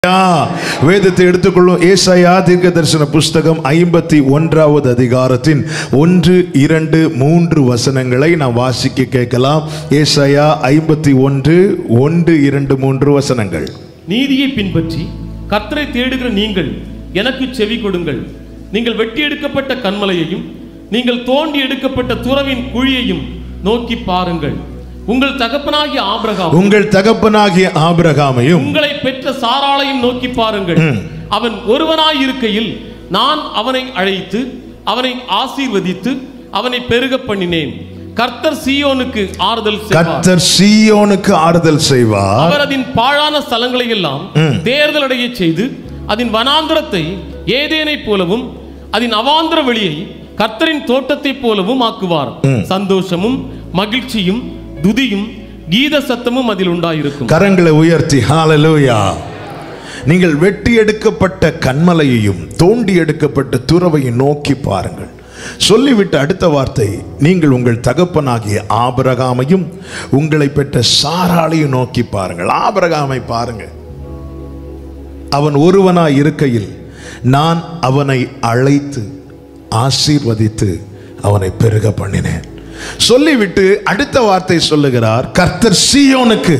வேதத்தை எடுத்துக்கொள்ளும் ஏசாயா தீர்க்க தரிசன புஸ்தகம் ஐம்பத்தி ஒன்றாவது அதிகாரத்தின் ஒன்று இரண்டு மூன்று வசனங்களை நாம் வாசிக்க கேட்கலாம் ஏசாயா ஐம்பத்தி ஒன்று ஒன்று இரண்டு மூன்று வசனங்கள் நீதியை பின்பற்றி கர்த்தரை தேடுகிற நீங்கள் எனக்கு செவி கொடுங்கள் நீங்கள் வெட்டி எடுக்கப்பட்ட கண்மலையையும் நீங்கள் தோண்டி எடுக்கப்பட்ட துறவின் குழியையும் நோக்கி பாருங்கள் உங்கள் தகப்பனாகிய ஆபிரகாம் உங்கள் தகப்பனாகிய ஆபிரகாமையும் உங்களை பெற்ற சாராளையும் நோக்கி பாருங்கள் அவன் ஒருவனாய் இருக்கையில் நான் அவனை அழைத்து அவனை ஆசீர்வதித்து அவனை பெருக பண்ணினேன் கர்த்தர் சீயோனுக்கு ஆறுதல் செய்வார் கர்த்தர் சீயோனுக்கு ஆறுதல் செய்வார் அவர் அதன் பாழான ஸ்தலங்களை எல்லாம் தேர்தல் அடைய செய்து அதன் வனாந்திரத்தை ஏதேனைப் போலவும் அதன் அவாந்திர வெளியை கர்த்தரின் தோட்டத்தைப் போலவும் ஆக்குவார் சந்தோஷமும் மகிழ்ச்சியும் துதியும் கீத சத்தமும் அதில் உண்டாயிருக்கும் கரங்களை உயர்த்தி ஹalleluya நீங்கள் வெட்டி எடுக்கப்பட்ட கண்மலையையும் தோண்டி எடுக்கப்பட்ட துறவையும் நோக்கி பாருங்கள் சொல்லிவிட்ட அடுத்த வார்த்தை நீங்கள் உங்கள் தகப்பனாகிய ஆபிரகாமையும் உங்களை பெற்ற சாராளையும் நோக்கி பாருங்கள் ஆபிரகாமை பாருங்க அவன் ஒருவனாய் இருக்கையில் நான் அவனை அழைத்து ஆசீர்வதித்து அவனை பெருக பண்ணினேன் சொல்லிவிட்டு அடுத்த வார்த்தை சொல்லுகிறார் கர்த்தர் சீயோனுக்கு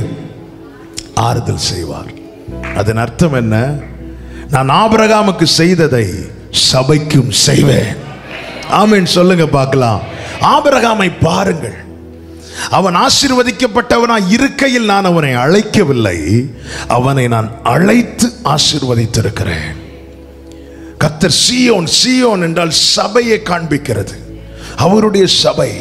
ஆறுதல் செய்வார் அதன் அர்த்தம் என்ன நான் ஆபிரகாமுக்கு செய்ததை சபைக்கும் செய்வேன் ஆமென் சொல்லுங்க பார்க்கலாம் ஆபிரகாமை பாருங்கள் அவன் ஆசீர்வதிக்கப்பட்டவனாய் இருக்கையில் நான் அவனை அழைக்கவில்லை அவனை நான் அழைத்து ஆசீர்வதித்திருக்கிறேன் கத்தர் சியோன் சியோன் என்றால் சபையை காண்பிக்கிறது அவருடைய சபை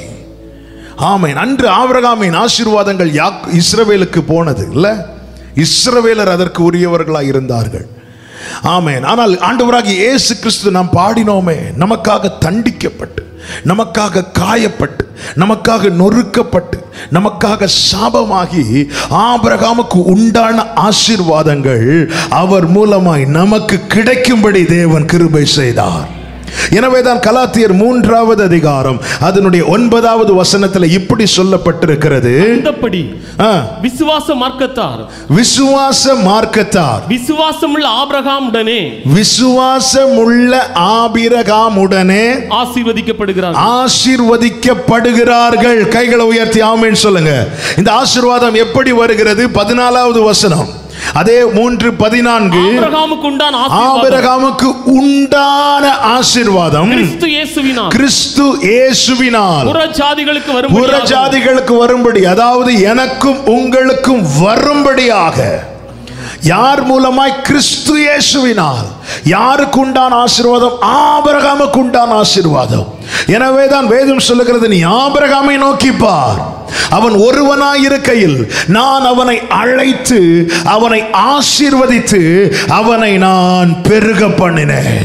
ஆமென் அன்று ஆபிரகாமின் ஆசீர்வாதங்கள் யாக் இஸ்ரவேலுக்கு போனது இல்ல இஸ்ரவேலர் அதற்கு உரியவர்களாய் இருந்தார்கள் ஆமென் ஆனால் ஆண்டவராகிய இயேசு கிறிஸ்து நாம் பாடினோமே நமக்காக தண்டிக்கப்பட்டு நமக்காக காயப்பட்டு நமக்காக நொறுக்கப்பட்டு நமக்காக சாபமாகி ஆபிரகாமுக்கு உண்டான ஆசீர்வாதங்கள் அவர் மூலமாய் நமக்கு கிடைக்கும்படி தேவன் கிருபை செய்தார் எனவேதான் கலாத்தியர் மூன்றாவது அதிகாரம் அதனுடைய ஒன்பதாவது வசனத்துல இப்படி சொல்லப்பட்டிருக்கிறது அந்தப்படி ஆ, விசுவாச மார்க்கத்தார் விசுவாச மார்க்கத்தார் விசுவாசமுள்ள ஆபிரகாமுடனே விசுவாசமுள்ள ஆபிரகாமுடனே ஆசீர்வதிக்கப்படுகிறார் ஆசீர்வதிக்கப்படுகிறார்கள் கைகளை உயர்த்தி ஆமென் சொல்லுங்க இந்த ஆசீர்வாதம் எப்படி வருகிறது பதினாலாவது வசனம் அதே மூன்று பதினான்கு ஆபிரகாமுக்கு உண்டான ஆசீர்வாதம் ஆபிரகாமுக்கு உண்டான ஆசீர்வாதம் கிறிஸ்து இயேசுவினால் கிறிஸ்து இயேசுவினால் புற ஜாதிகளுக்கு வரும் புற ஜாதிகளுக்கு வரும்படி அதாவது எனக்கும் உங்களுக்கும் வரும்படியாக யார் மூலமாய் கிறிஸ்து இயேசுவினால் யாருக்கு உண்டான ஆசீர்வாதம் ஆபிரகாமுக்கு உண்டான ஆசீர்வாதம் எனவே தான் வேதம் சொல்லுகிறது நீ ஆபிரகாமை நோக்கி பார் அவன் ஒருவனாய் இருக்கையில் நான் அவனை அழைத்து அவனை ஆசீர்வதித்து அவனை நான் பெருக பண்ணினேன்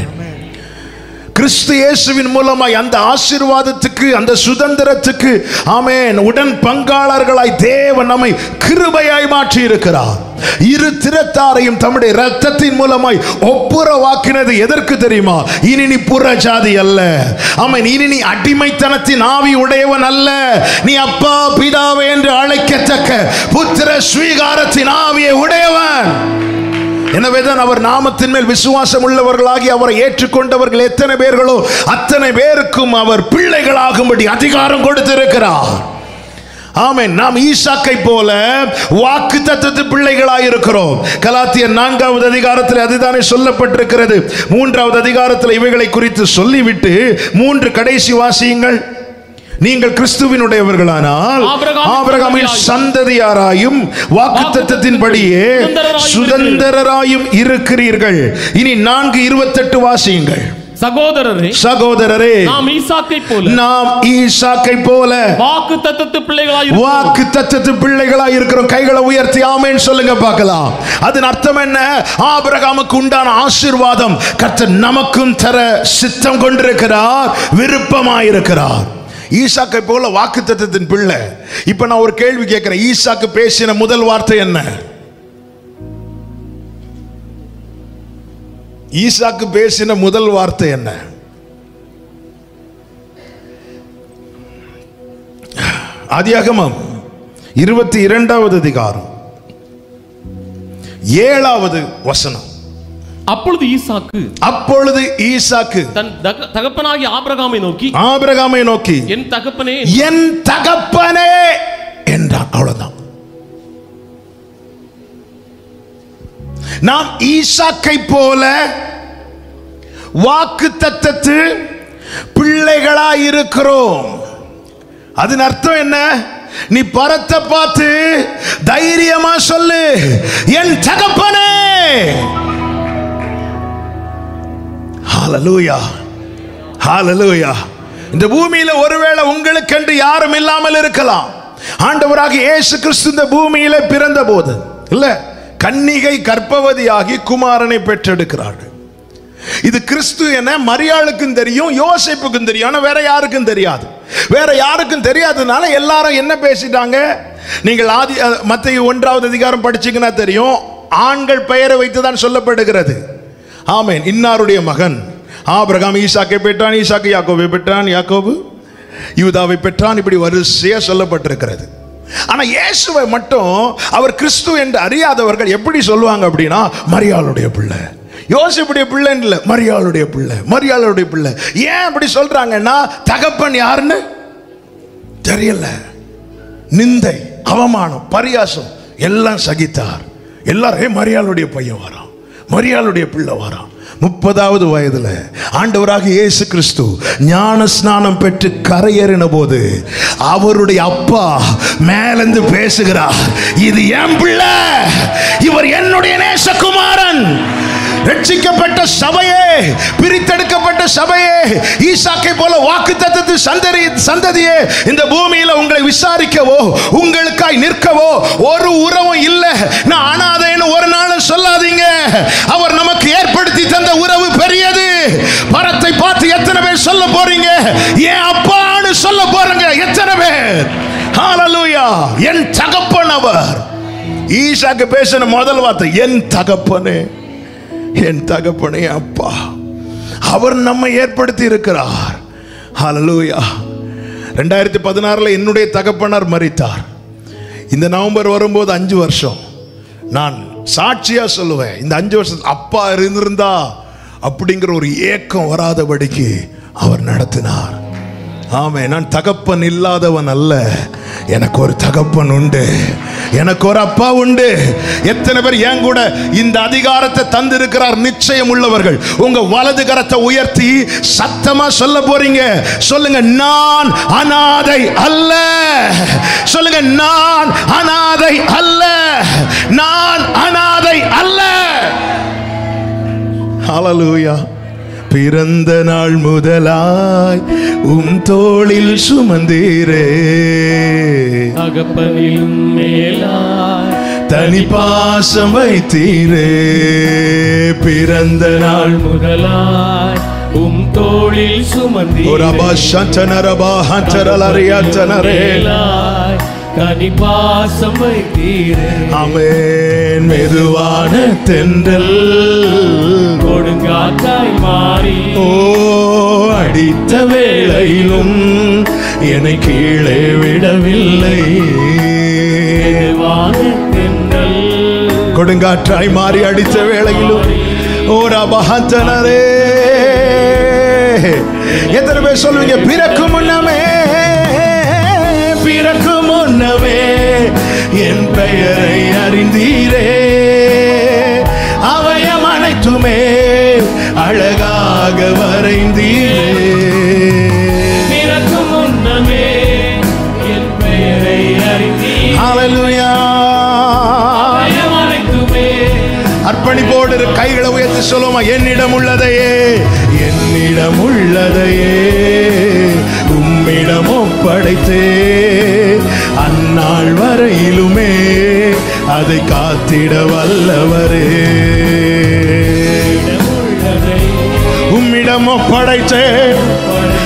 கிறிஸ்து இயேசுவின் மூலமாய் அந்த ஆசீர்வாதத்துக்கு அந்த சுதந்திரத்துக்கு ஆமென் உடன் பங்காளர்களாய் தேவன் நம்மை கிருபையாய் மாற்றி இருக்கிறார் இரு திறத்தாரையும் தம்முடைய ரத்தத்தின் மூலமாய் ஒப்புரவாக்கினது எதற்கு தெரியுமா இனி நீ புற ஜாதி அல்ல ஆமென் இனி நீ அடிமைத்தனத்தின் ஆவி உடையவன் அல்ல நீ அப்பா பிதாவே என்று அழைக்கத்தக்க புத்திர ஸ்வீகாரத்தின் ஆவியை உடையவன் எனவேதான் அவர் நாமத்தின் மேல் விசுவாசம் உள்ளவர்களாகி அவரை ஏற்றுக்கொண்டவர்கள் எத்தனை பேர்களோ அத்தனை பேருக்கும் அவர் பிள்ளைகளாகும்படி அதிகாரம் கொடுத்திருக்கிறார் ஆமென் நாம் ஈசாக்கை போல வாக்கு தத்தத்து பிள்ளைகளாய் இருக்கிறோம் கலாத்தியர் நான்காவது அதிகாரத்தில் அதுதானே சொல்லப்பட்டிருக்கிறது மூன்றாவது அதிகாரத்தில் இவைகளை குறித்து சொல்லிவிட்டு மூன்று கடைசி வாசியுங்கள் நீங்கள் கிறிஸ்துவினுடையவர்களானால் ஆபிரகாமின் ஆபிரகாமின் சந்ததியாராயும் வாக்குத்தத்தத்தின்படியே சுதந்திரராயும் இருக்கிறீர்கள் இனி நான்கு இருபத்தெட்டு வாசியுங்கள் சகோதரரே சகோதரரே நாம் ஈசாக்கை போல நாம் ஈசாக்கை போல வாக்கு தத்தத்து பிள்ளைகளாய் இருக்கிறோம். வாக்கு தத்தத்து பிள்ளைகளாய் இருக்கிறோம் கைகளை உயர்த்தி ஆமேன்னு சொல்லுங்க பார்க்கலாம் அதன் அர்த்தம் என்ன ஆபிரகாமுக்கு உண்டான ஆசீர்வாதம் கர்த்தர் நமக்கும் தர சித்தம் கொண்டிருக்கிறார் விருப்பமாயிருக்கிறார் ஈசாக்கை போல வாக்கு தத்தத்தின் பிள்ளை இப்ப நான் ஒரு கேள்வி கேட்கிறேன் ஈசாக்கு பேசின முதல் வார்த்தை என்ன ஈசாக்கு பேசின முதல் வார்த்தை என்ன ஆதியாகமம் இருபத்தி இரண்டாவது அதிகாரம் ஏழாவது வசனம் அப்பொழுது ஈசாக்கு அப்பொழுது ஈசாக்கு தன் தக- தகப்பனாகிய ஆபிரகாமை நோக்கி ஆபிரகாமை நோக்கி என் தகப்பனே என் தகப்பனே என்றான் அவ்வளவுதான் நாம் ஈசாக்கை போல வாக்கு தத்தத்து பிள்ளைகளா இருக்கிறோம் அதன் அர்த்தம் என்ன நீ பரத்தை பார்த்து தைரியமா சொல்லு என் தகப்பனே ஹalleluya ஹalleluya இந்த பூமியில ஒருவேளை உங்களுக்கென்று யாரும் இல்லாமல் இருக்கலாம் ஆண்டவராக இயேசு கிறிஸ்து இந்த பூமியில பிறந்த போது இல்ல கன்னிகை கர்ப்பவதியாகி குமாரனை பெற்றெடுக்கிறார்கள் இது கிறிஸ்து என மரியாளுக்கும் தெரியும் யோசிப்புக்கும் தெரியும் ஆனா வேற யாருக்கும் தெரியாது வேற யாருக்கும் தெரியாததுனால எல்லாரும் என்ன பேசிட்டாங்க நீங்கள் ஆதி மத்திய ஒன்றாவது அதிகாரம் படிச்சீங்கன்னா தெரியும் ஆண்கள் பெயரை வைத்து தான் சொல்லப்படுகிறது ஆமென் இன்னாருடைய மகன் ஆபிரகாம் ஈசாக்கை பெற்றான் ஈசாக்கு யாக்கோபை பெற்றான் யாக்கோபு யூதாவை பெற்றான் இப்படி வரிசையா சொல்லப்பட்டிருக்கிறது ஆனா இயேசுவை மட்டும் அவர் கிறிஸ்து என்று அறியாதவர்கள் எப்படி சொல்லுவாங்க அப்படின்னா மரியாளுடைய பிள்ளை யோசிப்புடைய பிள்ளைன்னு இல்லை மரியாளுடைய பிள்ளை மரியாளுடைய பிள்ளை ஏன் அப்படி சொல்றாங்கன்னா தகப்பன் யாருன்னு தெரியல நிந்தை அவமானம் பரியாசம் எல்லாம் சகித்தார் எல்லாரும் "ஏய், மரியாளுடைய பையன் வரான் மரியாளுடைய பிள்ளை வரான் முப்பதாவது வயதுல ஆண்டவராக இயேசு கிறிஸ்து ஞான ஸ்நானம் பெற்று கரையேறின போது அவருடைய அப்பா மேலிருந்து பேசுகிறார் இது என் பிள்ளை இவர் என்னுடைய நேசகுமாரன் ரட்சிக்கப்பட்ட சபையே பிரித்தெடுக்கப்பட்ட சபையே ஈசாக்கை போல வாக்கு தத்தத்து சந்ததி சந்ததியே இந்த பூமியில உங்களை விசாரிக்கவோ உங்களுக்காய் நிற்கவோ ஒரு உறவும் இல்லை நான் அனாதைன்னு ஒரு நாளும் சொல்லாதீங்க அவர் நமக்கு ஏற்படுத்தி தந்த உறவு பெரியது பரத்தை பார்த்து எத்தனை பேர் சொல்ல போறீங்க ஏன் அப்பான்னு சொல்ல போறீங்க எத்தனை பேர் ஹalleluya என் தகப்பன் அவர் ஈசாக்கு பேசின முதல் வார்த்தை என் தகப்பனே என் தகப்பனே அப்பா அவர் நம்மை ஏற்படுத்தி இருக்கிறார் ஹalleluya ரெண்டாயிரத்தி பதினாறுல என்னுடைய தகப்பனார் மரித்தார் இந்த நவம்பர் வரும்போது அஞ்சு வருஷம் நான் சாட்சியா சொல்லுவேன் இந்த அஞ்சு வருஷம் அப்பா இருந்திருந்தா அப்படிங்கிற ஒரு ஏக்கம் வராதபடிக்கு அவர் நடத்தினார் ஆமே நான் தகப்பன் இல்லாதவன் அல்ல எனக்கு ஒரு தகப்பன் உண்டு எனக்கு ஒரு அப்பா உண்டு எத்தனை பேர் என் கூட இந்த அதிகாரத்தை தந்திருக்கிறார் நிச்சயம் உள்ளவர்கள் உங்க வலது கரத்தை உயர்த்தி சத்தமா சொல்ல போறீங்க சொல்லுங்க நான் அனாதை அல்ல சொல்லுங்க நான் அனாதை அல்ல நான் அனாதை அல்ல ஹalleluya பிறந்த நாள் முதலாய் உம் தோளில் சுமந்தீரே தகப்பனிலும் மேலாய் தனி பாசம் வைத்தீரே பிறந்த நாள் நாள் முதலாய் உம் தோளில் சுமந்தி ஒரு அபாஷனரபா ஹச்சரலரியாச்சனரே மேலாய் கனி பாசம் வைத்தீரே அமேன் மெதுவான தென்றல் கொடுங்காக்காய் மாறி ஓ அடித்த வேளையிலும் என்னை கீழே விடவில்லை வானத்தென்றல் கொடுங்காற்றாய் மாறி அடித்த வேளையிலும் ஓரா பகத்தனரே எத்தனை பேர் சொல்லுவீங்க பிறக்கும் முன்னமே பிறக்கும் முன்னமே என் பெயரை அறிந்தீரே அவயம் அனைத்துமே அழகாக வரைந்தீரே பிறக்கும் முன்னமே என் பெயரை அறிந்தீர் ஹalleluya அனைத்துமே அர்ப்பணிப்போடு இரு கைகளை உயர்த்தி சொல்லுமா என்னிடம் உள்ளதையே என்னிடம் உள்ளதையே உம்மிடம் ஒப்படைத்தே அந்நாள் வரையிலுமே அதை காத்திட வல்லவரே உள்ளதை உம்மிடம் ஒப்படைத்தே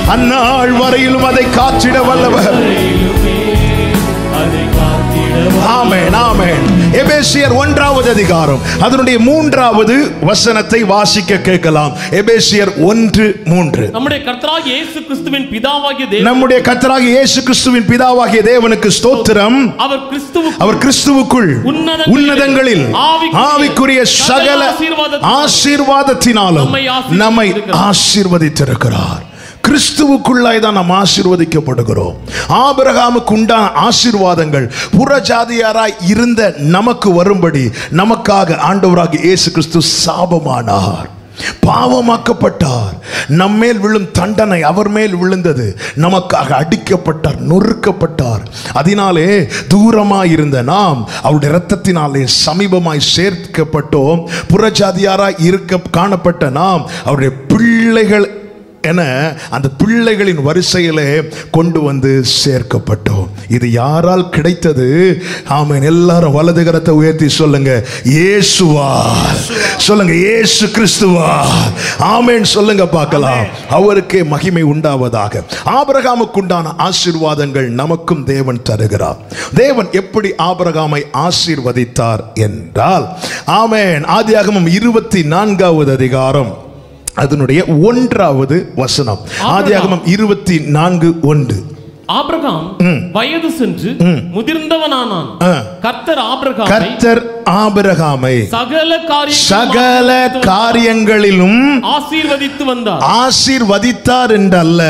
அந்நாள் வரையிலும் அதை காத்திட வல்லவர் வரையிலுமே அதை காத்திட ஆமென் ஆமென் எபேசியர் ஒன்றாவது அதிகாரம் அதனுடைய மூன்றாவது வசனத்தை வாசிக்க கேட்கலாம் எபேசியர் ஒன்று மூன்று நம்முடைய கர்த்தராகிய இயேசு கிறிஸ்துவின் பிதாவாகிய தேவன் நம்முடைய கர்த்தராகிய இயேசு கிறிஸ்துவின் பிதாவாகிய தேவனுக்கு ஸ்தோத்திரம் அவர் கிறிஸ்துவுக்கு அவர் கிறிஸ்துவுக்குள் உன்னதங்களில் உன்னதங்களில் ஆவிக்குரிய ஆவிக்குரிய சகல ஆசீர்வாதத்தினாலும் ஆசீர்வாதத்தினாலும் நம்மை ஆசீர்வதித்திருக்கிறார். நம்மை ஆசீர்வதித்திருக்கிறார் கிறிஸ்துவுக்குள்ளாய் தான் நாம் ஆசீர்வதிக்கப்படுகிறோம் ஆபிரகாமுக்கு உண்டான ஆசீர்வாதங்கள் புறஜாதியாராய் இருந்த நமக்கு வரும்படி நமக்காக ஆண்டவராக இயேசு கிறிஸ்து சாபமானார் பாவமாக்கப்பட்டார் நம்மேல் விழும் தண்டனை அவர் மேல் விழுந்தது நமக்காக அடிக்கப்பட்டார் நொறுக்கப்பட்டார் அதனாலே தூரமாய் இருந்த நாம் அவருடைய இரத்தத்தினாலே சமீபமாய் சேர்க்கப்பட்டோம் புறஜாதியாராய் இருக்க காணப்பட்ட நாம் அவருடைய பிள்ளைகள் என அந்த பிள்ளைகளின் வரிசையிலே கொண்டு வந்து சேர்க்கப்பட்டோம் இது யாரால் கிடைத்தது ஆமென் எல்லாரும் வலது கரத்தை உயர்த்தி சொல்லுங்க இயேசுவா சொல்லுங்க இயேசு கிறிஸ்துவா ஆமென் சொல்லுங்க பார்க்கலாம் அவருக்கே மகிமை உண்டாவதாக ஆபிரகாமுக்கு உண்டான ஆசீர்வாதங்கள் நமக்கும் தேவன் தருகிறார் தேவன் எப்படி ஆபிரகாமை ஆசீர்வதித்தார் என்றால் ஆமென் ஆதியாகமம் இருபத்தி நான்காவது அதிகாரம் அதனுடைய ஒன்றாவது வசனம் ஆதியாகமம் இருபத்தி நான்கு ஒன்று ஆபிரகாம் வயது சென்று முதிர்ந்தவனானான் ஆ. கர்த்தர் ஆபிரகாமை கர்த்தர் ஆபிரகாமை சகல காரியம் சகல காரியங்களிலும் ஆசீர்வதித்து வந்தார் ஆசீர்வதித்தார் என்றல்ல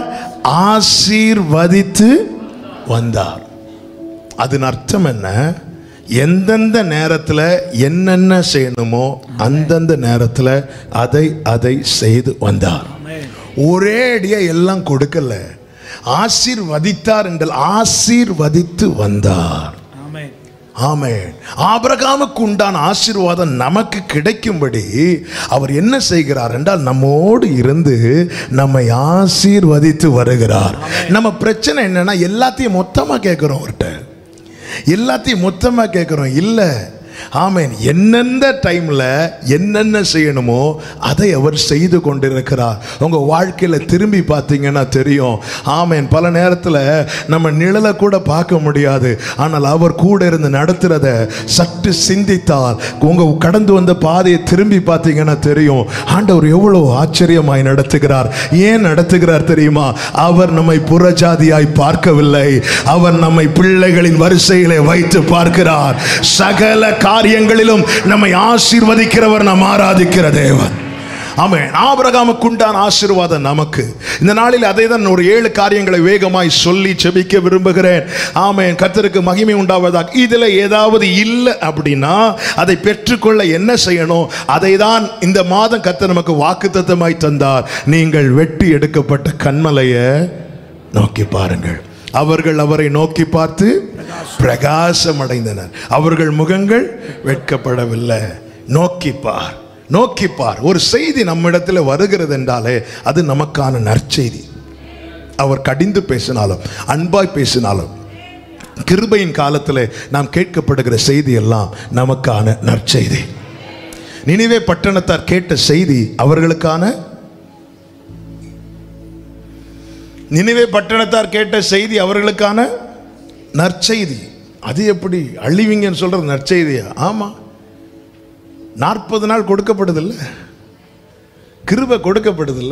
ஆசீர்வதித்து வந்தார் அதன் அர்த்தம் என்ன எந்தெந்த நேரத்தில் என்னென்ன செய்யணுமோ அந்தந்த நேரத்தில் அதை அதை செய்து வந்தார் ஒரே அடியா எல்லாம் கொடுக்கல ஆசீர்வதித்தார் என்றால் ஆசீர்வதித்து வந்தார் ஆமென் ஆபிரகாமுக்கு உண்டான ஆசீர்வாதம் நமக்கு கிடைக்கும்படி அவர் என்ன செய்கிறார் என்றால் நம்மோடு இருந்து நம்மை ஆசீர்வதித்து வருகிறார் நம்ம பிரச்சனை என்னன்னா எல்லாத்தையும் மொத்தமா கேட்கிறோம் அவர்கிட்ட எல்லாத்தையும் மொத்தமா கேட்கிறோம் இல்ல ஆமென் என்னென்ன டைம்ல என்னென்ன செய்யணுமோ அதை அவர் செய்து கொண்டிருக்கிறார் உங்க வாழ்க்கையில திரும்பி பார்த்தீங்கன்னா தெரியும் ஆமென் பல நேரத்தில் நம்ம நிழலை கூட பார்க்க முடியாது ஆனால் அவர் கூட இருந்து நடத்துறத சற்று சிந்தித்தால் உங்க கடந்து வந்த பாதையை திரும்பி பார்த்தீங்கன்னா தெரியும் ஆண்டவர் எவ்வளவு ஆச்சரியமாய் நடத்துகிறார் ஏன் நடத்துகிறார் தெரியுமா அவர் நம்மை புறஜாதியாய் பார்க்கவில்லை அவர் நம்மை பிள்ளைகளின் வரிசையிலே வைத்து பார்க்கிறார் சகல காரியங்களிலும் நம்மை ஆசீர்வதிக்கிறவர் நாம் ஆராதிக்கிற தேவன் ஆமென் ஆபிரகாமுக்கு உண்டான ஆசீர்வாதம் நமக்கு இந்த நாளில் அதை தான் ஒரு ஏழு காரியங்களை வேகமாய் சொல்லி செபிக்க விரும்புகிறேன் ஆமென் கர்த்தருக்கு மகிமை உண்டாவதாக இதுல ஏதாவது இல்லை அப்படின்னா அதை பெற்றுக்கொள்ள என்ன செய்யணும் அதை தான் இந்த மாதம் கர்த்தர் நமக்கு வாக்குத்தத்தமாய் தந்தார் நீங்கள் வெட்டி எடுக்கப்பட்ட கண்மலையை நோக்கி பாருங்கள் அவர்கள் அவரை நோக்கி பார்த்து பிரகாசம் அடைந்தனர் அவர்கள் முகங்கள் வெட்கப்படவில்லை நோக்கிப்பார் நோக்கிப்பார் ஒரு செய்தி நம்மிடத்தில் வருகிறது என்றாலே அது நமக்கான நற்செய்தி அவர் கடிந்து பேசினாலும் அன்பாய் பேசினாலும் கிருபையின் காலத்தில் நாம் கேட்கப்படுகிற செய்தி எல்லாம் நமக்கான நற்செய்தி நினைவே பட்டணத்தார் கேட்ட செய்தி அவர்களுக்கான நினைவே பட்டணத்தார் கேட்ட செய்தி அவர்களுக்கான நற்செய்தி அது எப்படி அழிவிங்கன்னு சொல்றது நற்செய்தியா ஆமா நாற்பது நாள் கொடுக்கப்படுதில்ல கிருபை கொடுக்கப்படுதில்ல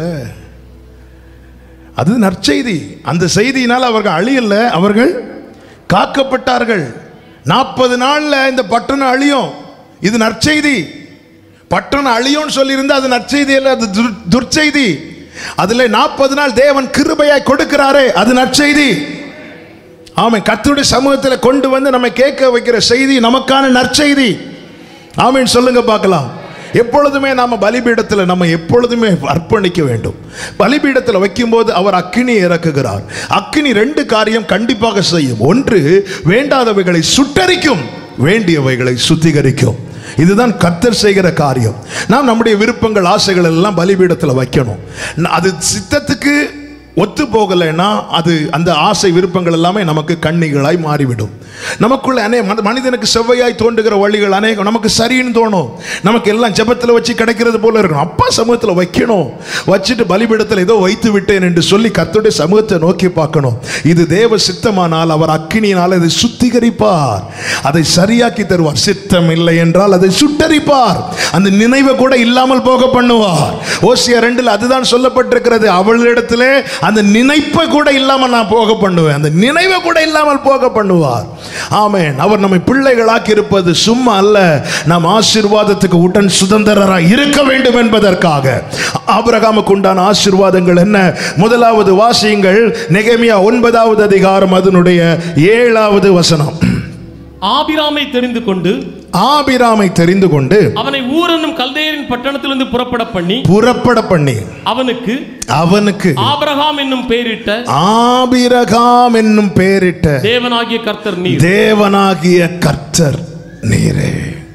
அது நற்செய்தி அந்த செய்தியினால் அவர்கள் அழியல அவர்கள் காக்கப்பட்டார்கள் நாற்பது நாள்ல இந்த பட்டணம் அழியும் இது நற்செய்தி பட்டணம் அழியும்னு சொல்லியிருந்தா அது நற்செய்தி அல்ல அது துர்- துர்ச்செய்தி அதுல நாற்பது நாள் தேவன் கிருபையாய் கொடுக்கிறாரே அது நற்செய்தி ஆமென் கர்த்தருடைய சமூகத்தில் கொண்டு வந்து நம்மை கேட்க வைக்கிற செய்தி நமக்கான நற்செய்தி ஆமென் சொல்லுங்க பார்க்கலாம் எப்பொழுதுமே நாம பலிபீடத்தில் நம்ம எப்பொழுதுமே அர்ப்பணிக்க வேண்டும் பலிபீடத்தில் வைக்கும்போது அவர் அக்கினி இறக்குகிறார் அக்கினி ரெண்டு காரியம் கண்டிப்பாக செய்யும் ஒன்று வேண்டாதவைகளை சுட்டரிக்கும் வேண்டியவைகளை சுத்திகரிக்கும் இதுதான் கர்த்தர் செய்கிற காரியம் நாம் நம்முடைய விருப்பங்கள் ஆசைகள் எல்லாம் பலிபீடத்தில் வைக்கணும் ந- அது சித்தத்துக்கு ஒத்து போகலைன்னா அது அந்த ஆசை விருப்பங்கள் எல்லாமே நமக்கு கண்ணிகளாய் மாறிவிடும் நமக்குள்ள அநே மன- மனிதனுக்கு செவ்வையாய் தோன்றுகிற வழிகள் அநேகம் நமக்கு சரின்னு தோணும் நமக்கு எல்லாம் ஜெபத்தில் வச்சு கிடைக்கிறது போல இருக்கும் அப்பா சமூகத்தில் வைக்கணும் வச்சுட்டு பலிபீடத்தில் ஏதோ வைத்து விட்டேன் என்று சொல்லி கர்த்தருடைய சமூகத்தை நோக்கி பார்க்கணும் இது தேவ சித்தமானால் அவர் அக்கினியினால் அதை சுத்திகரிப்பார் அதை சரியாக்கி தருவார் சித்தம் இல்லை என்றால் அதை சுட்டரிப்பார் அந்த நினைவை கூட இல்லாமல் போக பண்ணுவார் ஓசியா ரெண்டில் அதுதான் சொல்லப்பட்டிருக்கிறது அவளிடத்திலே அந்த நினைப்பை கூட இல்லாமல் நான் போக பண்ணுவேன் அந்த நினைவை கூட இல்லாமல் போக பண்ணுவார் ஆமென் அவர் நம்மை பிள்ளைகளாக்கி இருப்பது சும்மா அல்ல நாம் ஆசீர்வாதத்துக்கு உடன் சுதந்திரராய் இருக்க வேண்டும் என்பதற்காக ஆபிரகாமுக்கு உண்டான ஆசீர்வாதங்கள் என்ன முதலாவது வாசியங்கள் நெகேமியா ஒன்பதாவது அதிகாரம் அதனுடைய ஏழாவது வசனம் ஆபிராமை தெரிந்து கொண்டு ஆபிராமை தெரிந்து கொண்டு அவனை ஊர் என்னும் கல்தேயரின் பட்டணத்திலிருந்து புறப்பட பண்ணி புறப்பட பண்ணி அவனுக்கு அவனுக்கு ஆபிரகாம் என்னும் பெயரிட்ட ஆபிரகாம் என்னும் பெயரிட்ட தேவனாகிய கர்த்தர் நீர் தேவனாகிய கர்த்தர் நீரே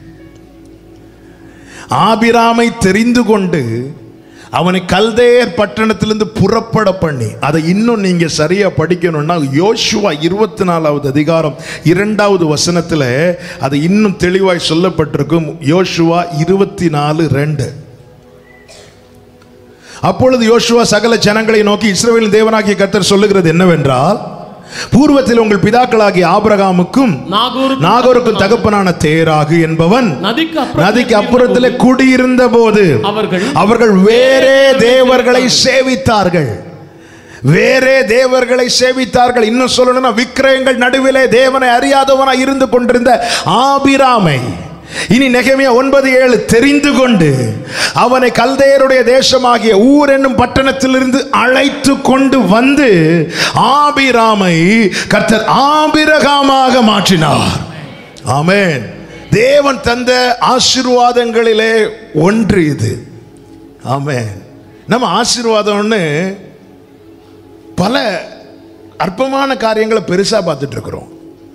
ஆபிராமை தெரிந்து கொண்டு அவனை கல்தேயர் பட்டணத்திலிருந்து புறப்பட பண்ணி அதை இன்னும் நீங்க சரியா படிக்கணும்னா யோசுவா இருபத்தி நாலாவது அதிகாரம் இரண்டாவது வசனத்துல அது இன்னும் தெளிவாய் சொல்லப்பட்டிருக்கும் யோசுவா இருபத்தி நாலு ரெண்டு அப்பொழுது யோசுவா சகல ஜனங்களை நோக்கி இஸ்ரவேலின் தேவனாகிய கர்த்தர் சொல்லுகிறது என்னவென்றால் பூர்வத்தில் உங்கள் பிதாக்களாகிய ஆபிரகாமுக்கும் நாகூர் நாகோருக்கும் தகப்பனான தேராகு என்பவன் நதிக்கு அப்புறம் நதிக்கு அப்புறத்தில் குடியிருந்த போது அவர்கள் அவர்கள் வேறே தேவர்களை சேவித்தார்கள் வேறே தேவர்களை சேவித்தார்கள் இன்னும் சொல்லணும்னா விக்கிரகங்கள் நடுவிலே தேவனை அறியாதவனா இருந்து கொண்டிருந்த ஆபிராமை இனி நெகமியா ஒன்பது ஏழு தெரிந்து கொண்டு அவனை கல்தையருடைய தேசமாகிய ஊர் என்னும் பட்டணத்திலிருந்து அழைத்து கொண்டு வந்து ஆபிராமை கர்த்தர் ஆபிரகாமாக மாற்றினார் ஆமென் தேவன் தந்த ஆசீர்வாதங்களிலே ஒன்று இது ஆமென் நம்ம ஆசீர்வாதம்னு பல அற்பமான காரியங்களை பெருசா பார்த்துட்டு இருக்கிறோம்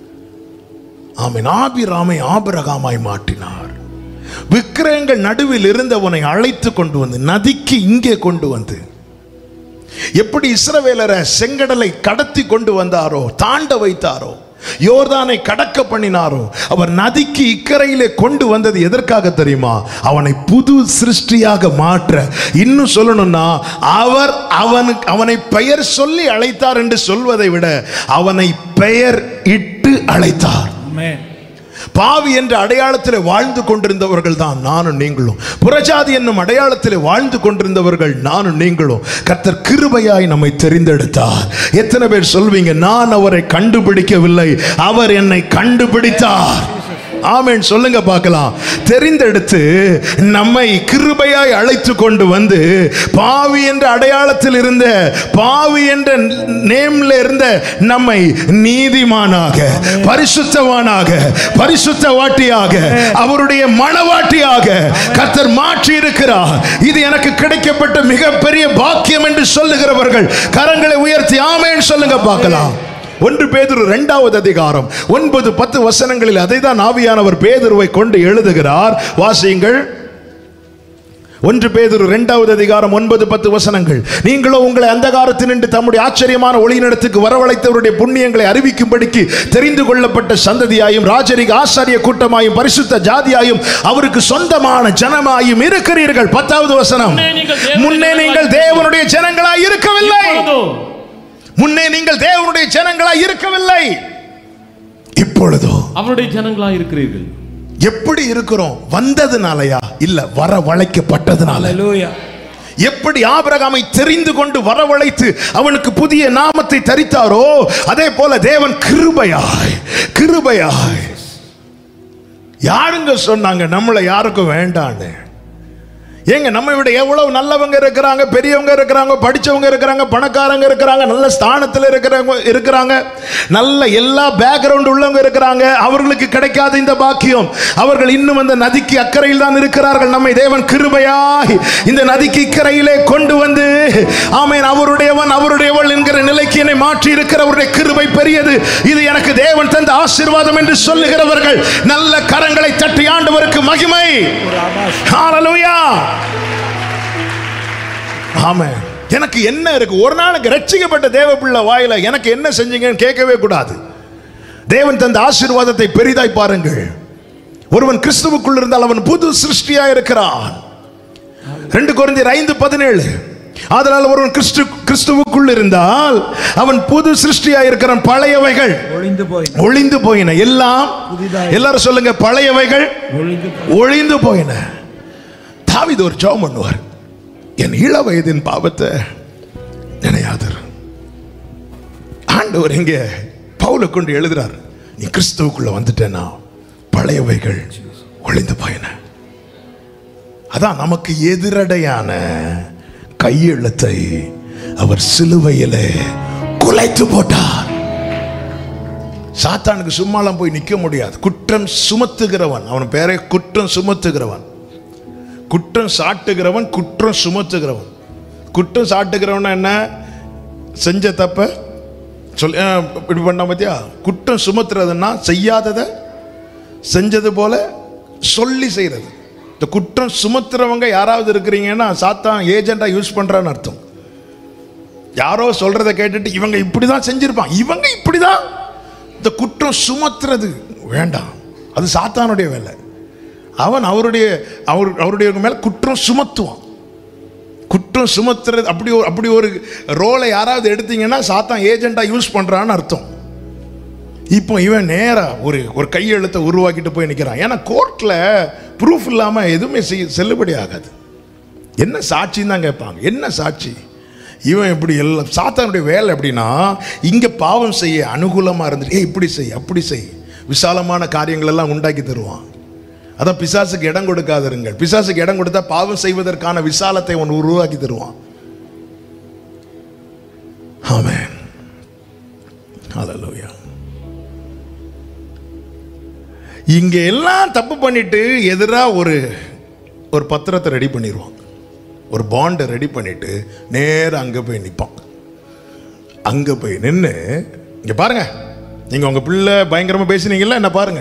ஆமென் ஆபிராமை ஆபிரகாமாய் மாற்றினார் விக்கிரகங்கள் நடுவில் இருந்தவனை அழைத்து கொண்டு வந்து நதிக்கு இங்கே கொண்டு வந்து எப்படி இஸ்ரவேலரை செங்கடலை கடத்தி கொண்டு வந்தாரோ தாண்ட வைத்தாரோ யோர்தானை கடக்க பண்ணினாரோ அவர் நதிக்கு இக்கரையிலே கொண்டு வந்தது எதற்காக தெரியுமா அவனை புது சிருஷ்டியாக மாற்ற இன்னும் சொல்லணும்னா அவர் அவனுக்கு அவனை பெயர் சொல்லி அழைத்தார் என்று சொல்வதை விட அவனை பெயர் இட்டு அழைத்தார் பாவி என்ற அடையாளத்தில் வாழ்ந்து கொண்டிருந்தவர்கள் தான் நானும் நீங்களும் புறஜாதி என்னும் அடையாளத்தில் வாழ்ந்து கொண்டிருந்தவர்கள் நானும் நீங்களும் கர்த்தர் கிருபையாய் நம்மை தெரிந்தெடுத்தார் எத்தனை பேர் சொல்வீங்க நான் அவரை கண்டுபிடிக்கவில்லை அவர் என்னை கண்டுபிடித்தார் ஆமென் சொல்லுங்க பார்க்கலாம் தெரிந்தெடுத்து நம்மை கிருபையாய் அழைத்து கொண்டு வந்து பாவி என்ற அடையாளத்தில் இருந்த பாவி என்ற நேம்ல இருந்த நம்மை நீதிமானாக பரிசுத்தவானாக பரிசுத்த வாட்டியாக அவருடைய மனவாட்டியாக கர்த்தர் மாற்றி இருக்கிறார் இது எனக்கு கிடைக்கப்பட்ட மிகப்பெரிய பாக்கியம் என்று சொல்லுகிறவர்கள் கரங்களை உயர்த்தி ஆமேன் சொல்லுங்க பார்க்கலாம் ஒன்று பேதுரு இரண்டாவது அதிகாரம் ஒன்பது பத்து வசனங்களில் அதை தான் ஆவியானவர் பேதுருவை கொண்டு எழுதுகிறார் வாசியுங்கள் ஒன்று பேதுரு இரண்டாவது அதிகாரம் ஒன்பது பத்து வசனங்கள் நீங்களோ உங்களை அந்தகாரத்தினின்று தம்முடைய ஆச்சரியமான ஒளியினிடத்துக்கு வரவழைத்தவருடைய புண்ணியங்களை அறிவிக்கும்படிக்கு தெரிந்து கொள்ளப்பட்ட சந்ததியாயும் ராஜரிக ஆசாரிய கூட்டமாயும் பரிசுத்த ஜாதியாயும் அவருக்கு சொந்தமான ஜனமாயும் இருக்கிறீர்கள் பத்தாவது வசனம் முன்னே நீங்கள் தேவனுடைய முன்னே நீங்கள் தேவனுடைய ஜனங்களாய் இருக்கவில்லை இப்பொழுதோ முன்னே நீங்கள் தேவனுடைய ஜனங்களாய் இருக்கவில்லை இப்பொழுதோ அவருடைய ஜனங்களா இருக்கிறீர்கள் எப்படி இருக்கிறோம் வந்ததுனாலயா இல்ல வரவழைக்கப்பட்டதுனால எப்படி ஆபிரகாமை தெரிந்து கொண்டு வரவழைத்து அவனுக்கு புதிய நாமத்தை தரித்தாரோ அதே போல தேவன் கிருபையாய் கிருபையாய் யாருங்க சொன்னாங்க நம்மளை யாருக்கும் வேண்டான்னு ஏங்க நம்ம விட எவ்வளவு நல்லவங்க இருக்கிறாங்க பெரியவங்க இருக்கிறாங்க படிச்சவங்க இருக்கிறாங்க பணக்காரங்க இருக்கிறாங்க நல்ல ஸ்தானத்தில் இருக்கிறவங்க இருக்கிறாங்க நல்ல எல்லா பேக்ரவுண்ட் உள்ளவங்க இருக்கிறாங்க அவர்களுக்கு கிடைக்காத இந்த பாக்கியம் அவர்கள் இன்னும் அந்த நதிக்கு அக்கறையில் தான் இருக்கிறார்கள் நம்மை தேவன் கிருபையாய் இந்த நதிக்கு இக்கரையிலே கொண்டு வந்து ஆமேன் அவருடையவன் அவருடையவள் என்கிற நிலைக்கு என்னை மாற்றி இருக்கிறவருடைய கிருபை பெரியது இது எனக்கு தேவன் தந்த ஆசீர்வாதம் என்று சொல்லுகிறவர்கள் நல்ல கரங்களை தட்டி ஆண்டவருக்கு மகிமை ஹalleluya ஆமென் எனக்கு என்ன இருக்கு ஒரு நாளுக்கு ரட்சிக்கப்பட்ட தேவ பிள்ளை வாயில எனக்கு என்ன செஞ்சீங்கன்னு கேட்கவே கூடாது தேவன் தந்த ஆசீர்வாதத்தை பெரிதாய் பாருங்கள் ஒருவன் கிறிஸ்துவுக்குள் இருந்தால் அவன் புது சிருஷ்டியா இருக்கிறான் ரெண்டு குறைந்தர் ஐந்து பதினேழு அதனால் ஒருவன் கிறிஸ்து கிறிஸ்துவுக்குள் இருந்தால் அவன் புது சிருஷ்டியா இருக்கிறான் பழையவைகள் ஒளிந்து போய் ஒளிந்து போயின எல்லாம் புதிதாய். எல்லாரும் சொல்லுங்க பழையவைகள் ஒளிந்து ஒளிந்து போயின தாவீது ஒரு ஜெபம் பண்ணுவார் என் இள வயதின் பாவத்தை நினையாதர் ஆண்டவர் இங்க பவுலை கொண்டு எழுதுறார் நீ கிறிஸ்துவுக்குள்ள வந்துட்டேனா பழையவைகள் ஒளிந்து போயின அதான் நமக்கு எதிரடையான கையெழுத்தை அவர் சிலுவையிலே குலைத்து போட்டார் சாத்தானுக்கு சும்மாலாம் போய் நிற்க முடியாது குற்றம் சுமத்துகிறவன் அவன் பேரே குற்றம் சுமத்துகிறவன் குற்றம் சாட்டுகிறவன் குற்றம் சுமத்துகிறவன் குற்றம் சாட்டுகிறவன் என்ன செஞ்ச தப்ப சொல் அஹ், இப்படி பண்ண பார்த்தியா குற்றம் சுமத்துறதுன்னா செய்யாததை செஞ்சது போல சொல்லி செய்யறது இந்த குற்றம் சுமத்துறவங்க யாராவது இருக்கிறீங்கன்னா சாத்தான் ஏஜெண்டா யூஸ் பண்றான்னு அர்த்தம் யாரோ சொல்றதை கேட்டுட்டு இவங்க இப்படிதான் செஞ்சிருப்பாங்க இவங்க இப்படிதான் இந்த குற்றம் சுமத்துறது வேண்டாம் அது சாத்தானுடைய வேலை அவன் அவருடைய அவர் அவருடைய மேல குற்றம் சுமத்துவான் குற்றம் சுமத்துறது அப்படி ஒரு அப்படி ஒரு ரோலை யாராவது எடுத்தீங்கன்னா சாத்தான் ஏஜெண்டா யூஸ் பண்றான்னு அர்த்தம் இப்போ இவன் நேரா ஒரு ஒரு கையெழுத்தை உருவாக்கிட்டு போய் நிற்கிறான் ஏன்னா கோர்ட்ல ப்ரூஃப் இல்லாம எதுவுமே செய்ய செல்லுபடி ஆகாது என்ன சாட்சின்னு தான் கேட்பாங்க என்ன சாட்சி இவன் இப்படி எல்லாம் சாத்தானுடைய வேலை எப்படின்னா இங்க பாவம் செய்ய அனுகூலமா இருந்துட்டு ஏய் இப்படி செய் அப்படி செய் விசாலமான காரியங்கள் எல்லாம் உண்டாக்கி தருவான் அதான் பிசாசுக்கு இடம் கொடுக்காதிருங்கள் பிசாசுக்கு இடம் கொடுத்தா பாவம் செய்வதற்கான விசாலத்தை அவன் உருவாக்கி தருவான் ஆமென் ஹalleluya இங்க எல்லாம் தப்பு பண்ணிட்டு எதிரா ஒரு ஒரு பத்திரத்தை ரெடி பண்ணிடுவான் ஒரு பாண்டை ரெடி பண்ணிட்டு நேரா அங்க போய் நிற்பான் அங்க போய் நின்று இங்க பாருங்க நீங்க உங்க பிள்ளை பயங்கரமா பேசுனீங்கல்ல என்ன பாருங்க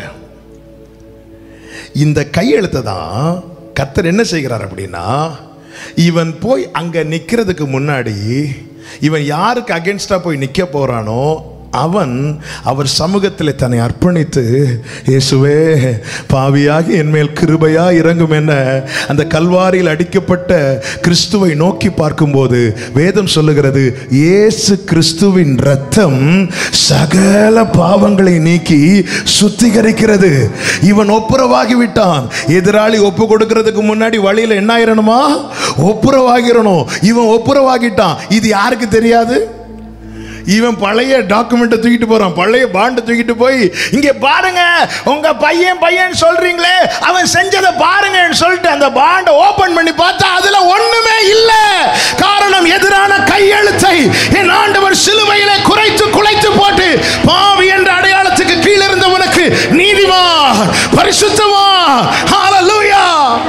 இந்த கையெழுத்தை தான் கத்தர் என்ன செய்கிறார் அப்படின்னா இவன் போய் அங்க நிக்கிறதுக்கு முன்னாடி இவன் யாருக்கு அகேன்ஸ்டா போய் நிக்க போறானோ அவன் அவர் சமூகத்தில் தன்னை அர்ப்பணித்து இயேசுவே பாவியாகி என் மேல் கிருபையா இறங்கும் என்ன அந்த கல்வாரியில் அடிக்கப்பட்ட கிறிஸ்துவை நோக்கி பார்க்கும்போது வேதம் சொல்லுகிறது இயேசு கிறிஸ்துவின் ரத்தம் சகல பாவங்களை நீக்கி சுத்திகரிக்கிறது இவன் ஒப்புரவாகி விட்டான் எதிராளி ஒப்பு கொடுக்கிறதுக்கு முன்னாடி வழியில என்ன ஆயிரணுமா ஒப்புரவாகிரணும் இவன் ஒப்புரவாகிட்டான் இது யாருக்கு தெரியாது இவன் பழைய டாக்குமெண்ட்டை தூக்கிட்டு போறான் பழைய பாண்டை தூக்கிட்டு போய் இங்க பாருங்க உங்க பையன் பையன் சொல்றீங்களே அவன் செஞ்சதை பாருங்கன்னு சொல்லிட்டு அந்த பாண்டை ஓபன் பண்ணி பார்த்தா அதுல ஒண்ணுமே இல்ல காரணம் எதிரான கையெழுத்தை என் ஆண்டவர் சிலுவையிலே குறைத்து குலைத்து போட்டு பாவி என்ற அடையாளத்துக்கு கீழே இருந்தவனுக்கு நீதிமா பரிசுத்தமா ஹalleluya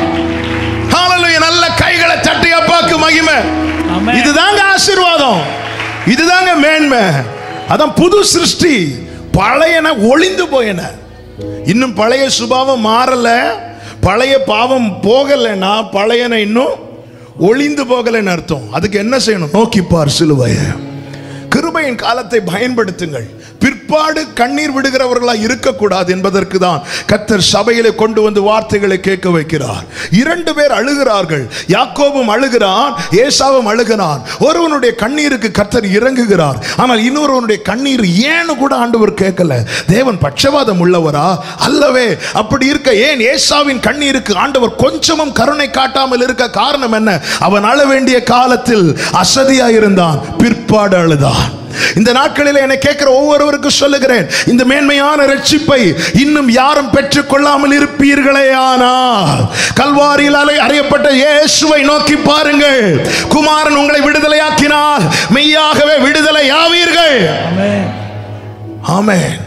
ஹalleluya நல்ல கைகளை தட்டி அப்பாக்கு மகிமை ஆமென். இதுதாங்க ஆசீர்வாதம் இதுதாங்க மேன்மை அதான் புது சிருஷ்டி பழையன ஒளிந்து போயன இன்னும் பழைய சுபாவம் மாறல பழைய பாவம் போகலைன்னா பழையன இன்னும் ஒளிந்து போகலைன்னு அர்த்தம் அதுக்கு என்ன செய்யணும் நோக்கிப்பார் சிலுவைய கிருபையின் காலத்தை பயன்படுத்துங்கள் பிற்பாடு கண்ணீர் விடுகிறவர்களா இருக்கக்கூடாது என்பதற்கு தான் கத்தர் சபையிலே கொண்டு வந்து வார்த்தைகளை கேட்க வைக்கிறார் இரண்டு பேர் அழுகிறார்கள் யாக்கோபும் அழுகிறான் ஏசாவும் அழுகிறான் ஒருவனுடைய கண்ணீருக்கு கத்தர் இறங்குகிறார் ஆனால் இன்னொருவனுடைய கண்ணீர் ஏன்னு கூட ஆண்டவர் கேட்கல தேவன் பட்சவாதம் உள்ளவரா அல்லவே அப்படி இருக்க ஏன் ஏசாவின் கண்ணீருக்கு ஆண்டவர் கொஞ்சமும் கருணை காட்டாமல் இருக்க காரணம் என்ன அவன் அழ வேண்டிய காலத்தில் அசதியா இருந்தான் பிற்பாடு அழுதான் இந்த நாட்களில் என்னை கேட்கிற ஒவ்வொருவருக்கும் சொல்லுகிறேன் இந்த மேன்மையான ரட்சிப்பை இன்னும் யாரும் பெற்றுக் கொள்ளாமல் இருப்பீர்களே ஆனால் கல்வாரியில் அலை அறியப்பட்ட இயேசுவை நோக்கி பாருங்கள் குமாரன் உங்களை விடுதலையாக்கினால் மெய்யாகவே விடுதலை ஆவீர்கள் ஆமென் ஆமென்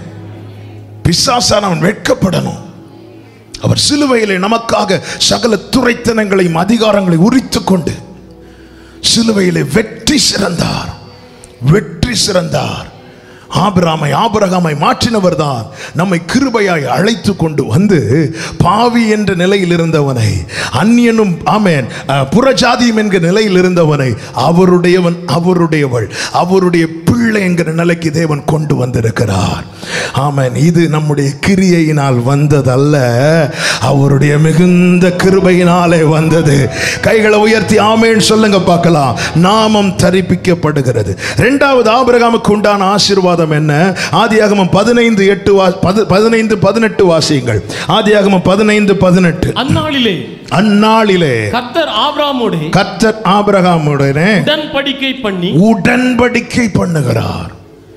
பிசாசானவன் வெட்கப்படணும் அவர் சிலுவையிலே நமக்காக சகல துரைத்தனங்களையும் அதிகாரங்களை உரித்துக் கொண்டு சிலுவையிலே வெற்றி சிறந்தார் வெற்றி சிறந்தார் ஆபிராமை ஆபிரகாமை மாற்றினவர் தான் நம்மை கிருபையாய் அழைத்து கொண்டு வந்து பாவி என்ற நிலையில் இருந்தவனை அந்நியனும் ஆமேன் அஹ், புறஜாதியும் என்கிற நிலையில் இருந்தவனை அவருடையவன் அவருடையவள் அவருடைய பிள்ளை என்கிற நிலைக்கு தேவன் கொண்டு வந்திருக்கிறார் ஆமேன் இது நம்முடைய கிரியையினால் வந்ததல்ல அவருடைய மிகுந்த கிருபையினாலே வந்தது கைகளை உயர்த்தி ஆமேன் சொல்லுங்க பார்க்கலாம் நாமம் தரிப்பிக்கப்படுகிறது இரண்டாவது ஆபிரகாமுக்கு உண்டான ஆசீர்வாதம் என்ன ஆதியாகமம் பதினைந்து எட்டு வா பது- பதினைந்து பதினெட்டு வாசியுங்கள் ஆதியாகமம் பதினைந்து பதினெட்டு அந்நாளிலே அந்நாளிலே கர்த்தர் ஆபிரகாமோடே கர்த்தர் ஆபிரகாமுடனே உடன்படிக்கை பண்ணி உடன்படிக்கை பண்ணுகிறார்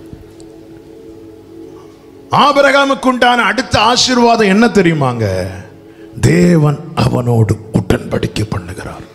ஆபிரகாமுக்கு உண்டான அடுத்த ஆசீர்வாதம் என்ன தெரியுமாங்க தேவன் அவனோடு உடன்படிக்கை பண்ணுகிறார்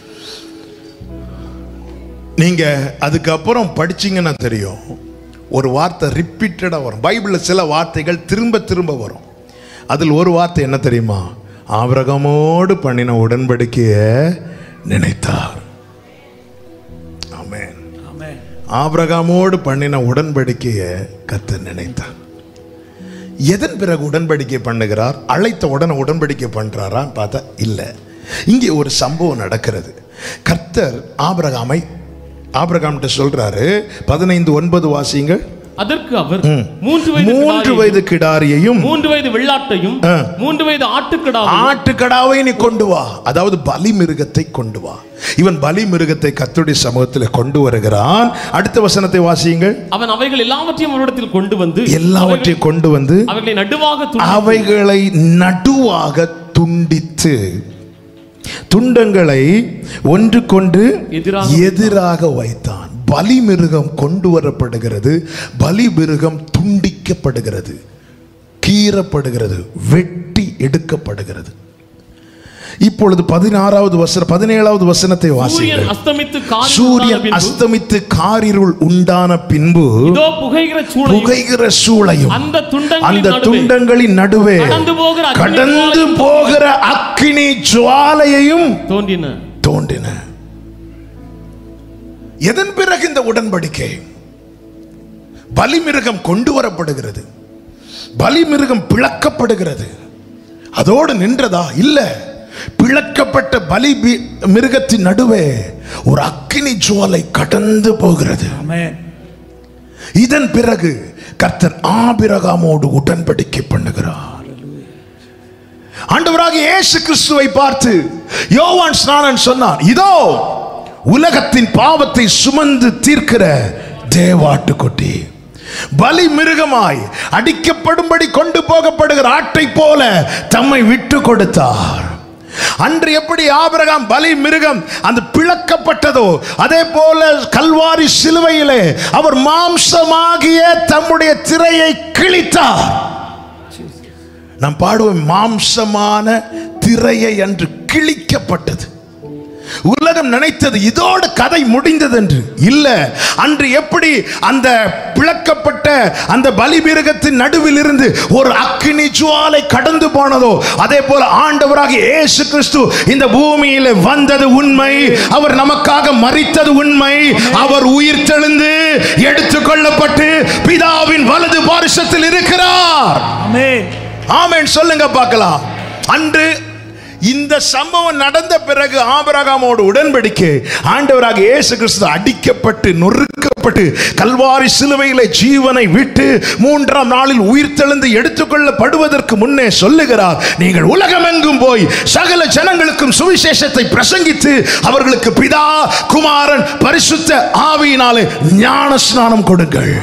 நீங்க அதுக்கப்புறம் படிச்சீங்கன்னா தெரியும் ஒரு வார்த்தை ரிப்பீட்டடா வரும் பைபிளில் சில வார்த்தைகள் திரும்ப திரும்ப வரும் அதில் ஒரு வார்த்தை என்ன தெரியுமா ஆபிரகமோடு பண்ணின உடன்படிக்கையை நினைத்தார் ஆமென் ஆபிரகாமோடு பண்ணின உடன்படிக்கையை கர்த்தர் நினைத்தார் எதன் பிறகு உடன்படிக்கை பண்ணுகிறார் அழைத்த உடனே உடன்படிக்கை பண்றாரா பார்த்தா இல்லை இங்கே ஒரு சம்பவம் நடக்கிறது கர்த்தர் ஆபிரகாமை ஆபிரகாம்கிட்ட சொல்றாரு பதினைந்து ஒன்பது வாசியுங்கள் அதற்கு அவர் மூன்று வயது மூன்று கிடாரியையும், வயது கிடாரியையும் மூன்று வயது வெள்ளாட்டையும் ஆ. மூன்று வயது ஆட்டுக்கிடாவையும் ஆட்டுக்கடாவை நீ கொண்டு வா அதாவது பலி மிருகத்தை கொண்டு வா இவன் பலி மிருகத்தை கர்த்தருடைய சமூகத்தில் கொண்டு வருகிறான் அடுத்த வசனத்தை வாசியுங்கள் அவன் அவைகள் எல்லாவற்றையும் அவரிடத்தில் கொண்டு வந்து எல்லாவற்றையும் கொண்டு வந்து அவைகளை நடுவாக துண்டித்து, அவைகளை நடுவாக துண்டித்து துண்டங்களை ஒன்று கொண்டு எதிராக எதிராக வைத்தான் பலி மிருகம் கொண்டு வரப்படுகிறது பலி மிருகம் துண்டிக்கப்படுகிறது கீறப்படுகிறது வெட்டி எடுக்கப்படுகிறது இப்பொழுது பதினாறாவது வசனம் பதினேழாவது வசனத்தை சூரியன் வாசிங்கள் அஸ்தமித்து காரிருள் சூரியன் உண்டான பின்பு, அஸ்தமித்து காரிருள் உண்டான பின்பு இதோ புகைகிற சூளையும் புகைகிற சூளையும் அந்த துண்டங்களின் அந்த நடுவே துண்டங்களின் நடுவே கடந்து போகிற அக்கினி கடந்து ஜுவாலையும் போகிற அக்கினி ஜுவாலையையும் தோன்றின தோண்டின எதன் பிறகு இந்த உடன்படிக்கை பலிமிருகம் கொண்டு வரப்படுகிறது பலிமிருகம் பிளக்கப்படுகிறது அதோடு நின்றதா இல்ல பிளக்கப்பட்ட பலி பி- மிருகத்தின் நடுவே ஒரு அக்கினி ஜுவாலை கடந்து போகிறது இதன் பிறகு கர்த்தர் ஆபிரகாமோடு உடன்படிக்கை பண்ணுகிறார் ஆண்டவராக இயேசு கிறிஸ்துவை பார்த்து யோவான் ஸ்நானன் சொன்னார் இதோ உலகத்தின் பாவத்தை சுமந்து தீர்க்கிற தேவாட்டுக்குட்டி பலி மிருகமாய் அடிக்கப்படும்படி கொண்டு போகப்படுகிற ஆட்டை போல தம்மை விட்டு கொடுத்தார் அன்று எப்படி ஆபிரகாம் பலி மிருகம் அந்த பிளக்கப்பட்டதோ அதே போல கல்வாரி சிலுவையிலே அவர் மாம்சமாகிய தம்முடைய திரையை கிழித்தார் நாம் பாடுவோம் மாம்சமான திரையை அன்று கிழிக்கப்பட்டது உலகம் நினைத்தது இதோடு கதை முடிந்தது என்று இல்ல அன்று எப்படி அந்த பிளக்கப்பட்ட அந்த பலிபீரகத்தின் நடுவில் இருந்து ஒரு அக்கினி ஜுவாலை கடந்து போனதோ அதே போல ஆண்டவராக இயேசு கிறிஸ்து இந்த பூமியில வந்தது உண்மை அவர் நமக்காக மரித்தது உண்மை அவர் உயிர் தெழுந்து எடுத்துக்கொள்ளப்பட்டு பிதாவின் வலது பாரிசத்தில் இருக்கிறார் ஆமென் சொல்லுங்க பார்க்கலாம் அன்று இந்த சம்பவம் நடந்த பிறகு ஆபிரகாமோடு உடன்படிக்கை ஆண்டவராக இயேசு கிறிஸ்து அடிக்கப்பட்டு நொறுக்கப்பட்டு கல்வாரி சிலுவையிலே ஜீவனை விட்டு மூன்றாம் நாளில் உயிர்த்தெழுந்து எடுத்துக்கொள்ளப்படுவதற்கு முன்னே சொல்லுகிறார் நீங்கள் உலகமெங்கும் போய் சகல ஜனங்களுக்கும் சுவிசேஷத்தை பிரசங்கித்து அவர்களுக்கு பிதா குமாரன் பரிசுத்த ஆவியினாலே ஞான ஸ்நானம் கொடுங்கள்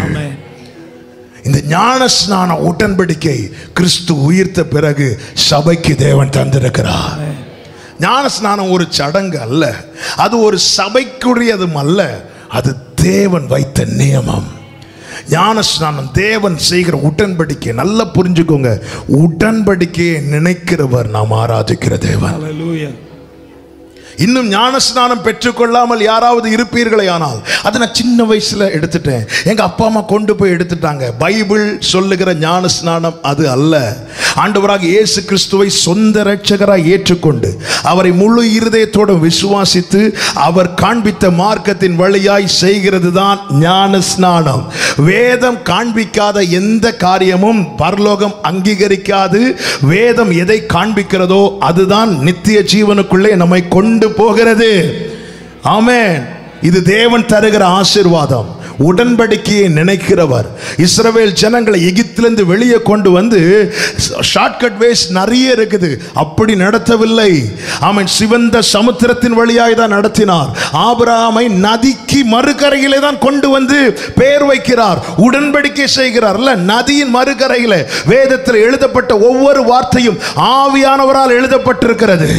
இந்த ஞானஸ்நான உடன்படிக்கை கிறிஸ்து உயிர்த்த பிறகு சபைக்கு தேவன் தந்திருக்கிறார் ஞானஸ்நானம் ஒரு சடங்கு அல்ல அது ஒரு சபைக்குரியதும் அல்ல அது தேவன் வைத்த நியமம் ஞானஸ்நானம் தேவன் செய்கிற உடன்படிக்கை நல்லா புரிஞ்சுக்கோங்க உடன்படிக்கையை நினைக்கிறவர் நாம் ஆராதிக்கிற தேவன் இன்னும் ஞானஸ்நானம் பெற்றுக்கொள்ளாமல் யாராவது இருப்பீர்களே ஆனால் அதை நான் சின்ன வயசுல எடுத்துட்டேன் எங்க அப்பா அம்மா கொண்டு போய் எடுத்துட்டாங்க பைபிள் சொல்லுகிற ஞானஸ்நானம் அது அல்ல ஆண்டவராக இயேசு கிறிஸ்துவை சொந்த இரட்சகராய் ஏற்றுக்கொண்டு அவரை முழு இருதயத்தோடு விசுவாசித்து அவர் காண்பித்த மார்க்கத்தின் வழியாய் செய்கிறது தான் ஞான ஸ்நானம் வேதம் காண்பிக்காத எந்த காரியமும் பரலோகம் அங்கீகரிக்காது வேதம் எதை காண்பிக்கிறதோ அதுதான் நித்திய ஜீவனுக்குள்ளே நம்மை கொண்டு போகிறது ஆமென் இது தேவன் தருகிற ஆசீர்வாதம் உடன்படிக்கையை நினைக்கிறவர் இஸ்ரவேல் ஜனங்களை எகிப்திலிருந்து வெளியே கொண்டு வந்து ஷார்ட்கட் வேஸ் நிறைய இருக்குது அப்படி நடத்தவில்லை அவன் சிவந்த சமுத்திரத்தின் வழியாய் தான் நடத்தினார் ஆபிரகாமை நதிக்கு மறுகரையிலே தான் கொண்டு வந்து பெயர் வைக்கிறார் உடன்படிக்கை செய்கிறார் இல்ல நதியின் மறுகரையில வேதத்தில் எழுதப்பட்ட ஒவ்வொரு வார்த்தையும் ஆவியானவரால் எழுதப்பட்டிருக்கிறது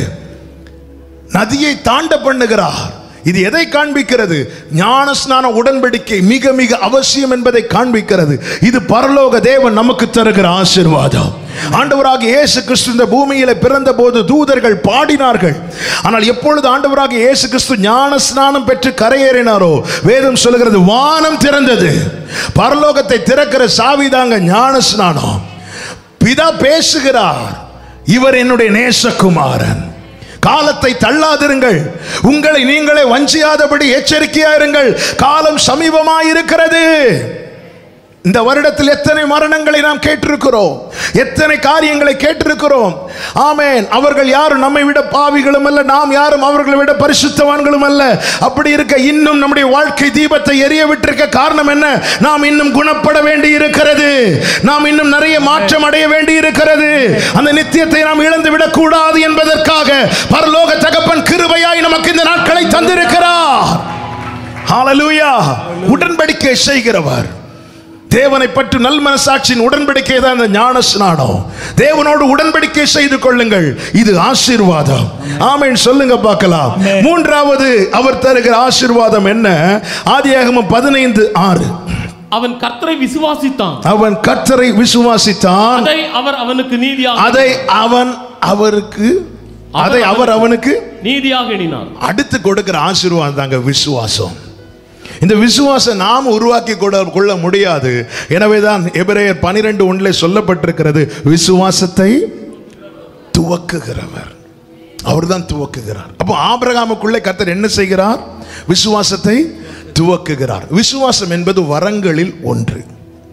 நதியை தாண்ட பண்ணுகிறார் இது எதை காண்பிக்கிறது ஞானஸ்நான உடன்படிக்கை மிக மிக அவசியம் என்பதை காண்பிக்கிறது இது பரலோக தேவன் நமக்கு தருகிற ஆசீர்வாதம் ஆண்டவராக இயேசு கிறிஸ்து இந்த பூமியில பிறந்த போது தூதர்கள் பாடினார்கள் ஆனால் எப்பொழுது ஆண்டவராக இயேசு கிறிஸ்து ஞான ஸ்நானம் பெற்று கரையேறினாரோ வேதம் சொல்லுகிறது வானம் திறந்தது பரலோகத்தை திறக்கிற சாவிதாங்க ஞான ஸ்நானம் பிதா பேசுகிறார் இவர் என்னுடைய நேசகுமாரன் காலத்தை தள்ளாதிருங்கள் உங்களை நீங்களே வஞ்சியாதபடி எச்சரிக்கையா இருங்கள் காலம் சமீபமாயிருக்கிறது இந்த வருடத்தில் எத்தனை மரணங்களை நாம் கேட்டிருக்கிறோம் எத்தனை காரியங்களை கேட்டிருக்கிறோம் ஆமென் அவர்கள் யாரும் நம்மை விட பாவிகளும் அல்ல நாம் யாரும் அவர்களை விட பரிசுத்தவான்களும் அல்ல அப்படி இருக்க இன்னும் நம்முடைய வாழ்க்கை தீபத்தை எரிய விட்டிருக்க காரணம் என்ன நாம் இன்னும் குணப்பட வேண்டி இருக்கிறது நாம் இன்னும் நிறைய மாற்றம் அடைய வேண்டி இருக்கிறது அந்த நித்தியத்தை நாம் இழந்து விடக் கூடாது என்பதற்காக பரலோக தகப்பன் கிருபையாய் நமக்கு இந்த நாட்களை தந்திருக்கிறார் ஹalleluya உடன்படிக்கை செய்கிறவர் தேவனை பற்றி நல் மனசாட்சியின் உடன்படிக்கை தான் இந்த ஞான ஸ்நானம் தேவனோடு உடன்படிக்கை செய்து கொள்ளுங்கள் இது ஆசீர்வாதம் ஆமென் சொல்லுங்க பார்க்கலாம் மூன்றாவது அவர் தருகிற ஆசீர்வாதம் என்ன ஆதியாகமம் பதினைந்து ஆறு அவன் கர்த்தரை விசுவாசித்தான் அவன் கர்த்தரை விசுவாசித்தான் அதை அவர் அவனுக்கு நீதியாக அதை அவன் அவருக்கு அதை அவர் அவனுக்கு நீதியாக எண்ணினார் அடுத்து கொடுக்கிற ஆசீர்வாதம் தாங்க விசுவாசம் இந்த விசுவாசம் நாம் உருவாக்கி கொள்ள கொள்ள முடியாது எனவே தான் எபிரேயர் பனிரெண்டு ஒன்றில் சொல்லப்பட்டிருக்கிறது விசுவாசத்தை துவக்குகிறவர் அவர்தான் துவக்குகிறார் அப்போ ஆபிரகாமுக்குள்ளே கர்த்தர் என்ன செய்கிறார் விசுவாசத்தை துவக்குகிறார் விசுவாசம் என்பது வரங்களில் ஒன்று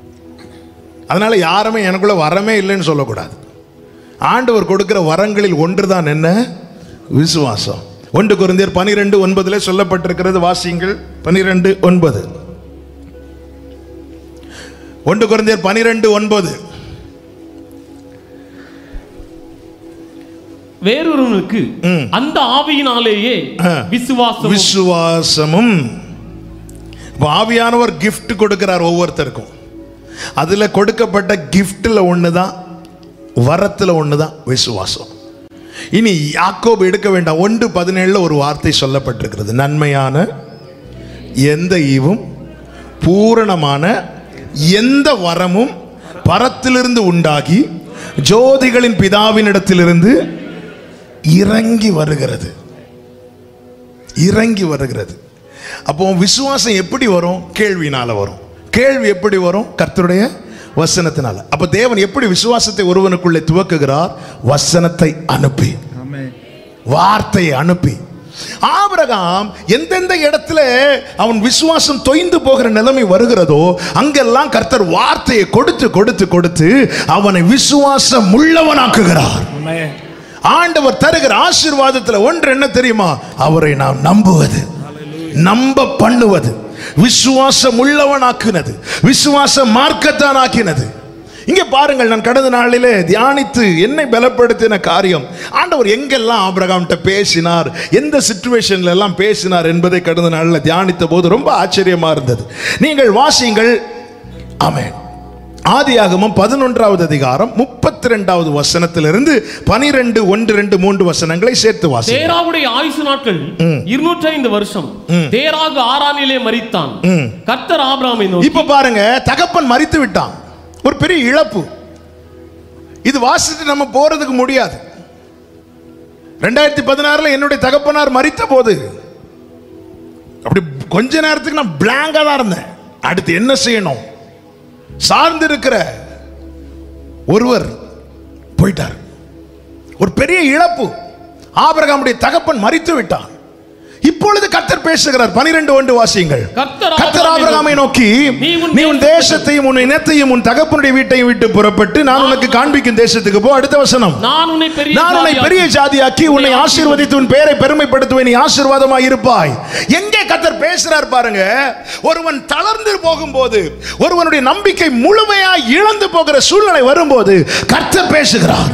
அதனால யாருமே எனக்குள்ள வரமே இல்லைன்னு சொல்லக்கூடாது ஆண்டவர் கொடுக்கிற வரங்களில் ஒன்றுதான் என்ன விசுவாசம் ஒன்று குருந்தியர் பனிரெண்டு ஒன்பதுல சொல்லப்பட்டிருக்கிறது வாசியுங்கள் பனிரெண்டு ஒன்பது ஒன்று குருந்தியர் பனிரெண்டு ஒன்பது வேறொருவனுக்கு அந்த ஆவியினாலேயே ஆ. விசுவாசம் விசுவாசமும் இப்ப ஆவியானவர் gift கொடுக்கிறார் ஒவ்வொருத்தருக்கும் அதுல கொடுக்கப்பட்ட கிஃப்ட்ல ஒண்ணுதான் வரத்துல ஒண்ணுதான் விசுவாசம் இனி யாக்கோபு எடுக்க வேண்டாம் ஒன்று பதினேழுல ஒரு வார்த்தை சொல்லப்பட்டிருக்கிறது நன்மையான எந்த ஈவும் பூரணமான எந்த வரமும் பரத்திலிருந்து உண்டாகி ஜோதிகளின் பிதாவினிடத்திலிருந்து இறங்கி வருகிறது இறங்கி வருகிறது அப்போ விசுவாசம் எப்படி வரும் கேள்வினால வரும் கேள்வி எப்படி வரும் கர்த்தருடைய வசனத்தினால அப்ப தேவன் எப்படி விசுவாசத்தை ஒருவனுக்குள்ளே துவக்குகிறார் வசனத்தை அனுப்பி வார்த்தையை அனுப்பி ஆபிரகாம் எந்தெந்த இடத்துல அவன் விசுவாசம் தொய்ந்து போகிற நிலைமை வருகிறதோ அங்கெல்லாம் கர்த்தர் வார்த்தையை கொடுத்து கொடுத்து கொடுத்து அவனை விசுவாசம் உள்ளவனாக்குகிறார் ஆண்டவர் தருகிற ஆசீர்வாதத்தில் ஒன்று என்ன தெரியுமா அவரை நாம் நம்புவது நம்ப பண்ணுவது விசுவாசம் உள்ளவனாக்குனது விசுவாச மார்க்கத்தான் ஆக்கினது இங்கே பாருங்கள் நான் கடந்த நாளிலே தியானித்து என்னை பலப்படுத்தின காரியம் ஆண்டவர் எங்கெல்லாம் ஆபிரகாம்கிட்ட பேசினார் எந்த சுச்சுவேஷன்ல எல்லாம் பேசினார் என்பதை கடந்த நாளில் தியானித்த போது ரொம்ப ஆச்சரியமா இருந்தது நீங்கள் வாசியுங்கள் ஆமென் ஆதியாகமம் பதினொன்றாவது அதிகாரம் முப்பத்தி ரெண்டாவது வசனத்திலிருந்து பனிரெண்டு ஒன்று ரெண்டு மூன்று வசனங்களை சேர்த்து வாசி தேராவுடைய ஆயுசு நாட்கள் இருநூற்றி ஐந்து வருஷம் தேராகு ஆறானிலே மரித்தான் கர்த்தர் ஆபிரகாமை நோக்கி இப்ப பாருங்க தகப்பன் மறித்து விட்டான் ஒரு பெரிய இழப்பு இது வாசிட்டு நம்ம போறதுக்கு முடியாது ரெண்டாயிரத்தி பதினாறுல என்னுடைய தகப்பனார் மரித்த போது அப்படி கொஞ்ச நேரத்துக்கு நான் பிளாங்கா தான் இருந்தேன் அடுத்து என்ன செய்யணும் சார்ந்து இருக்கிற ஒருவர் போயிட்டார் ஒரு பெரிய இழப்பு ஆபிரகாமுடைய தகப்பன் மரித்து விட்டான் இப்பொழுது கத்தர் பேசுகிறார் பனிரெண்டு ஒன்று வாசியுங்கள் கர்த்தர் கத்தர் ஆபிரகாமை நோக்கி நீ உன் நீ உன் தேசத்தையும் உன் இனத்தையும் உன் தகப்பனுடைய வீட்டையும் விட்டு புறப்பட்டு நான் உனக்கு காண்பிக்கும் தேசத்துக்கு போ அடுத்த வசனம் நான் உன்னை பெரிய நான் உன்னை ஜாதியாக்கி- பெரிய ஜாதியாக்கி உன்னை ஆசீர்வதித்து உன் பேரை பெருமைப்படுத்துவேன் நீ ஆசீர்வாதமாய் இருப்பாய் எங்கே கத்தர் பேசுறார் பாருங்க ஒருவன் தளர்ந்து போகும்போது ஒருவனுடைய நம்பிக்கை முழுமையாய் இழந்து போகிற சூழ்நிலை வரும்போது கர்த்தர் பேசுகிறார்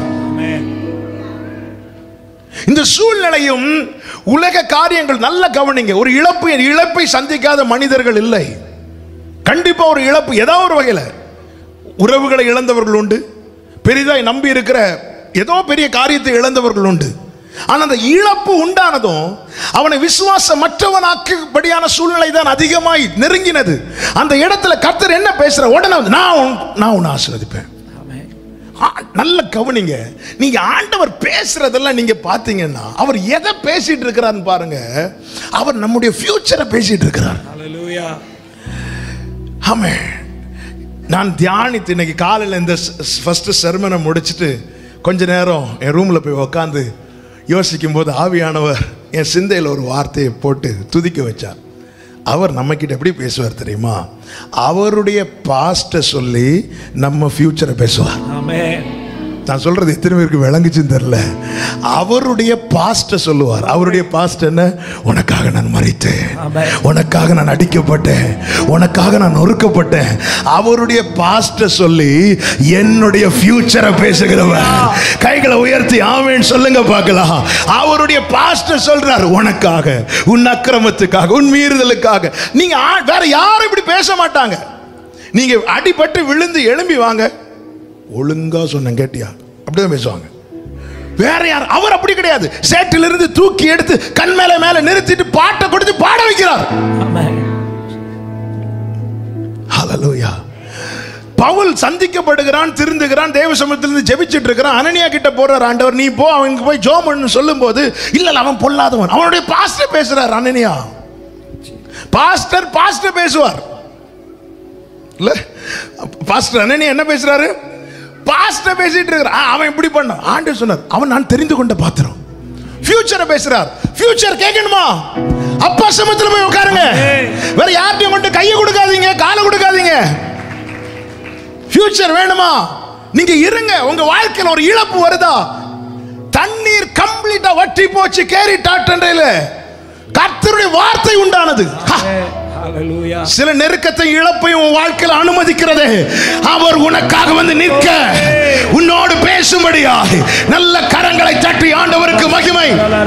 இந்த சூழ்நிலையும் உலக காரியங்கள் நல்ல கவனிங்க ஒரு இழப்பு இழப்பை சந்திக்காத மனிதர்கள் இல்லை கண்டிப்பா ஒரு இழப்பு ஏதோ ஒரு வகையில் உறவுகளை இழந்தவர்கள் உண்டு பெரிதாய் நம்பி இருக்கிற ஏதோ பெரிய காரியத்தை இழந்தவர்கள் உண்டு ஆனா அந்த இழப்பு உண்டானதும் அவனை விசுவாசமற்றவனாக்கும்படியான சூழ்நிலை தான் அதிகமாய் நெருங்கினது அந்த இடத்துல கர்த்தர் என்ன பேசுற உடனே வந்து, நான் உன்- நான் உன்னை ஆசீர்வதிப்பேன் ஆ, நல்ல கவனிங்க நீங்க ஆண்டவர் பேசுறதெல்லாம் நீங்க பாத்தீங்கன்னா அவர் எதை பேசிட்டு இருக்கிறார்னு பாருங்க அவர் நம்முடைய ஃபியூச்சரை பேசிட்டு இருக்கிறார் ஆமே நான் தியானித்து இன்னைக்கு காலையில் இந்த ஃபர்ஸ்ட் செர்மனை முடிச்சுட்டு கொஞ்ச நேரம் என் ரூமில் போய் உக்காந்து யோசிக்கும் போது ஆவியானவர் என் சிந்தையில் ஒரு வார்த்தையை போட்டு துதிக்க வச்சார் அவர் நம்மக்கிட்ட எப்படி பேசுவார் தெரியுமா அவருடைய பாஸ்ட்டை சொல்லி நம்ம ஃபியூச்சரை பேசுவார் நான் சொல்றது எத்தனை பேருக்கு விளங்குச்சுன்னு தெரியல அவருடைய பாஸ்ட சொல்லுவார் அவருடைய பாஸ்ட் என்ன உனக்காக நான் மறித்தேன் உனக்காக நான் அடிக்கப்பட்டேன் உனக்காக நான் நொறுக்கப்பட்டேன் அவருடைய பாஸ்ட சொல்லி என்னுடைய ஃபியூச்சரை பேசுகிறவர் கைகளை உயர்த்தி ஆவேன் சொல்லுங்க பார்க்கலாம் அவருடைய பாஸ்ட சொல்றார் உனக்காக உன் அக்கிரமத்துக்காக உன் மீறுதலுக்காக நீங்க ஆ- வேற யாரும் இப்படி பேச மாட்டாங்க நீங்க அடிபட்டு விழுந்து எழும்பி வாங்க ஒழுங்கா சொன்னேன் கேட்டியா அப்படிதான் பேசுவாங்க வேற யார் அவர் அப்படி கிடையாது சேற்றிலிருந்து தூக்கி எடுத்து கண் மேல மேல நிறுத்திட்டு பாட்டை கொடுத்து பாட வைக்கிறார் ஹalleluya பவுல் சந்திக்கப்படுகிறான் திருந்துகிறான் தேவ சமூகத்திலிருந்து ஜெபிச்சிட்டு இருக்கிறான் அனனியா கிட்ட போறார் ஆண்டவர் நீ போ அவனுக்கு போய் ஜோம் பண்ணு சொல்லும் போது இல்ல இல்ல, அவன் பொல்லாதவன் அவனுடைய பாஸ்டர் பேசுறார் அனனியா பாஸ்டர் பாஸ்டர் பேசுவார் இல்ல பாஸ்டர் அண்ணனே என்ன பேசுறாரு பாஸ்டர் பேசிட்டு இருக்கிறார் ஆ, அவன் இப்படி பண்ணான் ஆண்டு சொன்னார் அவன் நான் தெரிந்து கொண்ட பாத்திரம் ஃபியூச்சரை பேசுறார் ஃபியூச்சர் கேட்கணுமா அப்பா சமத்துல போய் உட்காருங்க வேற யார்ட்டையும் மட்டும் கையை கொடுக்காதீங்க காலை கொடுக்காதீங்க ஃபியூச்சர் வேணுமா நீங்க இருங்க உங்க வாழ்க்கையில ஒரு இழப்பு வருதா தண்ணீர் கம்ப்ளீட்டா வற்றி போச்சு கேரி டாட்டன்றையில கர்த்தருடைய வார்த்தை உண்டானது ஹா! சில நெருக்கத்தை இழப்பையும் உன் வாழ்க்கையில் அனுமதிக்கிறதே அவர் உனக்காக வந்து நிற்க உன்னோடு பேசும்படியாக நல்ல கரங்களை தட்டி ஆண்டவருக்கு மகிமை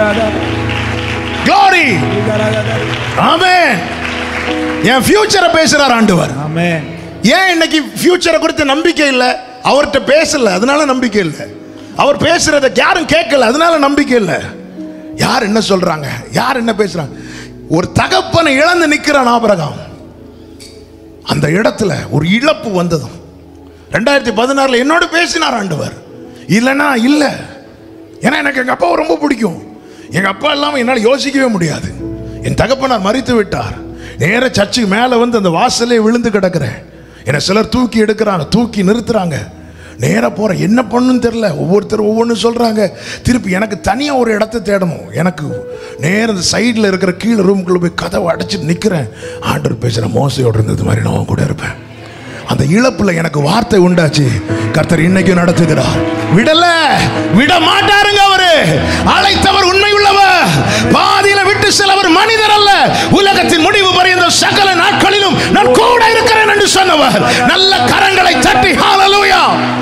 glory ஆமென் என் ஃபியூச்சரை பேசுறார் ஆண்டவர் ஏன் இன்னைக்கு ஃபியூச்சரை குறித்து நம்பிக்கை இல்லை அவர்கிட்ட பேசல அதனால நம்பிக்கை இல்லை அவர் பேசுறத யாரும் கேட்கல அதனால நம்பிக்கை இல்லை யார் என்ன சொல்றாங்க யார் என்ன பேசுறாங்க ஒரு தகப்பனை இழந்து நிக்கிறான் ஆபரகாம் அந்த இடத்துல ஒரு இழப்பு வந்ததும் ரெண்டாயிரத்தி பதினாறுல என்னோட பேசினார் ஆண்டவர் இல்லைன்னா இல்லை ஏன்னா எனக்கு எங்க அப்பாவை ரொம்ப பிடிக்கும் எங்க அப்பா இல்லாம என்னால் யோசிக்கவே முடியாது என் தகப்பனார் மறித்து விட்டார் நேர சர்ச்சுக்கு மேலே வந்து அந்த வாசலே விழுந்து கிடக்கிறேன் என்னை சிலர் தூக்கி எடுக்கிறாங்க தூக்கி நிறுத்துறாங்க நேரா போறேன் என்ன பண்ணுன்னு தெரியல ஒவ்வொருத்தர் ஒவ்வொன்றும் சொல்றாங்க திருப்பி எனக்கு தனியா ஒரு இடத்த தேடணும் எனக்கு நேர இந்த சைடில் இருக்கிற கீழே ரூமுக்குள்ள போய் கதவை அடைச்சிட்டு நிக்கிறேன் ஆண்டவர் பேசுற மோசையோடு இருந்தது மாதிரி நான் உன் கூட இருப்பேன் அந்த இழப்புல எனக்கு வார்த்தை உண்டாச்சு கர்த்தர் இன்னைக்கு நடத்துகிறார் விடல விட மாட்டாருங்க அவரு அழைத்தவர் உண்மை உள்ளவர் பாதியில விட்டு செல்லவர் மனிதர் அல்ல உலகத்தின் முடிவு பரியந்த சகல நாட்களிலும் நான் கூட இருக்கிறேன் என்று சொன்னவர் நல்ல கரங்களை தட்டி ஹalleluya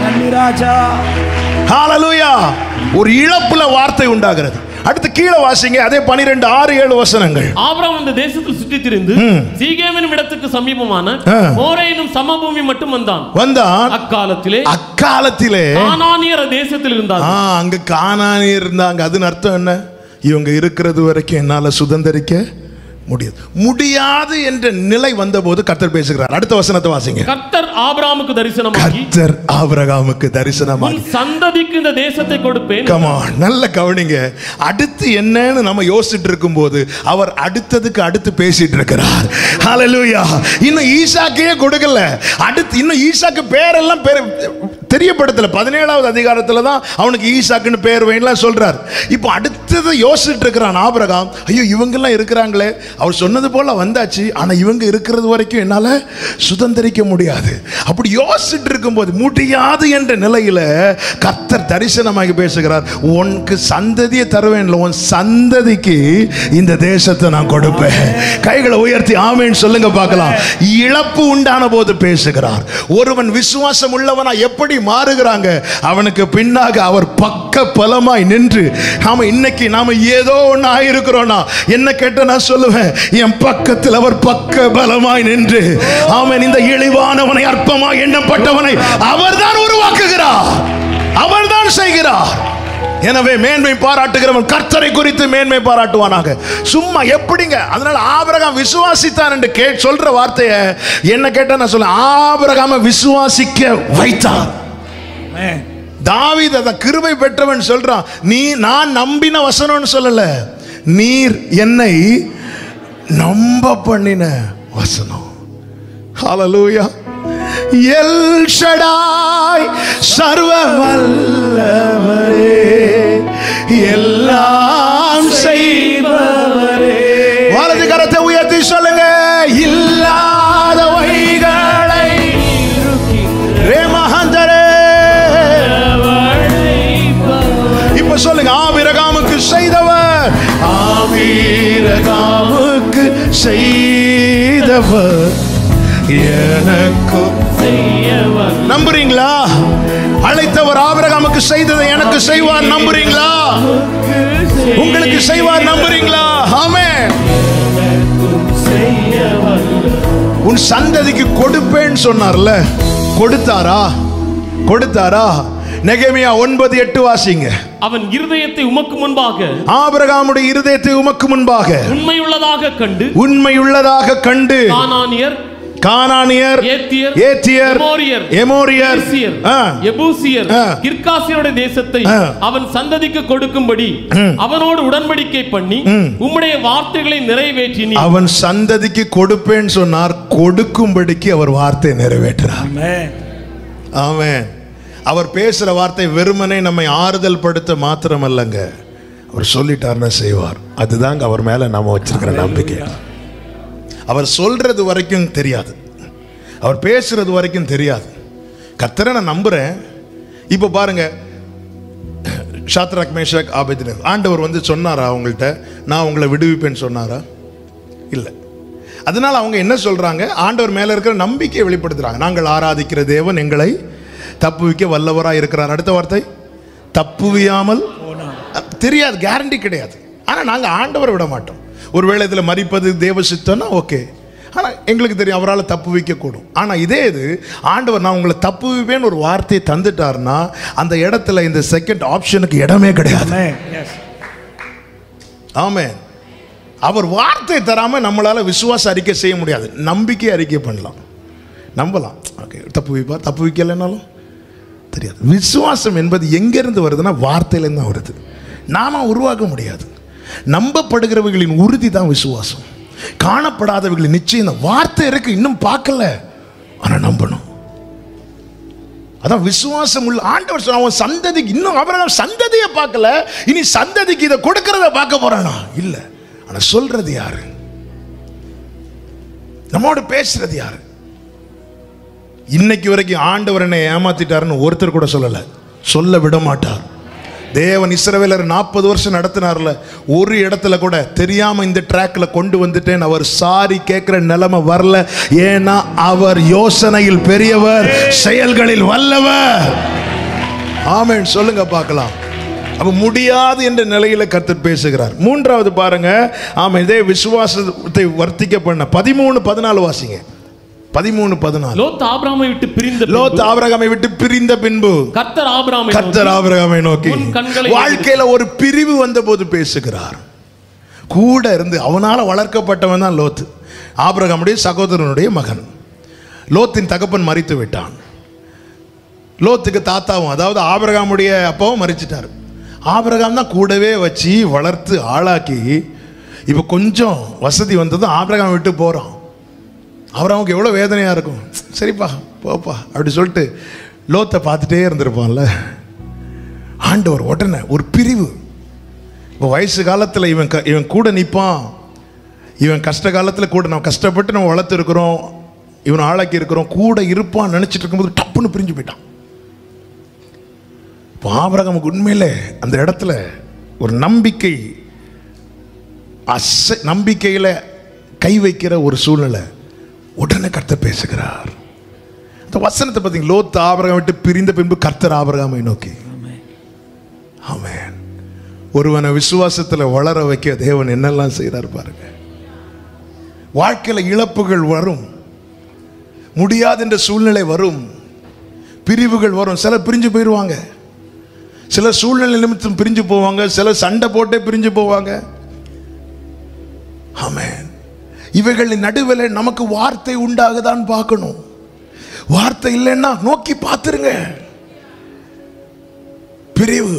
ஹalleluya ஒரு இழப்புல வார்த்தை உண்டாகிறது அடுத்து கீழே வாசிங்க அதே பனிரெண்டு ஆறு ஏழு வசனங்கள் ஆபிரகாம் அந்த தேசத்தில் சுற்றித் திரிந்து சீகேமின் இடத்துக்கு சமீபமான ஆ. மோரே என்னும் சமபூமி மட்டும் வந்தான் வந்தான் அக்காலத்திலே அக்காலத்திலே கானானியர் தேசத்தில் இருந்தார் ஆ அங்க காணானி இருந்தாங்க அதன் அர்த்தம் என்ன இவங்க இருக்கிறது வரைக்கும் என்னால சுதந்திரிக்க முடியாது முடியாது என்ற நிலை வந்தபோது கர்த்தர் பேசுகிறார் அடுத்த வசனத்தை வாசிங்க கர்த்தர் ஆபிரகாமுக்கு தரிசனமாகி கர்த்தர் ஆபிரகாமுக்கு தரிசனமாகி உன் சந்ததிக்கு இந்த தேசத்தை கொடுப்பேன் கமான் நல்ல கவனிங்க அடுத்து என்னன்னு நம்ம யோசிச்சுட்டு இருக்கும்போது அவர் அடுத்ததுக்கு அடுத்து பேசிட்டு இருக்கிறார் ஹalleluya இன்னும் ஈசாக்கே கொடுக்கல அடுத்து இன்னும் ஈசாக்கு பேரெல்லாம் பேர் தெரியப்படுத்தல பதினேழாவது அதிகாரத்துல தான் அவனுக்கு ஈசாக்குன்னு பேர் வேணலாம் சொல்றார் இப்போ அடுத்தது யோசிச்சுட்டு இருக்கிறான் ஆபிரகாம் ஐயோ இவங்கெல்லாம் இருக்கிறாங்களே அவர் சொன்னது போல வந்தாச்சு ஆனா இவங்க இருக்கிறது வரைக்கும் என்னால சுதந்திரிக்க முடியாது அப்படி யோசிச்சுட்டு இருக்கும்போது முடியாது என்ற நிலையில கர்த்தர் தரிசனமாகி பேசுகிறார் உனக்கு சந்ததியை தருவேன்ல உன் சந்ததிக்கு இந்த தேசத்தை நான் கொடுப்பேன் கைகளை உயர்த்தி ஆமேன்னு சொல்லுங்க பார்க்கலாம் இழப்பு உண்டான போது பேசுகிறார் ஒருவன் விசுவாசம் உள்ளவனா எப்படி மாறுகிறாங்க அவனுக்கு பின்னாக அவர் பக்க பலமாய் நின்று நாம இன்னைக்கு நாம ஏதோ ஒண்ணு ஆயிருக்கிறோம்னா என்ன கேட்ட நான் சொல்லுவேன் என் பக்கத்தில் அவர் பக்க பலமாய் நின்று ஆமென் இந்த இழிவானவனை அற்பமாய் எண்ணப்பட்டவனை அவர்தான் உருவாக்குகிறார் அவர்தான் செய்கிறார் எனவே மேன்மை பாராட்டுகிறவன் கர்த்தரை குறித்து மேன்மை பாராட்டுவானாக சும்மா எப்படிங்க அதனால ஆபிரகாம் விசுவாசித்தான் என்று கே சொல்ற வார்த்தையை என்ன கேட்டா நான் சொல்ல ஆபிரகாம விசுவாசிக்க வைத்தார் தாவீது அத கிருபை பெற்றவன் சொல்றான் நீ நான் நம்பின வசனம்னு சொல்லல நீர் என்னை நம்ப பண்ணின வசனம் ஹalleluya எல் ஷடாய் சர்வ வல்லவரே எல்லாம் செய்பவரே வலது கரத்தை உயர்த்தி சொல்லுங்க இல்லாத வைகளை ரே மகந்தரே இப்ப சொல்லுங்க ஆபிரகாமுக்கு செய்தவர் ஆபிரகாமுக்கு செய்தவர் எனக்கும் நம்புறீங்களா அழைத்தவர் ஆபிரகாமுக்கு செய்ததை எனக்கு செய்வார் நம்புறீங்களா உங்களுக்கு செய்வார் நம்புறீங்களா ஆமே உன் சந்ததிக்கு கொடுப்பேன்னு சொன்னார்ல கொடுத்தாரா கொடுத்தாரா நெகமியா ஒன்பது எட்டு வாசிங்க அவன் இருதயத்தை உமக்கு முன்பாக ஆபிரகாமுடைய இருதயத்தை உமக்கு முன்பாக உண்மையுள்ளதாக கண்டு உண்மையுள்ளதாக கண்டு கானானியர் கானானியர் ஏத்தியர் ஏத்தியர் எமோரியர் எமோரியர் பெரிசியர், ஆ. எபூசியர் ஆ. கிர்காசியருடைய தேசத்தை ஆ. அவன் சந்ததிக்கு கொடுக்கும்படி அவனோடு உடன்படிக்கை பண்ணி உம்முடைய வார்த்தைகளை நிறைவேற்றி நீ அவன் சந்ததிக்கு கொடுப்பேன்னு சொன்னார் கொடுக்கும்படிக்கு அவர் வார்த்தை நிறைவேற்றினார் ஆமென் அவர் பேசுற வார்த்தை வெறுமனே நம்மை ஆறுதல் படுத்த மாத்திரமல்லங்க அவர் சொல்லிட்டார்னா செய்வார் அதுதாங்க அவர் மேல நாம வச்சிருக்கிற நம்பிக்கை அவர் சொல்றது வரைக்கும் தெரியாது அவர் பேசுறது வரைக்கும் தெரியாது கர்த்தரை நான் நம்புறேன் இப்போ பாருங்க ஷாத்ராக் மேஷாக் ஆபேத்னேகோ ஆண்டவர் வந்து சொன்னாரா அவங்கள்ட்ட நான் உங்களை விடுவிப்பேன்னு சொன்னாரா இல்லை அதனால அவங்க என்ன சொல்றாங்க ஆண்டவர் மேல இருக்கிற நம்பிக்கையை வெளிப்படுத்துறாங்க நாங்கள் ஆராதிக்கிற தேவன் எங்களை தப்புவிக்க வல்லவராக இருக்கிறார் அடுத்த வார்த்தை தப்புவியாமல் அஹ், தெரியாது கேரண்டி கிடையாது ஆனா நாங்க ஆண்டவரை விட மாட்டோம் ஒருவேளை இதுல மறிப்பது தேவ சித்தம்னா ஓகே ஆனா எங்களுக்கு தெரியும் அவரால் தப்பு வைக்கக்கூடும் ஆனா இதே இது ஆண்டவர் நான் உங்களை தப்பு வைப்பேன்னு ஒரு வார்த்தையை தந்துட்டாருன்னா அந்த இடத்துல இந்த செகண்ட் ஆப்ஷனுக்கு இடமே கிடையாது ஆமே அவர் வார்த்தை தராம நம்மளால விசுவாச அறிக்கை செய்ய முடியாது நம்பிக்கை அறிக்கை பண்ணலாம் நம்பலாம் ஓகே தப்பு வைப்பார் தப்பு வைக்கலைன்னாலும் தெரியாது விசுவாசம் என்பது எங்கேருந்து வருதுன்னா வார்த்தையிலேருந்து தான் வருது நாம உருவாக்க முடியாது நம்பப்படுகிறவர்களின் உறுதி தான் விசுவாசம் காணப்படாதவர்களின் நிச்சயம் தான் வார்த்தை இருக்கு இன்னும் பார்க்கல ஆனா நம்பணும் அதான் விசுவாசம் உள்ள ஆண்டவர் சொன்ன அவன் சந்ததிக்கு இன்னும் அவர்கள் சந்ததியை பார்க்கல இனி சந்ததிக்கு இதை கொடுக்கறத பார்க்க போறானா இல்ல ஆனா சொல்றது யாரு நம்மோட பேசுறது யாரு இன்னைக்கு வரைக்கும் ஆண்டவர் என்னை ஏமாத்திட்டாருன்னு ஒருத்தர் கூட சொல்லல சொல்ல விட மாட்டார் தேவன் இஸ்ரவேலர் நாற்பது வருஷம் நடத்தினார்ல ஒரு இடத்துல கூட தெரியாம இந்த ட்ராக்ல கொண்டு வந்துட்டேன் அவர் சாரி கேட்கிற நிலைமை வரல ஏன்னா அவர் யோசனையில் பெரியவர் செயல்களில் வல்லவர் ஆமென் சொல்லுங்க பார்க்கலாம் அப்ப முடியாது என்ற நிலையில கர்த்தர் பேசுகிறார் மூன்றாவது பாருங்க ஆமா இதே விசுவாசத்தை வர்த்திக்க பண்ண பதிமூணு பதினாலு வாசிங்க பதிமூணு பதினாலு லோத் ஆபிராமை விட்டு பிரிந்த லோத் பின்பு ஆபிரகாமை விட்டு பிரிந்த பின்பு கர்த்தர் ஆபிராமை கர்த்தர் ஆபிரகாமை நோக்கி உன் கண்களை வாழ்க்கையில ஒரு பிரிவு வந்தபோது பேசுகிறார் கூட இருந்து அவனால் வளர்க்கப்பட்டவன் தான் லோத்து ஆபிரகாமுடைய சகோதரனுடைய மகன் லோத்தின் தகப்பன் மறித்து விட்டான் லோத்துக்கு தாத்தாவும் அதாவது ஆபிரகாமுடைய அப்பாவும் மறிச்சிட்டார் ஆபிரகாம் தான் கூடவே வச்சு வளர்த்து ஆளாக்கி இப்போ கொஞ்சம் வசதி வந்ததும் ஆபிரகாம் விட்டு போகிறான் அவருக்கு எவ்வளோ வேதனையாக இருக்கும் சரிப்பா போப்பா அப்படி சொல்லிட்டு லோத்தை பார்த்துட்டே இருந்திருப்பான்ல ஆண்டவர் உடனே ஒரு பிரிவு இப்போ வயசு காலத்தில் இவன் க இவன் கூட நிற்பான் இவன் கஷ்ட காலத்தில் கூட நம்ம கஷ்டப்பட்டு நம்ம வளர்த்துருக்குறோம் இவனை ஆளாக்கி இருக்கிறோம் கூட இருப்பான் நினச்சிட்டு இருக்கும்போது டப்புன்னு பிரிஞ்சு போயிட்டான் இப்போ ஆபரகமுக்கு உண்மையிலே அந்த இடத்துல ஒரு நம்பிக்கை அச நம்பிக்கையில் கை வைக்கிற ஒரு சூழ்நிலை உடனே கர்த்தர் பேசுகிறார் இந்த வசனத்தை பார்த்தீங்க லோத்து ஆபரகம் விட்டு பிரிந்த பின்பு கர்த்தர் ஆபரகாமை நோக்கி ஆமென் ஒருவனை விசுவாசத்தில் வளர வைக்க தேவன் என்னெல்லாம் செய்கிறார் பாருங்க வாழ்க்கையில் இழப்புகள் வரும் முடியாது என்ற சூழ்நிலை வரும் பிரிவுகள் வரும் சிலர் பிரிஞ்சு போயிடுவாங்க சில சூழ்நிலை நிமித்தம் பிரிஞ்சு போவாங்க சில சண்டை போட்டே பிரிஞ்சு போவாங்க ஆமென் இவைகளின் நடுவில் நமக்கு வார்த்தை உண்டாகுதான் பார்க்கணும் வார்த்தை இல்லைன்னா நோக்கி பார்த்துருங்க பிரிவு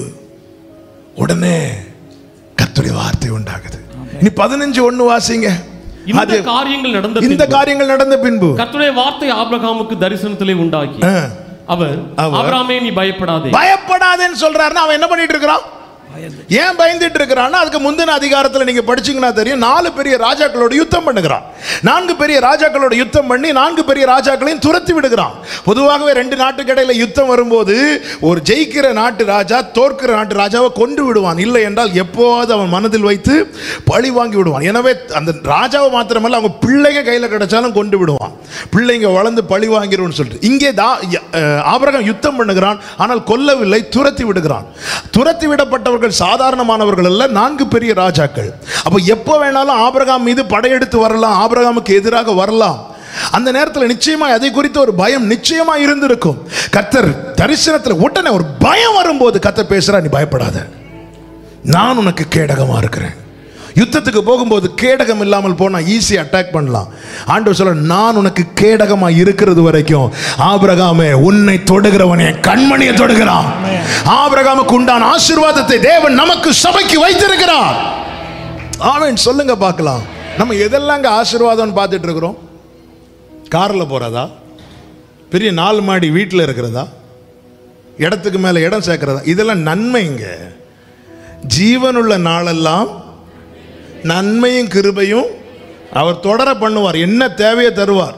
உடனே கர்த்தருடைய வார்த்தை உண்டாகுது இனி பதினஞ்சு ஒண்ணு வாசிங்க இந்த அது காரியங்கள் நடந்த இந்த பின்பு காரியங்கள் நடந்த பின்பு கர்த்தருடைய வார்த்தை ஆபிரகாமுக்கு தரிசனத்திலே உண்டாக்கி ஆ, அவர் அவர் ஆபிரகாமே நீ பயப்படாதே பயப்படாதேன்னு சொல்றாருன்னா அவன் என்ன பண்ணிட்டு இருக்கிறான் ஏன் பயந்துட்டு இருக்கிறான்னா அதுக்கு முந்தின அதிகாரத்தில் நீங்க படிச்சீங்கன்னா தெரியும் நாலு பெரிய ராஜாக்களோட யுத்தம் பண்ணுகிறான் நான்கு பெரிய ராஜாக்களோட யுத்தம் பண்ணி நான்கு பெரிய ராஜாக்களையும் துரத்தி விடுகிறான் பொதுவாகவே ரெண்டு நாட்டுக்கு இடையில யுத்தம் வரும்போது ஒரு ஜெயிக்கிற நாட்டு ராஜா தோற்கிற நாட்டு ராஜாவை கொண்டு விடுவான் இல்லை என்றால் எப்போது அவன் மனதில் வைத்து பழி வாங்கி விடுவான் எனவே அந்த ராஜாவை மாத்திரமல்ல அவங்க பிள்ளைங்க கையில் கிடைச்சாலும் கொண்டு விடுவான் பிள்ளைங்க வளர்ந்து பழி வாங்கிடும்னு சொல்லிட்டு இங்கே தா அஹ், ஆபிரகாம் யுத்தம் பண்ணுகிறான் ஆனால் கொல்லவில்லை துரத்தி விடுகிறான் துரத்தி விடப்பட்டவர்கள் சாதாரணமானவர்கள் அல்ல நான்கு பெரிய ராஜாக்கள் அப்போ எப்போ வேணாலும் ஆபிரகாம் மீது படையெடுத்து வரலாம் ஆபிரகாமுக்கு எதிராக வரலாம் அந்த நேரத்தில் நிச்சயமா அதை குறித்த ஒரு பயம் நிச்சயமா இருந்திருக்கும் கர்த்தர் தரிசனத்தில் உடனே ஒரு பயம் வரும்போது கர்த்தர் பேசுறா நீ பயப்படாத நான் உனக்கு கேடகமா இருக்கிறேன் யுத்தத்துக்கு போகும்போது கேடகம் இல்லாமல் போனா ஈஸி அட்டாக் பண்ணலாம் ஆண்டவர் சொல்ல நான் உனக்கு கேடகமா இருக்கிறது வரைக்கும் ஆபிரகாமே உன்னை தொடுகிறவனே கண்மணியை தொடுகிறான் ஆபிரகாமுக்கு உண்டான ஆசீர்வாதத்தை தேவன் நமக்கு சபைக்கு வைத்திருக்கிறார் ஆமென் சொல்லுங்க பார்க்கலாம் நம்ம எதெல்லாங்க ஆசீர்வாதம்னு பார்த்துட்டு இருக்கிறோம் காரில் போறதா பெரிய நாலு மாடி வீட்டில் இருக்கிறதா இடத்துக்கு மேலே இடம் சேர்க்கிறதா இதெல்லாம் நன்மைங்க ஜீவனுள்ள நாளெல்லாம் நன்மையும் கிருபையும் அவர் தொடர பண்ணுவார் என்ன தேவையை தருவார்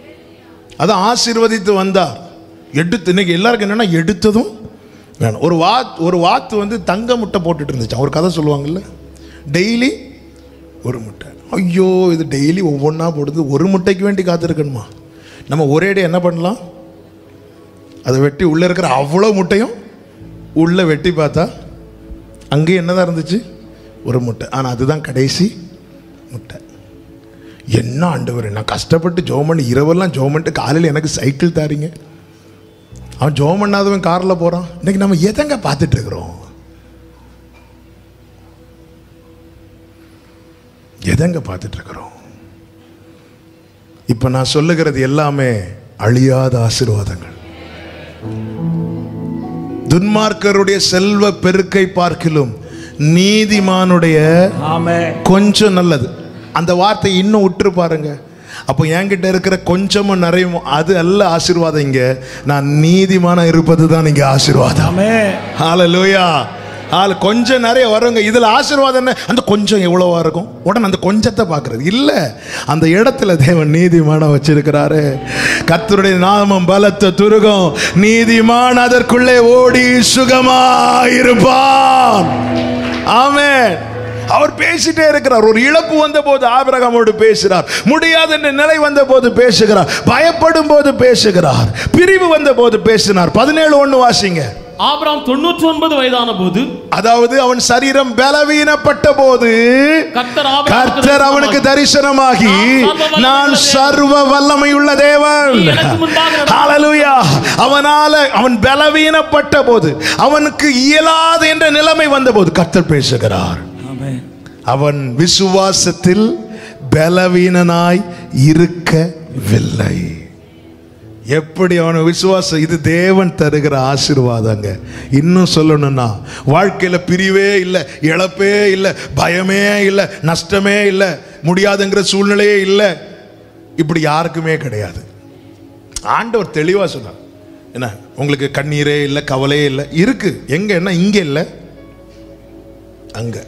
அதை ஆசீர்வதித்து வந்தார் எடுத்து இன்னைக்கு எல்லாருக்கும் என்னன்னா எடுத்ததும் வேணும் ஒரு வா ஒரு வாத்து வந்து தங்க முட்டை போட்டுட்டு இருந்துச்சு ஒரு கதை சொல்லுவாங்கல்ல டெய்லி ஒரு முட்டை ஐயோ இது டெய்லி ஒவ்வொன்றா போடுது ஒரு முட்டைக்கு வேண்டி காத்திருக்கணுமா நம்ம ஒரே டே என்ன பண்ணலாம் அதை வெட்டி உள்ளே இருக்கிற அவ்வளோ முட்டையும் உள்ளே வெட்டி பார்த்தா அங்கேயும் என்னதான் இருந்துச்சு ஒரு முட்டை ஆனால் அதுதான் கடைசி முட்டை என்ன ஆண்டவர் நான் கஷ்டப்பட்டு ஜோம் பண்ணி இரவெல்லாம் ஜோம் பண்ணிட்டு காலையில் எனக்கு சைக்கிள் தாரீங்க அவன் ஜோம் பண்ணாதவன் காரில் போகிறான் இன்னைக்கு நம்ம எதங்க பார்த்துட்டு இருக்கிறோம் எதங்க பார்த்துட்டு இருக்கிறோம் இப்போ நான் சொல்லுகிறது எல்லாமே அழியாத ஆசீர்வாதங்கள் துன்மார்க்கருடைய செல்வ பெருக்கை பார்க்கிலும் நீதிமானுடைய ஆமே கொஞ்சம் நல்லது அந்த வார்த்தை இன்னும் உற்று பாருங்க அப்போ என்கிட்ட இருக்கிற கொஞ்சமும் நிறையும் அது அல்ல ஆசீர்வாதம் இங்க நான் நீதிமான இருப்பது தான் இங்க ஆசீர்வாதம் ஆமே ஹalleluya ஆள் கொஞ்சம் நிறைய வருங்க இதில் ஆசீர்வாதம் என்ன அந்த கொஞ்சம் எவ்வளவா இருக்கும் உடனே அந்த கொஞ்சத்தை பார்க்கறது இல்லை அந்த இடத்துல தேவன் நீதிமான வச்சிருக்கிறாரு கர்த்தருடைய நாமம் பலத்த துருகம் நீதிமான் அதற்குள்ளே ஓடி சுகமாயிருப்பான் ஆமென் அவர் பேசிட்டே இருக்கிறார் ஒரு இழப்பு வந்த போது ஆபிரகாமோடு பேசுகிறார் முடியாத என்ற நிலை வந்த போது பேசுகிறார் பயப்படும் போது பேசுகிறார் பிரிவு வந்த போது பேசினார் பதினேழு ஒன்று வாசிங்க ஆபிரகாம் தொண்ணூற்றி ஒன்பது வயதான போது அதாவது அவன் சரீரம் பலவீனப்பட்ட போது கர்த்தர் கர்த்தர் அவனுக்கு தரிசனமாகி நான் சர்வ வல்லமையுள்ள தேவன் நீ எனக்கு முன்பாக நடந்து ஹalleluya அவனால அவன் பலவீனப்பட்ட போது அவனுக்கு இயலாது என்ற நிலைமை வந்தபோது கர்த்தர் பேசுகிறார் ஆமே அவன் விசுவாசத்தில் பலவீனனாய் இருக்கவில்லை எப்படி அவன விசுவாசம் இது தேவன் தருகிற ஆசீர்வாதங்க இன்னும் சொல்லணும்னா வாழ்க்கையில பிரிவே இல்லை இழப்பே இல்லை பயமே இல்லை நஷ்டமே இல்லை முடியாதுங்கிற சூழ்நிலையே இல்லை இப்படி யாருக்குமே கிடையாது ஆண்டவர் தெளிவா சொன்னார் என்ன உங்களுக்கு கண்ணீரே இல்லை கவலையே இல்லை இருக்கு எங்க என்ன இங்க இல்லை அங்க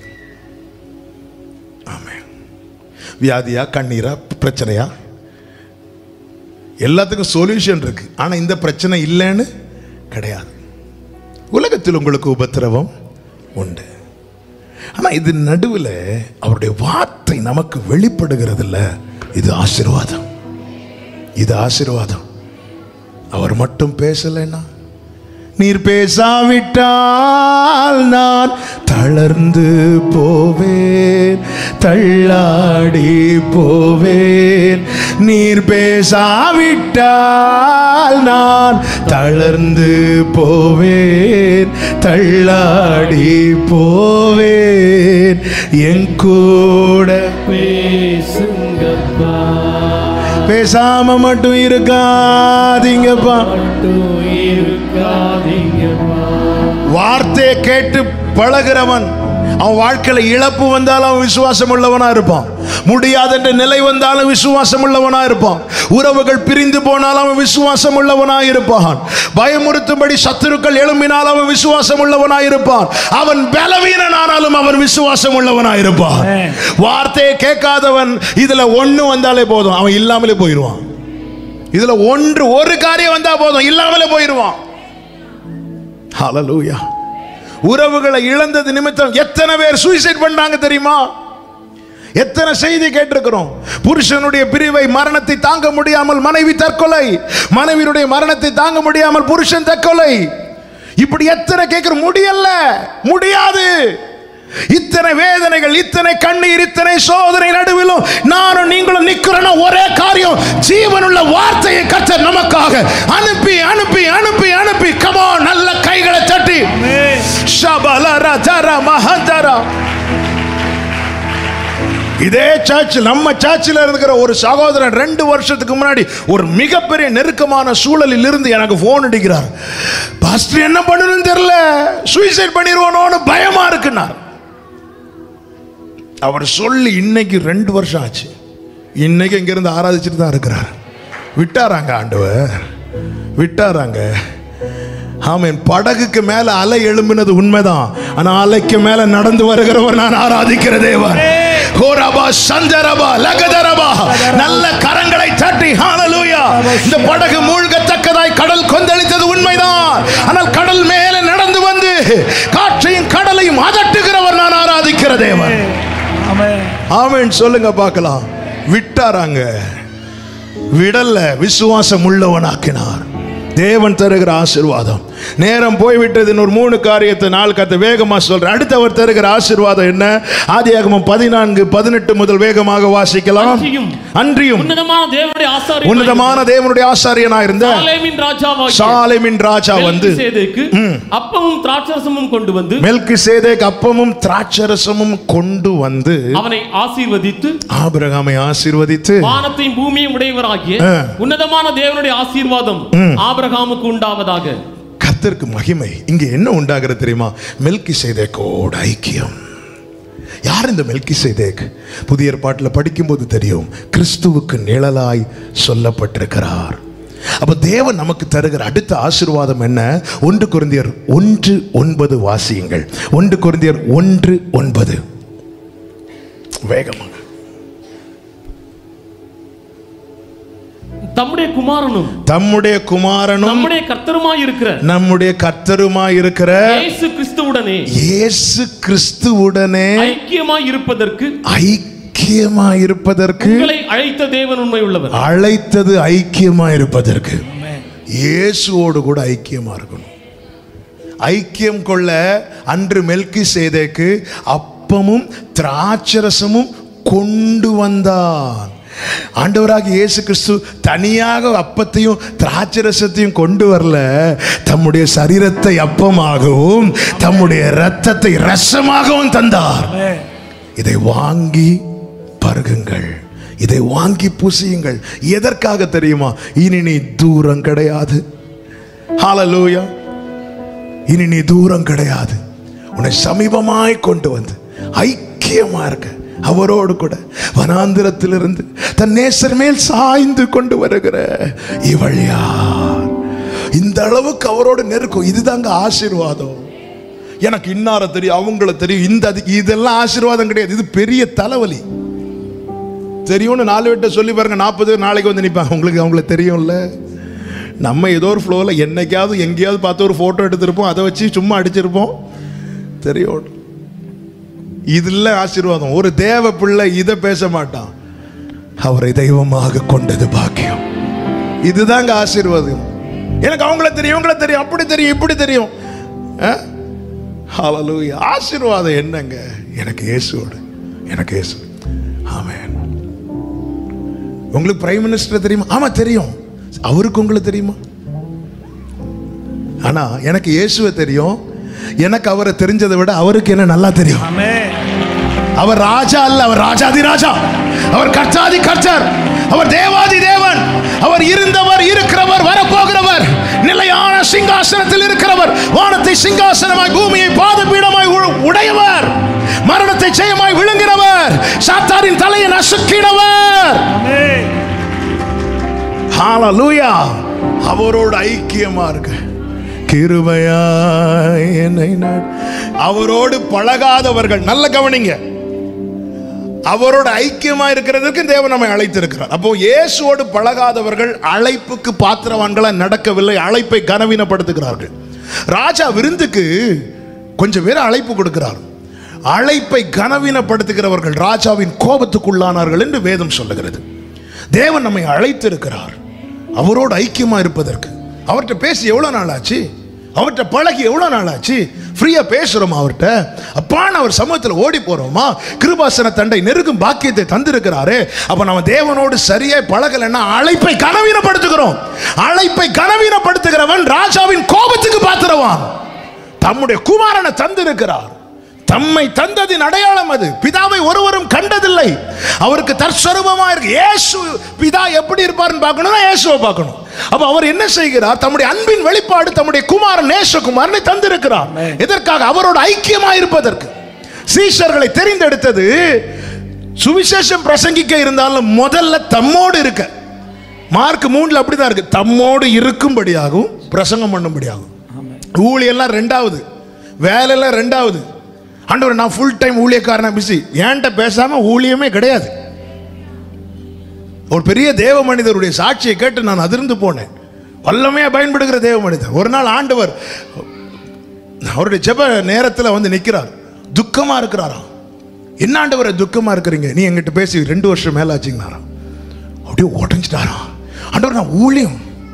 ஆமே வியாதியா கண்ணீரா பிரச்சனையா எல்லாத்துக்கும் சொல்யூஷன் இருக்கு ஆனா இந்த பிரச்சனை இல்லைன்னு கிடையாது உலகத்தில் உங்களுக்கு உபத்திரவம் உண்டு ஆனா இது நடுவில் அவருடைய வார்த்தை நமக்கு வெளிப்படுகிறது இல்ல இது ஆசீர்வாதம் இது ஆசீர்வாதம் அவர் மட்டும் பேசலைன்னா நீர் பேசாவிட்டால் நான் தளர்ந்து போவேன் தள்ளாடி போவேன் நீர் பேசாவிட்டால் நான் தளர்ந்து போவேன் தள்ளாடி போவேன் என் கூட பேசுங்கப்பா பேசாம மட்டும் இருக்காதீங்கப்பா மட்டும் இருக்காதீங்கப்பா வார்த்தையை கேட்டு பழகிறவன் அவன் வாழ்க்கையில இழப்பு வந்தாலும் அவன் விசுவாசம் உள்ளவனா இருப்பான் முடியாத என்ற நிலை வந்தாலும் விசுவாசம் உள்ளவனா இருப்பான் உறவுகள் பிரிந்து போனாலும் அவன் விசுவாசம் உள்ளவனா இருப்பான் பயமுறுத்தும்படி சத்துருக்கள் எழும்பினால் அவன் விசுவாசம் உள்ளவனா இருப்பான் அவன் பலவீனனானாலும் அவன் விசுவாசம் உள்ளவனா இருப்பான் வார்த்தையை கேட்காதவன் இதுல ஒண்ணு வந்தாலே போதும் அவன் இல்லாமலே போயிடுவான் இதுல ஒன்று ஒரு காரியம் வந்தா போதும் இல்லாமலே போயிடுவான் ஹalleluya உறவுகளை இழந்தது நிமித்தம் எத்தனை பேர் சூசைட் பண்ணாங்க தெரியுமா எத்தனை செய்தி கேட்டிருக்கிறோம் புருஷனுடைய பிரிவை மரணத்தை தாங்க முடியாமல் மனைவி தற்கொலை மனைவியுடைய மரணத்தை தாங்க முடியாமல் புருஷன் தற்கொலை இப்படி எத்தனை கேட்கிற முடியல முடியாது இத்தனை வேதனைகள் இத்தனை கண்ணீர் இத்தனை சோதனை நடுவிலும் நானும் நீங்களும் நிக்கிறோம்னா ஒரே காரியம் ஜீவனுள்ள வார்த்தையை கர்த்தர் நமக்காக அனுப்பி அனுப்பி அனுப்பி அனுப்பி கமோ நல்ல கைகளை தட்டி ஷபலர தர மகதரா இதே சர்ச் நம்ம சர்ச்சில் இருக்கிற ஒரு சகோதரன் ரெண்டு வருஷத்துக்கு முன்னாடி ஒரு மிகப்பெரிய நெருக்கமான சூழலில் இருந்து எனக்கு ஃபோன் அடிக்கிறார் பாஸ்டர் என்ன பண்ணணும்னு தெரியல சூசைட் பண்ணிடுவானோன்னு பயமா இருக்குன்னார் அவர் சொல்லி இன்னைக்கு ரெண்டு வருஷம் ஆச்சு இன்னைக்கு இங்கிருந்து ஆராதிச்சுட்டு தான் இருக்கிறார் விட்டாராங்க ஆண்டவர் விட்டாராங்க ஆமென் படகுக்கு மேல அலை எழும்பினது உண்மைதான் ஆனா அலைக்கு மேல நடந்து வருகிறவர் நான் ஆராதிக்கிற தேவன் ஹோரபா சந்தரபா லகதரபா நல்ல கரங்களை தட்டி ஹalleluya இந்த படகு மூழ்கத்தக்கதாய் கடல் கொந்தளித்தது உண்மைதான் ஆனால் கடல் மேலே நடந்து வந்து காற்றையும் கடலையும் அதட்டுகிறவர் நான் ஆராதிக்கிற தேவன் ஆமென் சொல்லுங்க பார்க்கலாம் விட்டாராங்க விடல்ல விசுவாசம் உள்ளவனாக்கினார் தேவன் தருகிற ஆசீர்வாதம் நேரம் போய்விட்டது இன்னொரு மூணு காரியத்தை நாள் கத்த வேகமா சொல்றேன் அடுத்தவர் தருகிற ஆசீர்வாதம் என்ன ஆதியாகமம் பதினான்கு பதினெட்டு முதல் வேகமாக வாசிக்கலாம் அன்றியும் அன்றியும் உன்னதமான தேவனுடைய ஆசாரியனாய் உன்னதமான தேவனுடைய ஆசாரியனா இருந்த சாலேமின் ராஜாவாகிய சாலேமின் ராஜா வந்து மெல்கிசேதேக்கு அப்பமும் திராட்சரசமும் கொண்டு வந்து மெல்கி சேதேக் அப்பமும் திராட்சரசமும் கொண்டு வந்து அவனை ஆசீர்வதித்து ஆபிரகாமை ஆசீர்வதித்து வானத்தையும் பூமியும் உடையவராகிய ஆ. உன்னதமான தேவனுடைய ஆசீர்வாதம் ஆபிரகாமுக்கு உண்டாவதாக கர்த்தருக்கு மகிமை இங்க என்ன உண்டாகிறது தெரியுமா மெல்கி சேதேக்கோட ஐக்கியம் யார் இந்த மெல்கி சேதேக் புதிய ஏற்பாட்டில் படிக்கும்போது தெரியும் கிறிஸ்துவுக்கு நிழலாய் சொல்லப்பட்டிருக்கிறார் அப்ப தேவன் நமக்கு தருகிற அடுத்த ஆசீர்வாதம் என்ன ஒன்று குருந்தியர் ஒன்று ஒன்பது வாசியுங்கள் ஒன்று குருந்தியர் ஒன்று ஒன்பது வேகமாக தம்முடைய குமாரனும் தம்முடைய குமாரனும் நம்முடைய கர்த்தருமாய் இருக்கிற நம்முடைய கர்த்தருமாய் இருக்கிற இயேசு கிறிஸ்துவுடனே இயேசு கிறிஸ்துவுடனே ஐக்கியமாய் இருப்பதற்கு ஐக்கியமாய் இருப்பதற்கு உங்களை அழைத்த தேவன் உண்மை உள்ளவர் அழைத்தது ஐக்கியமாய் இருப்பதற்கு இயேசுவோடு கூட ஐக்கியமா இருக்கணும் ஐக்கியம் கொள்ள அன்று மெல்கி சேதேக்கு அப்பமும் திராட்சரசமும் கொண்டு வந்தான் ஆண்டவராக இயேசு கிறிஸ்து தனியாக அப்பத்தையும் திராட்சரசத்தையும் கொண்டு வரல தம்முடைய சரீரத்தை அப்பமாகவும் தம்முடைய இரத்தத்தை ரசமாகவும் தந்தார் இதை வாங்கி பருகுங்கள் இதை வாங்கி புசியுங்கள் எதற்காக தெரியுமா இனி நீ தூரம் கிடையாது ஹalleluya இனி நீ தூரம் கிடையாது உன்னை சமீபமாய் கொண்டு வந்து ஐக்கியமா இருக்க அவரோடு கூட வனாந்திரத்திலிருந்து தன் நேசர் மேல் சாய்ந்து கொண்டு வருகிற இவள் யார் இந்த அளவுக்கு அவரோடு நெருக்கம் இதுதாங்க ஆசீர்வாதம் எனக்கு இன்னார தெரியும் அவங்கள தெரியும் இந்த அது- இதெல்லாம் ஆசீர்வாதம் கிடையாது இது பெரிய தலைவலி தெரியும்னு நாலு பேர்ட்ட சொல்லி பாருங்க நாற்பது நாளைக்கு வந்து நிற்பாங்க உங்களுக்கு அவங்கள தெரியும்ல நம்ம ஏதோ ஒரு ஃப்ளோவில் என்னைக்காவது எங்கேயாவது பார்த்து ஒரு ஃபோட்டோ எடுத்திருப்போம் அதை வச்சு சும்மா அடிச்சிருப்போம் தெரியும் இதில் ஆசீர்வாதம் ஒரு தேவ பிள்ளை இதை பேச மாட்டான் அவரை தெய்வமாக கொண்டது பாக்கியம் இதுதாங்க ஆசீர்வாதம் எனக்கு அவங்கள தெரியும் இவங்கள தெரியும் அப்படி தெரியும் இப்படி தெரியும் ஆ? ஹalleluya ஆசீர்வாதம் என்னங்க எனக்கு இயேசுவோடு எனக்கு இயேசு ஆமென் உங்களுக்கு பிரைம் மினிஸ்டர் தெரியுமா ஆமா தெரியும் அவருக்கு உங்களுக்கு தெரியுமா ஆனா எனக்கு இயேசுவை தெரியும் எனக்கு அவரை தெரிஞ்சதை விட அவருக்கு என்ன நல்லா தெரியும் அவர் ராஜா அல்ல அவர் ராஜாதி ராஜா அவர் கர்த்தாதி கர்த்தர் அவர் தேவாதி தேவன் அவர் இருந்தவர் இருக்கிறவர் வரப்போகிறவர் நிலையான சிங்காசனத்தில் இருக்கிறவர் வானத்தை சிங்காசனமாய் பூமியை பாதபீடமாய் உ- உடையவர் மரணத்தை ஜெயமாய் விழுங்கிறவர் சாத்தாரின் தலையை நசுக்கினவர் ஹalleluya அவரோடு ஐக்கியமா இருக்க கிருபையாய் என்னை நாடு அவரோடு பழகாதவர்கள் நல்ல கவனிங்க அவரோட ஐக்கியமா இருக்கிறதுக்கு தேவன் நம்மை அழைத்திருக்கிறார் அப்போ இயேசுவோடு பழகாதவர்கள் அழைப்புக்கு பாத்திரவான்களா நடக்கவில்லை அழைப்பை கனவீனப்படுத்துகிறார்கள் ராஜா விருந்துக்கு கொஞ்சம் பேர் அழைப்பு கொடுக்கிறார் அழைப்பை கனவீனப்படுத்துகிறவர்கள் ராஜாவின் கோபத்துக்குள்ளானார்கள் என்று வேதம் சொல்லுகிறது தேவன் நம்மை அழைத்திருக்கிறார் அவரோடு ஐக்கியமா இருப்பதற்கு அவர்கிட்ட பேசி எவ்வளவு நாள் ஆச்சு அவர்கிட்ட பழகி எவ்வளவு நாள் ஆச்சு ஃப்ரீயா பேசுறோமா அவர்கிட்ட அப்பான்னு அவர் சமூகத்தில் ஓடி போறோமா கிருபாசன தண்டை நெருக்கும் பாக்கியத்தை தந்திருக்கிறாரு அப்ப நம்ம தேவனோடு சரியாய் பழகலைன்னா அழைப்பை கனவீனப்படுத்துகிறோம் அழைப்பை கனவீனப்படுத்துகிறவன் ராஜாவின் கோபத்துக்கு பாத்திரவான் தம்முடைய குமாரனை தந்திருக்கிறார் தம்மை தந்ததின் அடையாளம் அது பிதாவை ஒருவரும் கண்டதில்லை அவருக்கு தற்சரூபமா இருக்கு இயேசு பிதா எப்படி இருப்பாருன்னு பார்க்கணும்னா இயேசுவை பார்க்கணும் அப்ப அவர் என்ன செய்கிறார் தம்முடைய அன்பின் வெளிப்பாடு தம்முடைய குமாரன் நேசகுமாரனை தந்திருக்கிறார் எதற்காக அவரோட ஐக்கியமா இருப்பதற்கு சீஷர்களை தெரிந்தெடுத்தது சுவிசேஷம் பிரசங்கிக்க இருந்தாலும் முதல்ல தம்மோடு இருக்க மார்க் மூணுல அப்படிதான் இருக்கு தம்மோடு இருக்கும்படியாகவும் பிரசங்கம் பண்ணும்படியாகும் ஊழியெல்லாம் ரெண்டாவது வேலையெல்லாம் ரெண்டாவது ஆண்டவர் நான் ஃபுல் டைம் ஊழியக்காரனா பிஸி ஏன்ட்ட பேசாம ஊழியமே கிடையாது ஒரு பெரிய தேவ மனிதருடைய சாட்சியை கேட்டு நான் அதிர்ந்து போனேன் வல்லமையா பயன்படுகிற தேவ மனிதர் ஒரு நாள் ஆண்டவர் அவருடைய ஜெப நேரத்தில் வந்து நிற்கிறார் துக்கமா இருக்கிறாராம் என்ன ஆண்டவரை துக்கமா இருக்கிறீங்க நீ எங்கிட்ட பேசி ரெண்டு வருஷம் மேல ஆச்சுங்களாராம் அப்படியே உடஞ்சிட்டாராம் ஆண்டவர் நான் ஊழியம்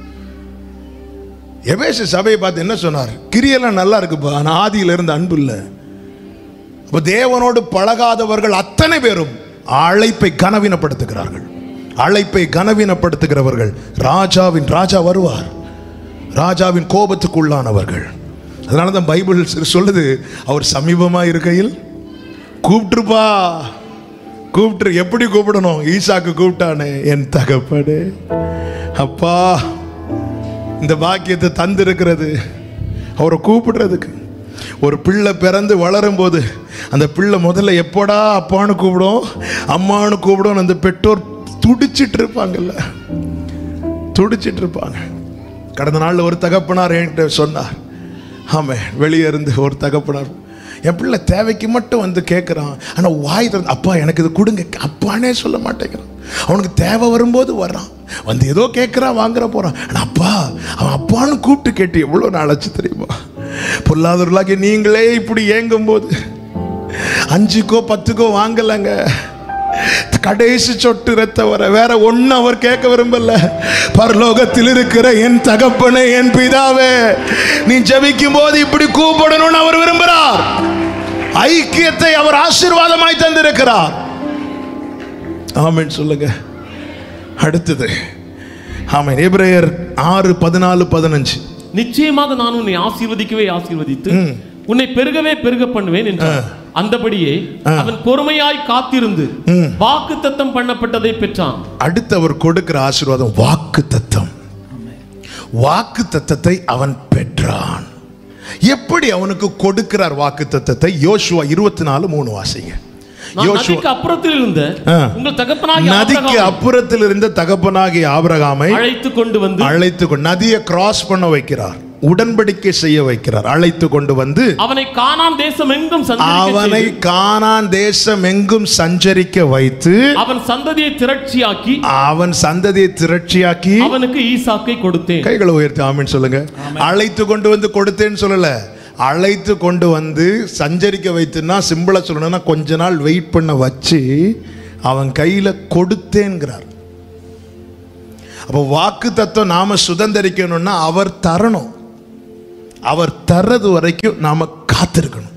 எபேசு சபையை பார்த்து என்ன சொன்னார் கிரியெல்லாம் நல்லா இருக்குப்பா ஆனால் ஆதியில இருந்து அன்பு இல்லை அப்போ தேவனோடு பழகாதவர்கள் அத்தனை பேரும் அழைப்பை கனவீனப்படுத்துகிறார்கள் அழைப்பை கனவீனப்படுத்துகிறவர்கள் ராஜாவின் ராஜா வருவார் ராஜாவின் கோபத்துக்குள்ளானவர்கள் அதனால தான் பைபிள் சொல்லுது அவர் சமீபமா இருக்கையில் கூப்பிட்டுருப்பா கூப்பிட்டு எப்படி கூப்பிடணும் ஈசாக்கு கூப்பிட்டானே என் தகப்படு அப்பா இந்த பாக்கியத்தை தந்திருக்கிறது அவரை கூப்பிடுறதுக்கு ஒரு பிள்ளை பிறந்து வளரும்போது அந்த பிள்ளை முதல்ல எப்போடா அப்பான்னு கூப்பிடும் அம்மான்னு கூப்பிடும் அந்த பெற்றோர் துடிச்சிட்டு இருப்பாங்கல்ல துடிச்சிட்டு இருப்பாங்க கடந்த நாளில் ஒரு தகப்பனார் என்கிட்ட சொன்னார் ஆமே வெளியே இருந்து ஒரு தகப்பனார் என் பிள்ளை தேவைக்கு மட்டும் வந்து கேட்குறான் ஆனால் வாய் திறந்து அப்பா எனக்கு இது கொடுங்க அப்பானே சொல்ல மாட்டேங்கிறான் அவனுக்கு தேவை வரும்போது வர்றான் வந்து ஏதோ கேட்குறான் வாங்குற போகிறான் ஆனால் அப்பா அவன் அப்பான்னு கூப்பிட்டு கேட்டு எவ்வளோ நாளாச்சு தெரியுமா பொல்லாதவர்களாகி நீங்களே இப்படி ஏங்கும் போது அஞ்சுக்கோ பத்துக்கோ வாங்கலைங்க கடைசி சொட்டு ரத்த வர வேற ஒண்ணு அவர் கேட்க விரும்பல பரலோகத்தில் இருக்கிற என் தகப்பனே என் பிதாவே நீ ஜெபிக்கும் போது இப்படி கூப்பிடணும்னு அவர் விரும்புகிறார் ஐக்கியத்தை அவர் ஆசீர்வாதமாய் தந்திருக்கிறார் ஆமென் சொல்லுங்க அடுத்தது ஆமென் எபிரேயர் ஆறு பதினாலு பதினஞ்சு நிச்சயமாக நான் உன்னை ஆசீர்வதிக்கவே ஆசீர்வதித்து உன்னை பெருகவே பெருக பண்ணுவேன் என்றார் அந்தபடியே அவன் பொறுமையாய் காத்திருந்து வாக்கு தத்தம் பண்ணப்பட்டதை பெற்றான் அடுத்து அவர் கொடுக்கிற ஆசீர்வாதம் வாக்கு தத்தம் வாக்கு தத்தத்தை அவன் பெற்றான் எப்படி அவனுக்கு கொடுக்கிறார் வாக்கு தத்தத்தை யோசுவா இருபத்தி நாலு மூணு வாசிங்க நான் யோசுவா நதிக்கு அப்புறத்தில் இருந்த ஆ. உங்கள் தகப்பனாகிய நதிக்கு ஆபிரகாமை அப்புறத்தில் இருந்த தகப்பனாகிய ஆபிரகாமை அழைத்து கொண்டு வந்து அழைத்து கொண்டு நதியை கிராஸ் பண்ண வைக்கிறார் உடன்படிக்கை செய்ய வைக்கிறார் அழைத்து கொண்டு வந்து அவனை கானான் தேசம் எங்கும் சஞ்சரிக்க அவனை செய்து, கானான் தேசம் எங்கும் சஞ்சரிக்க வைத்து அவன் சந்ததியை திரட்சியாக்கி அவன் சந்ததியை திரட்சியாக்கி அவனுக்கு ஈசாக்கை கொடுத்தேன் கைகளை உயர்த்தி ஆமென்னு சொல்லுங்க அழைத்து கொண்டு வந்து கொடுத்தேன்னு சொல்லல அழைத்து கொண்டு வந்து சஞ்சரிக்க வைத்துன்னா சிம்பிளா சொல்லணும்னா கொஞ்ச நாள் வெயிட் பண்ண வச்சு அவன் கையில கொடுத்தேங்கிறார் அப்போ வாக்கு தத்துவம் நாம சுதந்திரிக்கணும்னா அவர் தரணும் அவர் தர்றது வரைக்கும் நாம காத்திருக்கணும்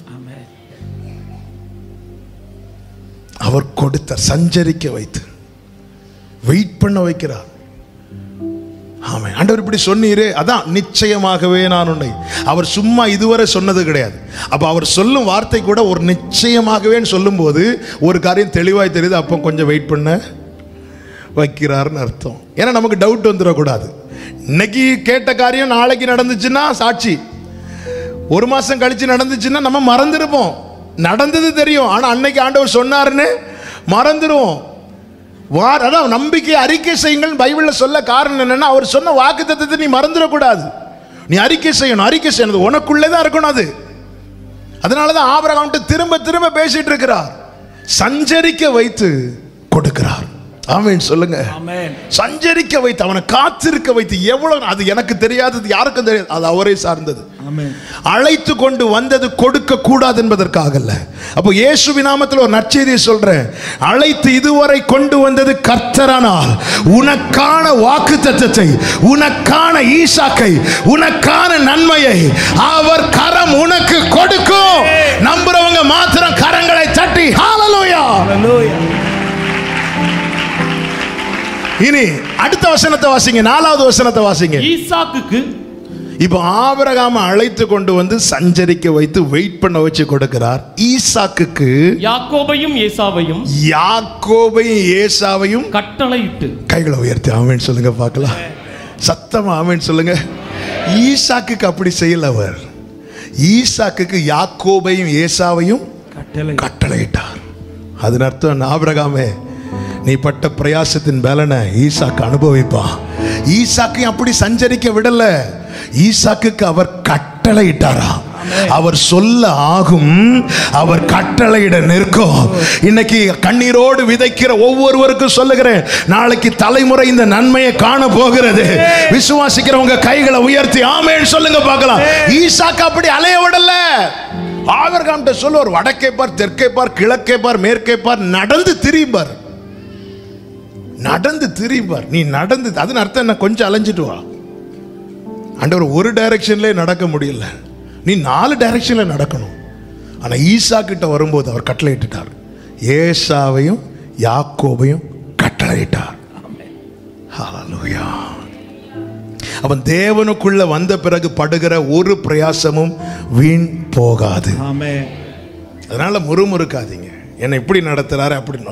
அவர் கொடுத்தார் சஞ்சரிக்க வைத்து வெயிட் பண்ண வைக்கிறார் ஆமென் ஆண்டவர் இப்படி சொன்னீரே அதான் நிச்சயமாகவே நான் உன்னை அவர் சும்மா இதுவரை சொன்னது கிடையாது அப்ப அவர் சொல்லும் வார்த்தை கூட ஒரு நிச்சயமாகவேன்னு சொல்லும்போது ஒரு காரியம் தெளிவாய் தெரியுது அப்போ கொஞ்சம் வெயிட் பண்ண வைக்கிறாருன்னு அர்த்தம் ஏன்னா நமக்கு டவுட் வந்துடக்கூடாது இன்னைக்கு கேட்ட காரியம் நாளைக்கு நடந்துச்சுன்னா சாட்சி ஒரு மாசம் கழிச்சு நடந்துச்சுன்னா நம்ம மறந்துருப்போம் நடந்தது தெரியும் ஆனா அன்னைக்கு ஆண்டவர் சொன்னாருன்னு மறந்துடுவோம் வார் அதான் நம்பிக்கை அறிக்கை செய்யுங்கள் பைபிளில் சொல்ல காரணம் என்னன்னா அவர் சொன்ன வாக்கு தத்தத்தை நீ மறந்துடக்கூடாது நீ அறிக்கை செய்யணும் அறிக்கை செய்யணும் உனக்குள்ளே தான் இருக்கணும் அது அதனால தான் ஆபரகாம்ட்டு திரும்ப திரும்ப பேசிட்டு இருக்கிறார் சஞ்சரிக்க வைத்து கொடுக்கிறார் ஆமென் சொல்லுங்க ஆமென் சஞ்சரிக்க வைத்து அவனை காத்திருக்க வைத்து எவ்வளவு அது எனக்கு தெரியாதது யாருக்கும் தெரியாது அது அவரை சார்ந்தது ஆமென் அழைத்து கொண்டு வந்தது கொடுக்க கூடாது என்பதற்காக அல்ல அப்போ இயேசுவின் நாமத்தில் ஒரு நற்செய்தியை சொல்றேன் அழைத்து இதுவரை கொண்டு வந்தது கர்த்தரானால் உனக்கான வாக்கு தத்தத்தை உனக்கான ஈசாக்கை உனக்கான நன்மையை அவர் கரம் உனக்கு கொடுக்கும் நம்புறவங்க மாத்திரம் கரங்களை தட்டி ஹalleluya ஹalleluya இனி அடுத்த வசனத்தை வாசிங்க நாலாவது வசனத்தை வாசிங்க ஈசாக்குக்கு இப்போ ஆபிரகாம அழைத்து கொண்டு வந்து சஞ்சரிக்க வைத்து வெயிட் பண்ண வச்சு கொடுக்கிறார் ஈசாக்குக்கு யாக்கோபையும் ஏசாவையும் யாக்கோபையும் ஏசாவையும் கட்டளையிட்டு கைகளை உயர்த்தி ஆமென் சொல்லுங்க பார்க்கலாம் சத்தமா ஆமென் சொல்லுங்க ஈசாக்குக்கு அப்படி செய்யல அவர் ஈசாக்குக்கு யாக்கோபையும் ஏசாவையும் கட்டளை கட்டளையிட்டார் அதன் அர்த்தம் ஆபிரகாமே நீ பட்ட பிரயாசத்தின் பலனை ஈசாக்கு அனுபவிப்பான் ஈசாக்கையும் அப்படி சஞ்சரிக்க விடல ஈசாக்குக்கு அவர் கட்டளையிட்டாரா அவர் சொல்ல ஆகும் அவர் கட்டளையிட நிற்கும் இன்னைக்கு கண்ணீரோடு விதைக்கிற ஒவ்வொருவருக்கும் சொல்லுகிறேன் நாளைக்கு தலைமுறை இந்த நன்மையை காண போகிறது விசுவாசிக்கிறவங்க கைகளை உயர்த்தி ஆமேன்னு சொல்லுங்க பார்க்கலாம் ஈசாக்கு அப்படி அலைய விடல ஆவர்காம்கிட்ட சொல்லுவார் வடக்கே பார் தெற்கே பார் கிழக்கே பார் மேற்கே பார் நடந்து திரியும்பார் நடந்து திரியும்பார் நீ நடந்து அதன் அர்த்தம் என்ன கொஞ்சம் அலைஞ்சிட்டு வா ஆண்டவர் ஒரு டைரக்ஷன்ல நடக்க முடியல நீ நாலு டைரக்ஷன்ல நடக்கணும் ஆனா ஈசா கிட்ட வரும்போது அவர் கட்டளையிட்டுட்டார் ஏசாவையும் யாக்கோபையும் கட்டளையிட்டார் ஹalleluya அவன் தேவனுக்குள்ள வந்த பிறகு படுகிற ஒரு பிரயாசமும் வீண் போகாது ஆமென் அதனால முறுமுறுக்காதீங்க என்னை இப்படி நடத்துறாரு அப்படின்னோ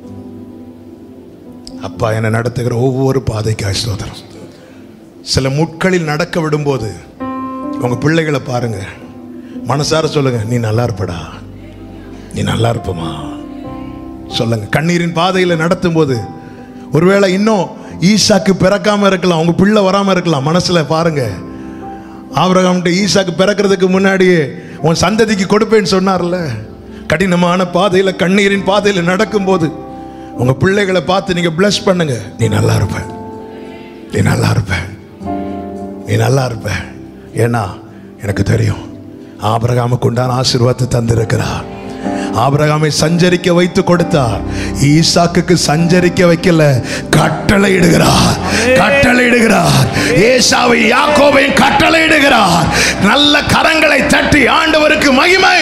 அப்பா என்னை நடத்துகிற ஒவ்வொரு பாதைக்கு ஸ்தோத்திரம் சில முட்களில் நடக்க விடும்போது உங்க பிள்ளைகளை பாருங்க மனசார சொல்லுங்க நீ நல்லா இருப்படா நீ நல்லா இருப்பமா சொல்லுங்க கண்ணீரின் பாதையில் நடத்தும் போது ஒருவேளை இன்னும் ஈசாக்கு பிறக்காம இருக்கலாம் உங்க பிள்ளை வராம இருக்கலாம் மனசுல பாருங்க ஆபிரகாம்கிட்ட ஈசாக்கு பிறக்கிறதுக்கு முன்னாடியே உன் சந்ததிக்கு கொடுப்பேன்னு சொன்னார்ல கடினமான பாதையில் கண்ணீரின் பாதையில் நடக்கும்போது உங்க பிள்ளைகளை பார்த்து நீங்க பிளஸ் பண்ணுங்க நீ நல்லா இருப்ப நீ நல்லா இருப்ப நீ நல்லா இருப்ப ஏன்னா எனக்கு தெரியும் ஆபிரகாமுக்கு உண்டான ஆசீர்வாதத்தை தந்திருக்கிறார் ஆபிரகாமை சஞ்சரிக்க வைத்து கொடுத்தார் ஈசாக்குக்கு சஞ்சரிக்க வைக்கல கட்டளை இடுகிறார் கட்டளை இடுகிறார் ஏசாவை யாக்கோவையும் கட்டளை இடுகிறார் நல்ல கரங்களை தட்டி ஆண்டவருக்கு மகிமை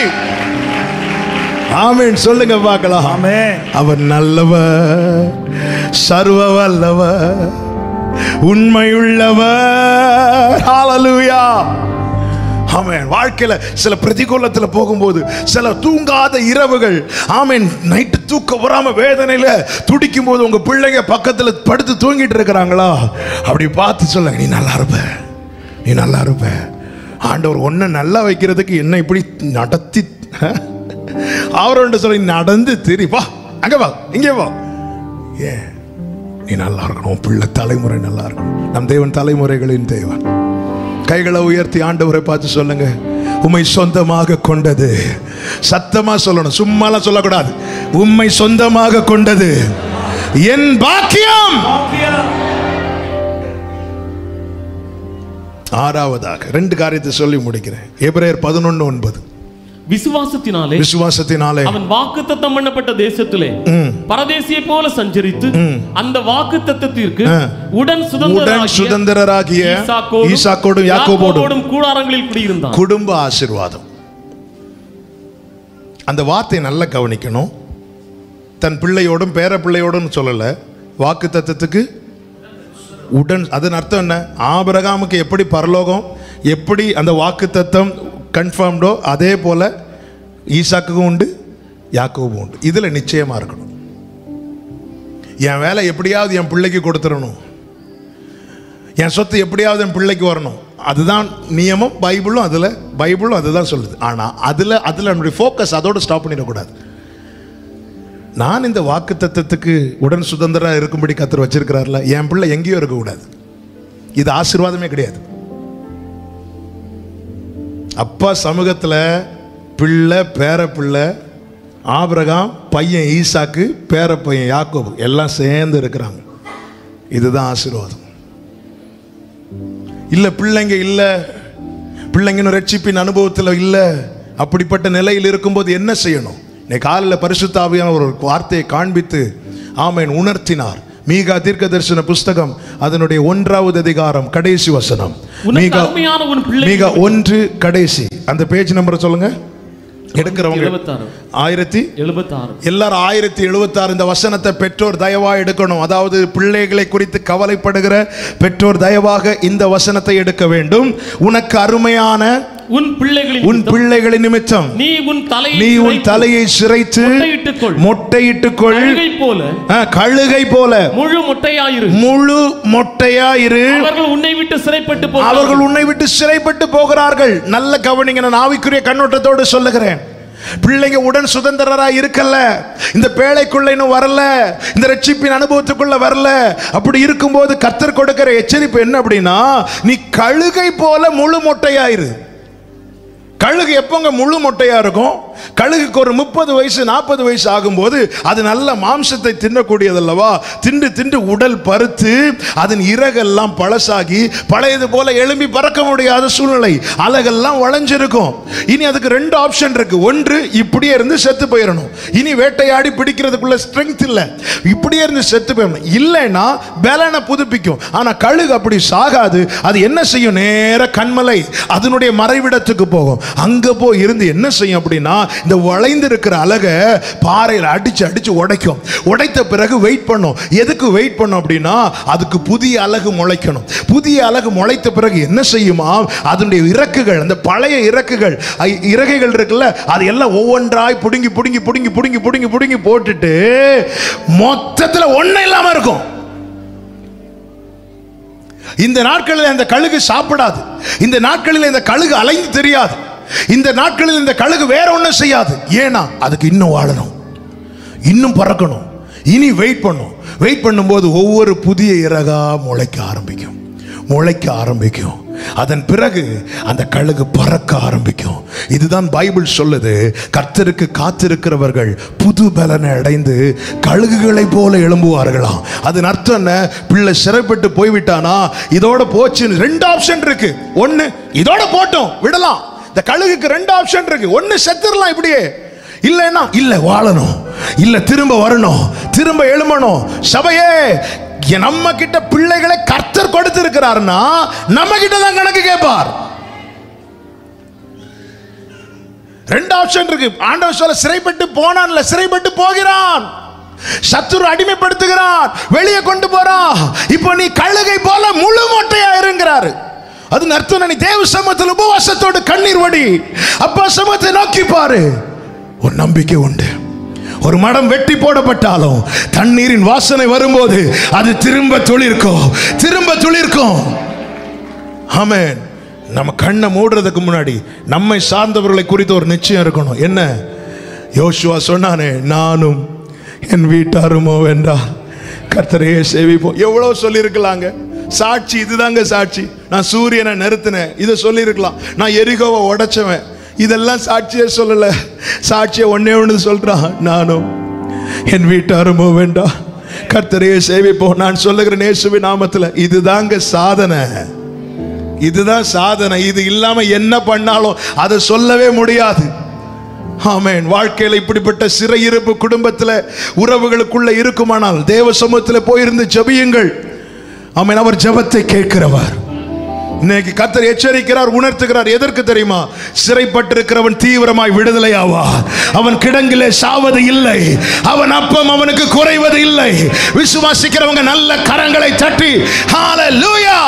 ஆமென் சொல்லுங்க பார்க்கலாம் ஆமென் அவர் நல்லவர் சர்வ வல்லவர் உண்மையுள்ளவர் ஹalleluya ஆமென் வாழ்க்கையில சில பிரதிகூலத்துல போகும்போது சில தூங்காத இரவுகள் ஆமென் நைட்டு தூக்க வராம வேதனையில துடிக்கும் போது உங்க பிள்ளைங்க பக்கத்துல படுத்து தூங்கிட்டு இருக்கிறாங்களா அப்படி பார்த்து சொல்லுங்க நீ நல்லா இருப்ப நீ நல்லா இருப்ப ஆண்டவர் ஒன்றை நல்லா வைக்கிறதுக்கு என்ன இப்படி நடத்தி அவரோட சொல்லி நடந்து திரிப்பா அங்க வா இங்கே வா ஏன் நீ நல்லா இருக்கணும் உன் பிள்ளை தலைமுறை நல்லா இருக்கணும் நம் தேவன் தலைமுறைகளின் தேவன் கைகளை உயர்த்தி ஆண்டவரை பார்த்து சொல்லுங்க உம்மை சொந்தமாக கொண்டது சத்தமா சொல்லணும் சும்மாலாம் சொல்லக்கூடாது உம்மை சொந்தமாக கொண்டது என் பாக்கியம் ஆறாவதாக ரெண்டு காரியத்தை சொல்லி முடிக்கிறேன் எபிரேயர் பதினொன்னு ஒன்பது விசுவாசத்தினாலே விசுவாசத்தினாலே அவன் வாக்குத்தத்தம் பண்ணப்பட்ட தேசத்திலே பரதேசியை போல சஞ்சரித்து அந்த வாக்குத்தத்தத்திற்கு உடன் உடன் சுதந்திரராகிய சுதந்திரராகிய ஈசாக்கோடும் ஈசாக்கோடும் யாக்கோபோடும் யாக்கோபோடும் கூடாரங்களில் குடியிருந்தான் குடும்ப ஆசீர்வாதம் அந்த வார்த்தையை நல்லா கவனிக்கணும் தன் பிள்ளையோடும் பேர பிள்ளையோடும் சொல்லல வாக்கு தத்தத்துக்கு உடன் அதன் அர்த்தம் என்ன ஆபிரகாமுக்கு எப்படி பரலோகம் எப்படி அந்த வாக்கு தத்தம் கன்ஃபார்ம்டோ அதே போல ஈசாக்குக்கும் உண்டு யாக்கோவும் உண்டு இதில் நிச்சயமா இருக்கணும் என் வேலை எப்படியாவது என் பிள்ளைக்கு கொடுத்துடணும் என் சொத்து எப்படியாவது என் பிள்ளைக்கு வரணும் அதுதான் நியமம் பைபிளும் அதில் பைபிளும் அதுதான் சொல்லுது ஆனால் அதில் அதில் என்னுடைய ஃபோக்கஸ் அதோடு ஸ்டாப் பண்ணிடக்கூடாது நான் இந்த வாக்கு தத்துவத்துக்கு உடன் சுதந்திரம் இருக்கும்படி கத்தர் வச்சிருக்கிறார்ல என் பிள்ளை எங்கேயோ இருக்கக்கூடாது இது ஆசீர்வாதமே கிடையாது அப்பா சமூகத்தில் பிள்ளை பேர பிள்ளை ஆபிரகாம் பையன் ஈசாக்கு பேர பையன் யாக்கோபு எல்லாம் சேர்ந்து இருக்கிறாங்க இதுதான் ஆசீர்வாதம் இல்லை பிள்ளைங்க இல்லை பிள்ளைங்கன்னு ரட்சிப்பின் அனுபவத்தில் இல்லை அப்படிப்பட்ட நிலையில் இருக்கும்போது என்ன செய்யணும் இன்னைக்கு காலையில் பரிசுத்தாவியான ஒரு வார்த்தையை காண்பித்து ஆமேன் உணர்த்தினார் மீகா தீர்க்க தரிசன புஸ்தகம் அதனுடைய ஒன்றாவது அதிகாரம் கடைசி வசனம் உனக்கு மீகா அருமையான உன் பிள்ளை மீகா ஒன்று கடைசி அந்த பேஜ் நம்பர் சொல்லுங்க எடுக்கிறவங்க எழுபத்தாறு ஆயிரத்தி எழுபத்தாறு எல்லாரும் ஆயிரத்தி எழுபத்தாறு இந்த வசனத்தை பெற்றோர் தயவா எடுக்கணும் அதாவது பிள்ளைகளை குறித்து கவலைப்படுகிற பெற்றோர் தயவாக இந்த வசனத்தை எடுக்க வேண்டும் உனக்கு அருமையான உன் பிள்ளைகளின் உன் நிமித்தம் பிள்ளைகளின் நிமித்தம் நீ உன் தலையை நீ உன் சிரைத்து தலையை சிரைத்து மொட்டையிட்டுக்கொள். மொட்டையிட்டுக்கொள் கழுகை போல ஆ, கழுகை போல முழு மொட்டையாயிரு முழு மொட்டையா இரு அவர்கள் உன்னை விட்டு சிறைப்பட்டு போ அவர்கள் உன்னை விட்டு சிறைப்பட்டு போகிறார்கள் நல்ல கவனிங்க நான் ஆவிக்குரிய கண்ணோட்டத்தோடு சொல்லுகிறேன் பிள்ளைங்க உடன் சுதந்திரரா இருக்கல இந்த பேழைக்குள்ள இன்னும் வரல இந்த ரட்சிப்பின் அனுபவத்துக்குள்ள வரல அப்படி இருக்கும்போது கர்த்தர் கொடுக்கிற எச்சரிப்பு என்ன அப்படின்னா நீ கழுகை போல முழு மொட்டையாயிரு கழுகு எப்போங்க முழு மொட்டையா இருக்கும் கழுகுக்கு ஒரு முப்பது வயசு நாற்பது வயசு ஆகும்போது அது நல்ல மாம்சத்தை தின்னக்கூடியதல்லவா தின்று தின்று உடல் பருத்து அதன் இறகெல்லாம் பழசாகி பழையது போல எழும்பி பறக்க முடியாத சூழ்நிலை அலகெல்லாம் வளைஞ்சிருக்கும் இனி அதுக்கு ரெண்டு ஆப்ஷன் இருக்கு ஒன்று இப்படியே இருந்து செத்து போயிடணும் இனி வேட்டையாடி பிடிக்கிறதுக்குள்ள ஸ்ட்ரென்த் இல்லை இப்படியே இருந்து செத்து போயிடணும் இல்லைன்னா பலனை புதுப்பிக்கும் ஆனா கழுகு அப்படி சாகாது அது என்ன செய்யும் நேர கண்மலை அதனுடைய மறைவிடத்துக்கு போகும் அங்க போய் இருந்து என்ன செய்யும் அப்படின்னா இந்த வளைந்து இருக்கிற அழகை பாறையில் அடிச்சு அடிச்சு உடைக்கும் உடைத்த பிறகு வெயிட் பண்ணும் எதுக்கு வெயிட் பண்ணும் அப்படின்னா அதுக்கு புதிய அழகு முளைக்கணும் புதிய அழகு முளைத்த பிறகு என்ன செய்யுமா அதனுடைய இறக்குகள் அந்த பழைய இறக்குகள் ஐ- இறகைகள் இருக்குல்ல அது எல்லாம் ஒவ்வொன்றாய் புடுங்கி புடுங்கி புடுங்கி புடுங்கி புடுங்கி புடுங்கி போட்டுட்டு மொத்தத்தில் ஒன்றும் இல்லாம இருக்கும் இந்த நாட்களில் இந்த கழுகு சாப்பிடாது இந்த நாட்களில் இந்த கழுகு அலைந்து தெரியாது இந்த நாட்களில் இந்த கழுகு வேற ஒன்றும் செய்யாது ஏன்னா அதுக்கு இன்னும் வாழணும் இன்னும் பறக்கணும் இனி வெயிட் பண்ணும் வெயிட் பண்ணும்போது ஒவ்வொரு புதிய இறகா முளைக்க ஆரம்பிக்கும் முளைக்க ஆரம்பிக்கும் அதன் பிறகு அந்த கழுகு பறக்க ஆரம்பிக்கும் இதுதான் பைபிள் சொல்லுது கர்த்தருக்கு காத்திருக்கிறவர்கள் புது பலனை அடைந்து கழுகுகளை போல எழும்புவார்களாம் அதன் அர்த்தம் என்ன பிள்ளை சிறைப்பட்டு போய்விட்டானா இதோட போச்சுன்னு ரெண்டு ஆப்ஷன் இருக்கு ஒன்னு இதோட போட்டோம் விடலாம் இந்த கழுகுக்கு ரெண்டு ஆப்ஷன் இருக்கு ஒன்னு செத்துடலாம் இப்படியே இல்லைன்னா இல்ல வாழணும் இல்ல திரும்ப வரணும் திரும்ப எழுமணும் சபையே எ- நம்ம கிட்ட பிள்ளைகளை கர்த்தர் கொடுத்திருக்கிறாருன்னா நம்ம கிட்ட தான் கணக்கு கேட்பார் ரெண்டு ஆப்ஷன் இருக்கு ஆண்டவர் சொல்ல சிறைப்பட்டு போனான்ல சிறைப்பட்டு போகிறான் சத்துரு அடிமைப்படுத்துகிறான் வெளியே கொண்டு போறான் இப்போ நீ கழுகை போல முழு மொட்டையா இருங்கிறாரு அது அர்த்தம் நீ தேவ சமூகத்தில் உபவாசத்தோடு கண்ணீர் வடி அப்பா சமூகத்தை நோக்கி பாரு ஒரு நம்பிக்கை உண்டு ஒரு மடம் வெட்டி போடப்பட்டாலும் தண்ணீரின் வாசனை வரும்போது அது திரும்ப துளிர்க்கும் திரும்ப துளிர்க்கும் ஆமென் நம்ம கண்ணை மூடுறதுக்கு முன்னாடி நம்மை சார்ந்தவர்களை குறித்து ஒரு நிச்சயம் இருக்கணும் என்ன யோசுவா சொன்னானே நானும் என் வீட்டாருமோ வென்றால் கர்த்தரையே சேவிப்போம் எவ்வளோ சொல்லியிருக்கலாங்க சாட்சி இதுதாங்க சாட்சி நான் சூரியனை நிறுத்தினேன் இதை சொல்லியிருக்கலாம் நான் எரிகோவை உடைச்சவன் இதெல்லாம் சாட்சியே சொல்லலை சாட்சியை ஒன்னே ஒன்று சொல்றான் நானும் என் வீட்டாருமோ வேண்டாம் கர்த்தரையே சேவிப்போம் நான் சொல்லுகிற நேசுவி நாமத்தில் இதுதாங்க சாதனை இதுதான் சாதனை இது இல்லாம என்ன பண்ணாலும் அதை சொல்லவே முடியாது ஆமென் வாழ்க்கையில இப்படிப்பட்ட சிறையிருப்பு குடும்பத்தில் உறவுகளுக்குள்ள இருக்குமானால் தேவ சமூகத்தில் போயிருந்து ஜெபியுங்கள் ஆமென் அவர் ஜெபத்தை கேட்கிறவர் இன்னைக்கு கத்தர் எச்சரிக்கிறார் உணர்த்துகிறார் எதற்கு தெரியுமா சிறைப்பட்டிருக்கிறவன் தீவிரமாய் விடுதலை ஆவார் அவன் கிடங்கிலே சாவது இல்லை அவன் அப்பம் அவனுக்கு குறைவது இல்லை விசுவாசிக்கிறவங்க நல்ல கரங்களை தட்டி ஹalleluya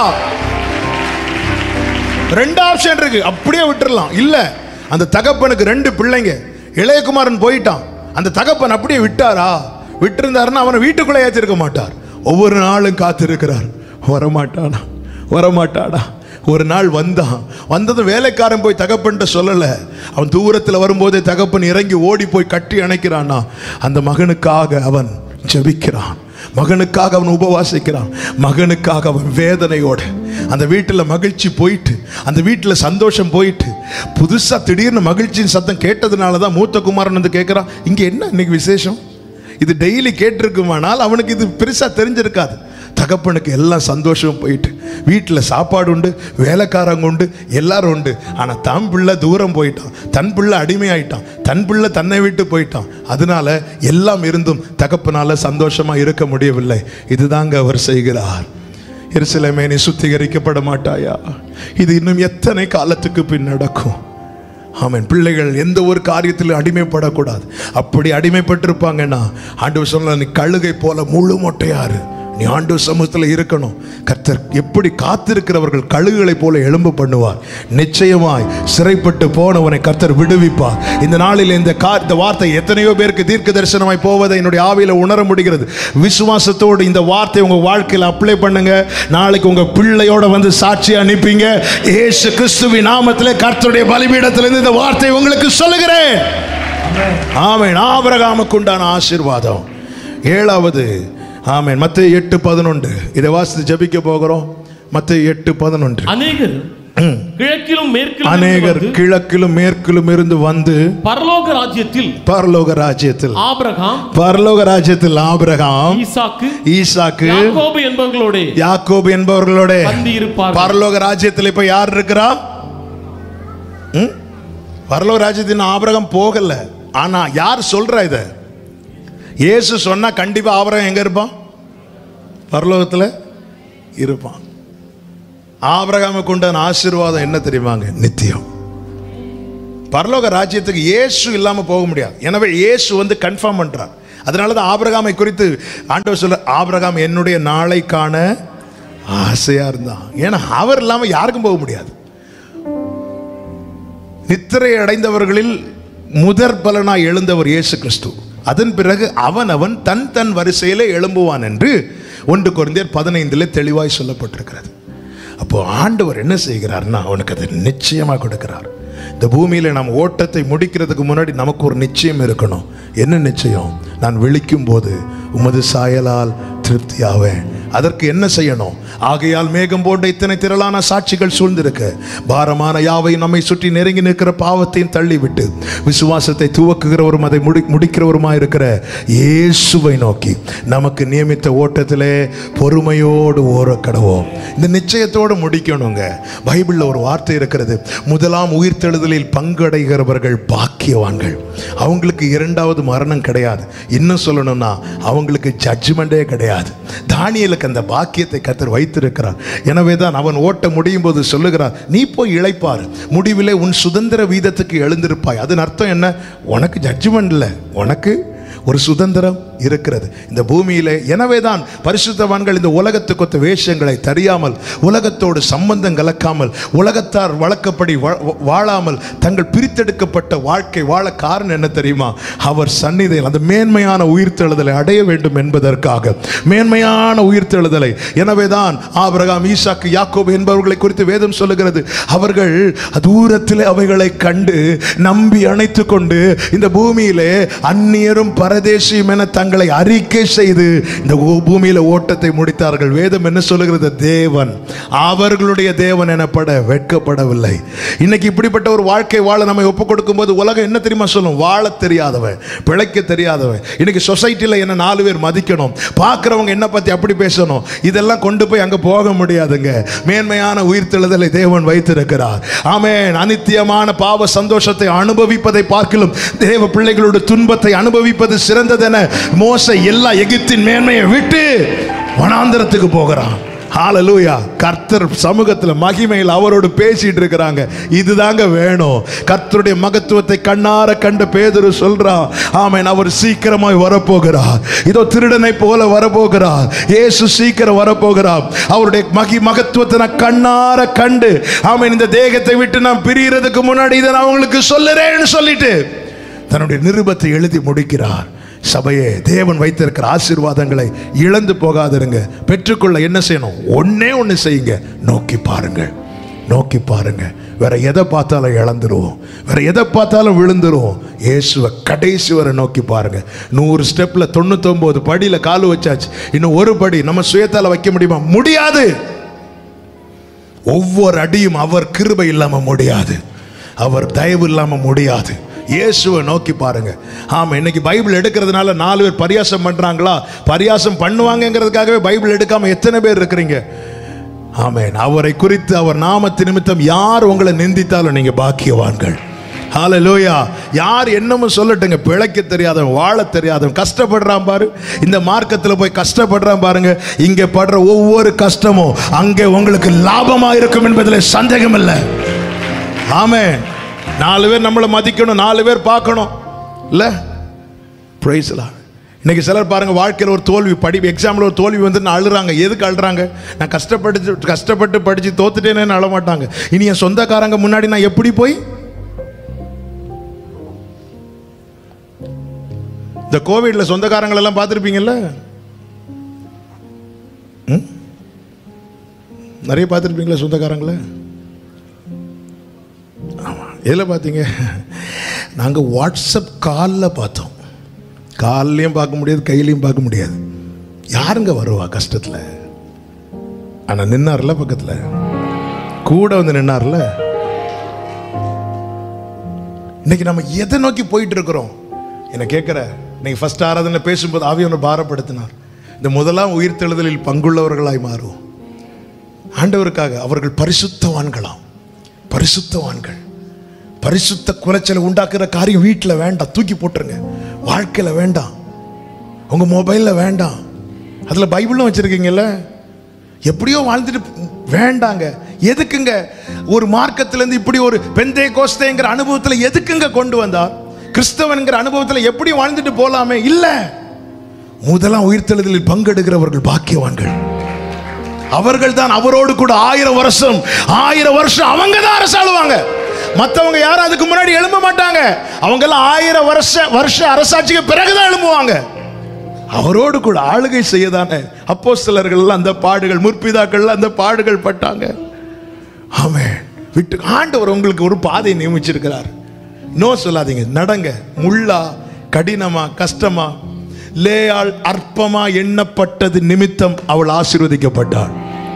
ரெண்டு ஆப்ஷன் இருக்கு அப்படியே விட்டுறலாம் இல்ல அந்த தகப்பனுக்கு ரெண்டு பிள்ளைங்க இளையகுமாரன் போயிட்டான் அந்த தகப்பன் அப்படியே விட்டாரா விட்டிருந்தாருன்னா அவனை வீட்டுக்குள்ளே ஏற்றிருக்க மாட்டார் ஒவ்வொரு நாளும் காத்திருக்கிறார் வரமாட்டானா வரமாட்டானா ஒரு நாள் வந்தான் வந்ததும் வேலைக்காரன் போய் தகப்பன்ட்ட சொல்லல அவன் தூரத்தில் வரும்போதே தகப்பன் இறங்கி ஓடி போய் கட்டி அணைக்கிறானா அந்த மகனுக்காக அவன் ஜெபிக்கிறான் மகனுக்காக அவன் உபவாசிக்கிறான் மகனுக்காக அவன் வேதனையோடு அந்த வீட்டில் மகிழ்ச்சி போயிட்டு அந்த வீட்டில் சந்தோஷம் போயிட்டு புதுசாக திடீர்னு மகிழ்ச்சியின் சத்தம் கேட்டதுனால தான் மூத்த குமாரன் வந்து கேட்குறான் இங்கே என்ன இன்னைக்கு விசேஷம் இது டெய்லி கேட்டிருக்குமானால் அவனுக்கு இது பெருசாக தெரிஞ்சிருக்காது தகப்பனுக்கு எல்லாம் சந்தோஷம் போயிட்டு வீட்டில் சாப்பாடு உண்டு வேலைக்காரங்க உண்டு எல்லாரும் உண்டு ஆனால் தன் பிள்ளை தூரம் போயிட்டான் தன் பிள்ளை அடிமையாயிட்டான் தன் பிள்ளை தன்னை விட்டு போயிட்டான் அதனால எல்லாம் இருந்தும் தகப்பனால சந்தோஷமா இருக்க முடியவில்லை இதுதாங்க அவர் செய்கிறார் எருசலேமே நீ சுத்திகரிக்கப்பட மாட்டாயா இது இன்னும் எத்தனை காலத்துக்கு பின் நடக்கும் ஆமென் பிள்ளைகள் எந்த ஒரு காரியத்திலும் அடிமைப்படக்கூடாது அப்படி அடிமைப்பட்டிருப்பாங்கன்னா ஆண்டவர் சொல்ல நீ கழுகை போல முழு மொட்டையாரு நீ ஆண்டு சமூகத்தில் இருக்கணும் கர்த்தர் எப்படி காத்திருக்கிறவர்கள் கழுகுகளை போல எழும்ப பண்ணுவார் நிச்சயமாய் சிறைப்பட்டு போனவனை கர்த்தர் விடுவிப்பார் இந்த நாளில் இந்த கா இந்த வார்த்தை எத்தனையோ பேருக்கு தீர்க்க தரிசனமாய் போவதை என்னுடைய ஆவியில உணர முடிகிறது விசுவாசத்தோடு இந்த வார்த்தை உங்க வாழ்க்கையில் அப்ளை பண்ணுங்க நாளைக்கு உங்க பிள்ளையோட வந்து சாட்சி அனுப்பிங்க ஏசு கிறிஸ்துவின் நாமத்திலே கர்த்தருடைய பலிபீடத்திலிருந்து இந்த வார்த்தை உங்களுக்கு சொல்லுகிறேன் ஆமென் ஆபிரகாமுக்கு உண்டான ஆசீர்வாதம் ஏழாவது ஆமென் மத்திய எட்டு பதினொன்று இதை வாசித்து ஜெபிக்க போகிறோம் மத்திய எட்டு பதினொன்று அநேகர் கிழக்கிலும் மேற்கிலும் அநேகர் இருந்து வந்து கிழக்கிலும் மேற்கிலும் இருந்து வந்து பரலோக ராஜ்யத்தில் பரலோக ராஜ்யத்தில் ஆபிரகாம் பரலோக ராஜ்யத்தில் ஆபிரகாம் ஈசாக்கு ஈசாக்கு யாக்கோபு என்பவர்களோட யாக்கோபு என்பவர்களோட வந்து இருப்பார் பரலோக ராஜ்யத்தில் இப்ப யார் இருக்கிறா ம்? பரலோக ராஜ்யத்தின் ஆபிரகாம் போகல ஆனா யார் சொல்றா இத இயேசு சொன்னா கண்டிப்பா ஆபிரகாம் எங்க இருப்பான் பரலோகத்துல இருப்பான் ஆபிரகாமுக்கு உண்டான ஆசீர்வாதம் என்ன தெரியுமாங்க நித்தியம் பரலோக ராஜ்யத்துக்கு இயேசு இல்லாம போக முடியாது எனவே இயேசு வந்து கன்ஃபார்ம் பண்றார் அதனால தான் ஆபிரகாமை குறித்து ஆண்டவர் சொல்ல ஆபிரகாம் என்னுடைய நாளை காண ஆசையா இருந்தான் ஏன்னா அவர் இல்லாம யாருக்கும் போக முடியாது நித்திரை அடைந்தவர்களில் முதற் பலனாய் எழுந்தவர் இயேசு கிறிஸ்து அதன் பிறகு அவன் அவன் தன் தன் வரிசையிலே எழும்புவான் என்று ஒன்று குறைந்தர் பதினைந்திலே தெளிவாய் சொல்லப்பட்டிருக்கிறது அப்போ ஆண்டவர் என்ன செய்கிறார்னா அவனுக்கு அதை நிச்சயமா கொடுக்கிறார் இந்த பூமியில நாம் ஓட்டத்தை முடிக்கிறதுக்கு முன்னாடி நமக்கு ஒரு நிச்சயம் இருக்கணும் என்ன நிச்சயம் நான் விழிக்கும் போது உமது சாயலால் திருப்தியாவேன் அதற்கு என்ன செய்யணும் ஆகையால் மேகம் போன்ற இத்தனை திரளான சாட்சிகள் சூழ்ந்திருக்க பாரமான யாவையும் நம்மை சுற்றி நெருங்கி நிற்கிற பாவத்தையும் தள்ளிவிட்டு விசுவாசத்தை துவக்குகிறவரும் அதை முடி முடிக்கிறவருமா இருக்கிற இயேசுவை நோக்கி நமக்கு நியமித்த ஓட்டத்திலே பொறுமையோடு ஓர கடவோம் இந்த நிச்சயத்தோடு முடிக்கணுங்க பைபிளில் ஒரு வார்த்தை இருக்கிறது முதலாம் உயிர்த்தெழுதலில் பங்கடைகிறவர்கள் பாக்கியவான்கள் அவங்களுக்கு இரண்டாவது மரணம் கிடையாது இன்னும் சொல்லணும்னா அவங்களுக்கு ஜட்ஜ்மெண்டே கிடையாது தானியலுக்கு அந்த பாக்கியத்தை கத்தர் வைத்திருக்கிறார் எனவே தான் அவன் ஓட்ட முடியும் போது சொல்லுகிறார் நீ போய் இளைப்பார் முடிவிலே உன் சுதந்திர வீதத்துக்கு எழுந்திருப்பாய் அதன் அர்த்தம் என்ன உனக்கு ஜட்ஜ்மெண்ட் இல்லை உனக்கு ஒரு சுதந்திரம் இருக்கிறது இந்த பூமியிலே எனவேதான் பரிசுத்தவான்கள் இந்த உலகத்துக்கு ஒத்த வேஷங்களை தெரியாமல் உலகத்தோடு சம்பந்தம் கலக்காமல் உலகத்தார் வழக்கப்படி வா- வாழாமல் தங்கள் பிரித்தெடுக்கப்பட்ட வாழ்க்கை வாழ காரணம் என்ன தெரியுமா அவர் சந்நிதியில் அந்த மேன்மையான உயிர்த்தெழுதலை அடைய வேண்டும் என்பதற்காக மேன்மையான உயிர்த்தெழுதலை எனவேதான் ஆபிரகாம் ஈசாக்கு யாக்கோபு என்பவர்களை குறித்து வேதம் சொல்லுகிறது அவர்கள் தூரத்தில் அவைகளை கண்டு நம்பி அணைத்து கொண்டு இந்த பூமியிலே அந்நியரும் பரதேசியும் என தங்களை அறிக்கை செய்து இந்த பூ- பூமியில ஓட்டத்தை முடித்தார்கள் வேதம் என்ன சொல்லுகிறது தேவன் அவர்களுடைய தேவன் எனப்பட வெட்கப்படவில்லை இன்னைக்கு இப்படிப்பட்ட ஒரு வாழ்க்கை வாழ நம்ம ஒப்பு கொடுக்கும் போது உலகம் என்ன தெரியுமா சொல்லும் வாழ தெரியாதவன் பிழைக்க தெரியாதவன் இன்னைக்கு சொசைட்டில என்ன நாலு பேர் மதிக்கணும் பார்க்கிறவங்க என்ன பத்தி அப்படி பேசணும் இதெல்லாம் கொண்டு போய் அங்க போக முடியாதுங்க மேன்மையான உயிர்த்தெழுதலை தேவன் வைத்திருக்கிறார் ஆமென் அனித்தியமான பாவ சந்தோஷத்தை அனுபவிப்பதை பார்க்கிலும் தேவ பிள்ளைகளோட துன்பத்தை அனுபவிப்பது சிறந்ததென மோச எல்லா எகிப்தின் மேன்மையை விட்டு வனாந்தரத்துக்கு போகிறான் ஹalleluya கர்த்தர் சமூகத்தில் மகிமையில் அவரோடு பேசிட்டு இருக்கிறாங்க இதுதாங்க வேணும் கர்த்தருடைய மகத்துவத்தை கண்ணார கண்ட பேதுரு சொல்றான் ஆமென் அவர் சீக்கிரமாய் வரப்போகிறார் இதோ திருடனை போல வரப்போகிறார் இயேசு சீக்கிரம் வரப்போகிறார் அவருடைய மகி மகத்துவத்தை நான் கண்ணார கண்டு ஆமென் இந்த தேகத்தை விட்டு நான் பிரியறதுக்கு முன்னாடி இதை நான் உங்களுக்கு சொல்லுறேன்னு சொல்லிட்டு தன்னுடைய நிருபத்தை எழுதி முடிக்கிறார் சபையே தேவன் வைத்திருக்கிற ஆசீர்வாதங்களை இழந்து போகாதிருங்க பெற்றுக்கொள்ள என்ன செய்யணும் ஒண்ணே ஒன்று செய்யுங்க நோக்கி பாருங்க நோக்கி பாருங்க வேற எதை பார்த்தாலும் இழந்துருவோம் வேற எதை பார்த்தாலும் விழுந்துருவோம் இயேசுவை கடைசி வரை நோக்கி பாருங்க நூறு ஸ்டெப்ல தொண்ணூத்தொன்பது படியில கால் வச்சாச்சு இன்னும் ஒரு படி நம்ம சுயத்தால வைக்க முடியுமா முடியாது ஒவ்வொரு அடியும் அவர் கிருபை இல்லாம முடியாது அவர் தயவு இல்லாம முடியாது இயேசுவை நோக்கி பாருங்க ஆமா இன்னைக்கு பைபிள் எடுக்கிறதுனால நாலு பேர் பரியாசம் பண்றாங்களா பரியாசம் பண்ணுவாங்கங்கிறதுக்காகவே பைபிள் எடுக்காம எத்தனை பேர் இருக்கிறீங்க ஆமென் அவரை குறித்து அவர் நாமத்து நிமித்தம் யார் உங்களை நிந்தித்தாலும் நீங்க பாக்கியவான்கள் ஹalleluya யார் என்னமும் சொல்லட்டுங்க பிழைக்க தெரியாதவன் வாழ தெரியாதவன் கஷ்டப்படுறான் பாரு இந்த மார்க்கத்தில் போய் கஷ்டப்படுறான் பாருங்க இங்கே படுற ஒவ்வொரு கஷ்டமும் அங்கே உங்களுக்கு லாபமா இருக்கும் என்பதில் சந்தேகம் இல்லை ஆமே நாலு பேர் நம்மளை மதிக்கணும் நாலு பேர் பார்க்கணும் இல்ல பிரைஸ்லாம் இன்னைக்கு சிலர் பாருங்க வாழ்க்கையில் ஒரு தோல்வி படி எக்ஸாமில் ஒரு தோல்வி வந்து நான் அழுறாங்க எதுக்கு அழுறாங்க நான் கஷ்டப்பட்டு கஷ்டப்பட்டு படித்து தோத்துட்டேனேன்னு அழ மாட்டாங்க இனி என் சொந்தக்காரங்க முன்னாடி நான் எப்படி போய் இந்த கோவிட்ல சொந்தக்காரங்களை எல்லாம் பார்த்துருப்பீங்கல்ல ம்? நிறைய பார்த்துருப்பீங்களா சொந்தக்காரங்கள ஆமாம் எதில் பார்த்தீங்க நாங்கள் வாட்ஸ்அப் காலில் பார்த்தோம் கால்லையும் பார்க்க முடியாது கையிலையும் பார்க்க முடியாது யாருங்க வருவா கஷ்டத்தில் ஆனால் நின்னார்ல பக்கத்தில் கூட வந்து நின்னார்ல இன்னைக்கு நம்ம எதை நோக்கி போயிட்டு இருக்கிறோம் என்ன கேட்குற இன்னைக்கு ஃபர்ஸ்ட் ஆராதனை பேசும்போது ஆவியவனை பாரப்படுத்தினார் இந்த முதலாம் உயிர்த்தெழுதலில் பங்குள்ளவர்களாய் மாறுவோம் ஆண்டவருக்காக அவர்கள் பரிசுத்தவான்களாம் பரிசுத்தவான்கள் பரிசுத்த குலைச்சலை உண்டாக்குற காரியம் வீட்டில் வேண்டாம் தூக்கி போட்டுருங்க வாழ்க்கையில் வேண்டாம் உங்க மொபைலில் வேண்டாம் அதில் பைபிளும் வச்சிருக்கீங்கல்ல எப்படியோ வாழ்ந்துட்டு வேண்டாங்க எதுக்குங்க ஒரு மார்க்கத்திலேருந்து இப்படி ஒரு பெந்தே கோஸ்தேங்கிற அனுபவத்தில் எதுக்குங்க கொண்டு வந்தார் கிறிஸ்தவன்கிற அனுபவத்தில் எப்படி வாழ்ந்துட்டு போலாமே இல்லை முதலாம் உயிர்த்தெழுதலில் பங்கெடுக்கிறவர்கள் பாக்கியவான்கள் அவர்கள் தான் அவரோடு கூட ஆயிரம் வருஷம் ஆயிரம் வருஷம் அவங்க தான் அரசாளுவாங்க மற்றவங்க யாரும் அதுக்கு முன்னாடி எழும்ப மாட்டாங்க அவங்க எல்லாம் ஆயிரம் வருஷ வருஷ அரசாட்சிக்கு பிறகுதான் எழும்புவாங்க அவரோடு கூட ஆளுகை செய்யதானே அப்போ சிலர்கள் அந்த பாடுகள் முற்பிதாக்கள் அந்த பாடுகள் பட்டாங்க ஆமே விட்டு ஆண்டவர் உங்களுக்கு ஒரு பாதை நியமிச்சிருக்கிறார் நோ சொல்லாதீங்க நடங்க முள்ளா கடினமா கஷ்டமா லேயாள் அற்பமா எண்ணப்பட்டது நிமித்தம் அவள் ஆசீர்வதிக்கப்பட்டாள்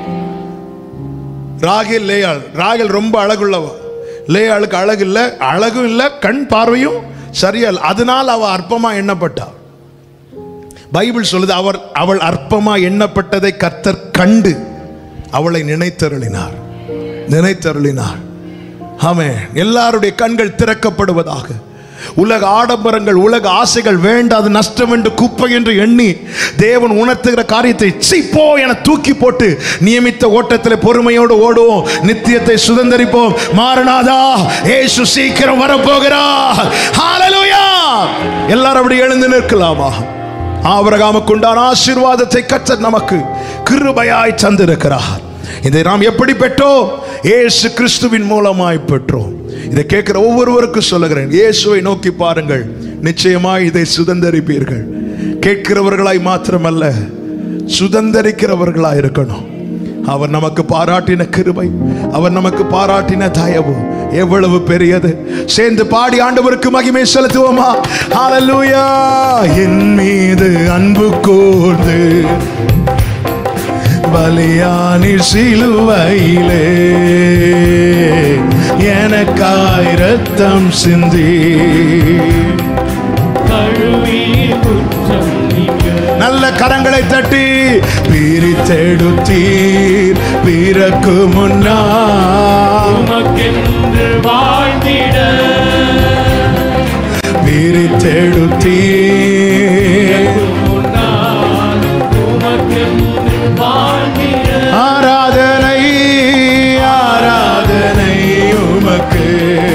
ராகேல் லேயாள் ராகேல் ரொம்ப அழகுள்ளவா லேயாளுக்கு அழகு இல்லை அழகும் இல்லை கண் பார்வையும் சரியா அதனால் அவ அற்பமா எண்ணப்பட்டாள் பைபிள் சொல்லுது அவர் அவள் அற்பமா எண்ணப்பட்டதை கர்த்தர் கண்டு அவளை நினைத்தருளினார் நினைத்தருளினார் ஆமே எல்லாருடைய கண்கள் திறக்கப்படுவதாக உலக ஆடம்பரங்கள் உலக ஆசைகள் வேண்டாது நஷ்டம் என்று குப்பை என்று எண்ணி தேவன் உணர்த்துகிற காரியத்தை சீ போ என தூக்கி போட்டு நியமித்த ஓட்டத்தில் பொறுமையோடு ஓடுவோம் நித்தியத்தை சுதந்தரிப்போம் மாரநாதா ஏசு சீக்கிரம் வரப்போகிறா ஹalleluya எல்லாரும் அப்படி எழுந்து நிற்கலாமா ஆபிரகாமுக்கு உண்டான ஆசீர்வாதத்தை கர்த்தர் நமக்கு கிருபையாய் தந்திருக்கிறார் இதை நாம் எப்படி பெற்றோம் இயேசு கிறிஸ்துவின் மூலமாய் பெற்றோம் இதை கேட்கிற ஒவ்வொருவருக்கும் சொல்லுகிறேன் இயேசுவை நோக்கி பாருங்கள் நிச்சயமாய் இதை சுதந்தரிப்பீர்கள் கேட்கிறவர்களாய் மாத்திரமல்ல சுதந்தரிக்கிறவர்களாய் இருக்கணும் அவர் நமக்கு பாராட்டின கிருபை அவர் நமக்கு பாராட்டின தயவு எவ்வளவு பெரியது சேர்ந்து பாடி ஆண்டவருக்கு மகிமை செலுத்துவோமா ஹalleluya என் மீது அன்பு கூர்ந்து பலியானி சிலுவையிலே எனக்காய் ரத்தம் சிந்தி கழுவி குற்றம் நீங்க நல்ல கரங்களை தட்டி பிரித்தெடுத்தீர் பிறக்கு முன்னா உமக்கென்று வாழ்ந்திட பிரித்தெடுத்தீர் முன்னால் உமக்கென்று வாழ்ந்திட ஆராதனை ஆராதனை உமக்கு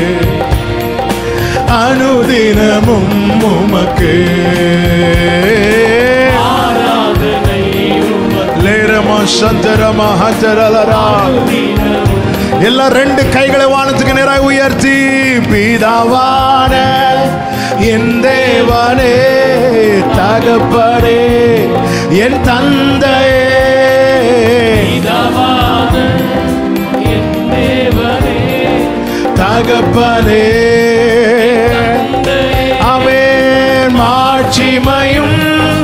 அனுதினமும் உமக்கு ஆராதனை உமக்கு லேரமா சந்தரமா ஹந்தரலரா எல்லாம் ரெண்டு கைகளை வானத்துக்கு நேராக உயர்த்தி பிதாவான என் தேவனே தகப்பனே என் தந்தையே பிதாவான என் தேவனே தகப்பனே அவன் மாட்சிமையும்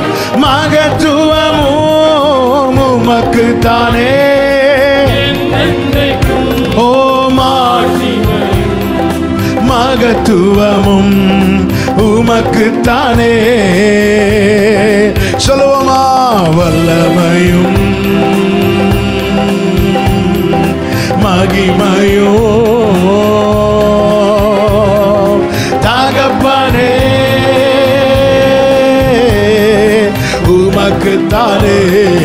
மகத்துவமும் உமக்கு தானே என்றென்றைக்கும் ஓ மாட்சி மகத்துவமும் உமக்குத்தானே சொல்லுவோமா வல்லமையும் மகிமையோ தகப்பனே உமக்குத்தானே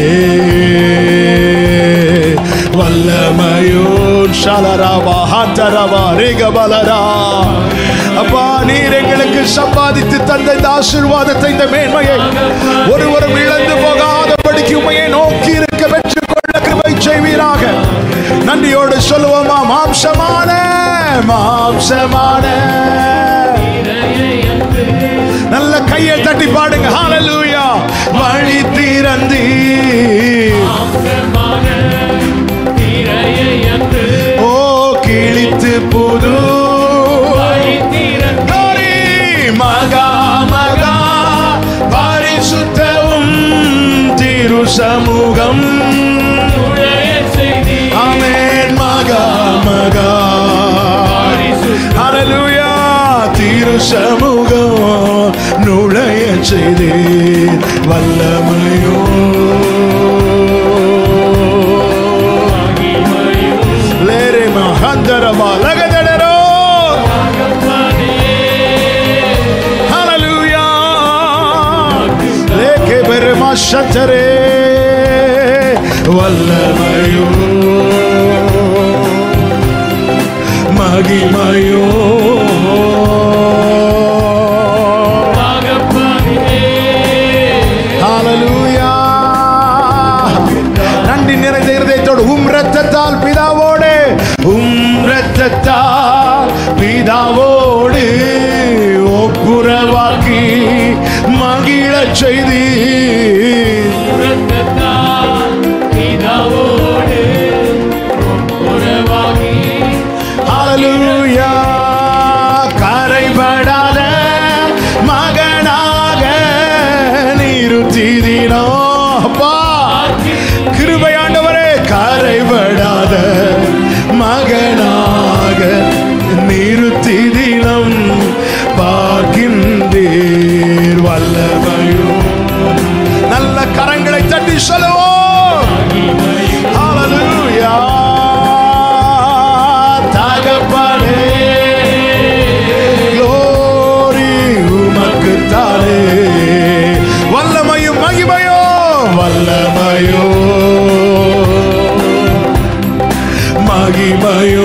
வல்லமையோ ஷலராவா ஹத்தரவா ரேகபலரா அப்பா நீர் எங்களுக்கு சம்பாதித்து தந்த இந்த ஆசீர்வாதத்தை இந்த மேன்மையை ஒருவரும் இழந்து போகாதபடிக்கு உண்மையை நோக்கி இருக்க பெற்றுக்கொள்ள கிருபை செய்வீராக நன்றியோடு சொல்லுவோமா மாம்சமான மாம்சமான நல்ல கையை தட்டி பாடுங்க ஹalleluya வழி திறந்தி ஓ கிழித்து புது glory, மகா மகா பரிசுத்தவும் திரு சமூகம் ஆமென் மகா மகா ஹalleluya திரு சமூகம் நுழைய செய்தேன் வல்லமையோ லேரே மகந்தரமா லகதடரோ ஹalleluya லேகே பெருமா சத்தரே வல்லமையோ மகிமையோ ஹalleluya நன்றி நிறைந்த இருதயத்தோடு உம் ரத்தத்தால் பிதாவோடு உம் ரத்தத்தால் பிதாவோடு ஒப்புரவாக்கி மகிழச் செய்தி ஹalleluya கரைபடாத மகனாக நிறுத்தினோ அப்பா கிருபையாண்டவரே கரைபடாத மகனாக நிறுத்தினம் பார்க்கின்றீர் வல்லமையோ நல்ல கரங்களை தட்டி சொல்லுவோம் ஹalleluya தகப்பனே glory உமக்கு தானே வல்லமையும் மகிமையோ வல்லமையோ மகிமையோ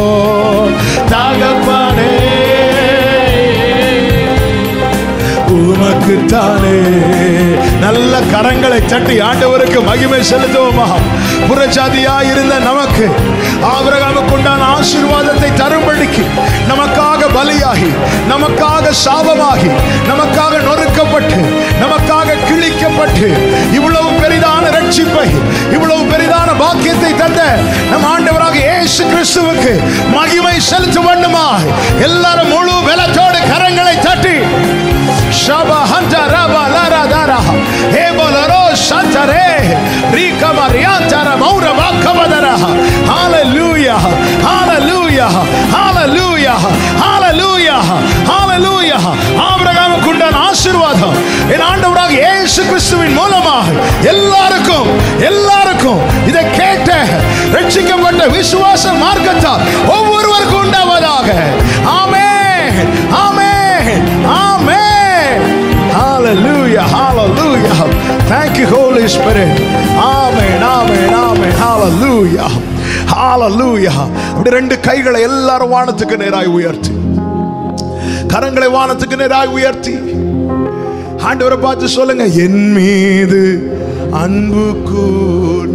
தகப்பனே உமக்கு தானே நல்ல கரங்களை தட்டி ஆண்டவருக்கு மகிமை செலுத்துவோமா புறஜாதியா இருந்த நமக்கு ஆபிரகாமுக்கு உண்டான ஆசீர்வாதத்தை தரும்படிக்கு நமக்காக பலியாகி நமக்காக சாபமாகி நமக்காக நொறுக்கப்பட்டு நமக்காக கிழிக்கப்பட்டு இவ்வளவு பெரிதான ரட்சிப்பை இவ்வளவு பெரிதான பாக்கியத்தை தந்த நம் ஆண்டவராக இயேசு கிறிஸ்துவுக்கு மகிமை செலுத்த வேண்டுமா எல்லாரும் முழு பலத்தோடு கரங்களை தட்டி ஷபா ஹந்த ரபா லரா தரா ஹே போலரோ சந்தரே ரீக மரியாந்தர மௌர வாக்கமதர ஹalleluya ஹalleluya ஹalleluya ஹalleluya ஹalleluya ஆபிரகாமுக்கு உண்டான ஆசீர்வாதம் என் ஆண்டவராக இயேசு கிறிஸ்துவின் மூலமாக எல்லாருக்கும் எல்லாருக்கும் இதை கேட்ட ரட்சிக்கப்பட்ட விசுவாச மார்க்கத்தால் ஒவ்வொருவருக்கும் உண்டாவதாக ஆமென் ஆமென் ஆமென் Hallelujah, hallelujah. Thank you, Holy Spirit. Amen, amen, amen. Hallelujah. Hallelujah. அப்படி ரெண்டு கைகளை எல்லாரும் வானத்துக்கு நேராய் உயர்த்தி கரங்களை வானத்துக்கு நேராய் உயர்த்தி ஆண்டவரை பார்த்து சொல்லுங்க என் மீது அன்பு கூர்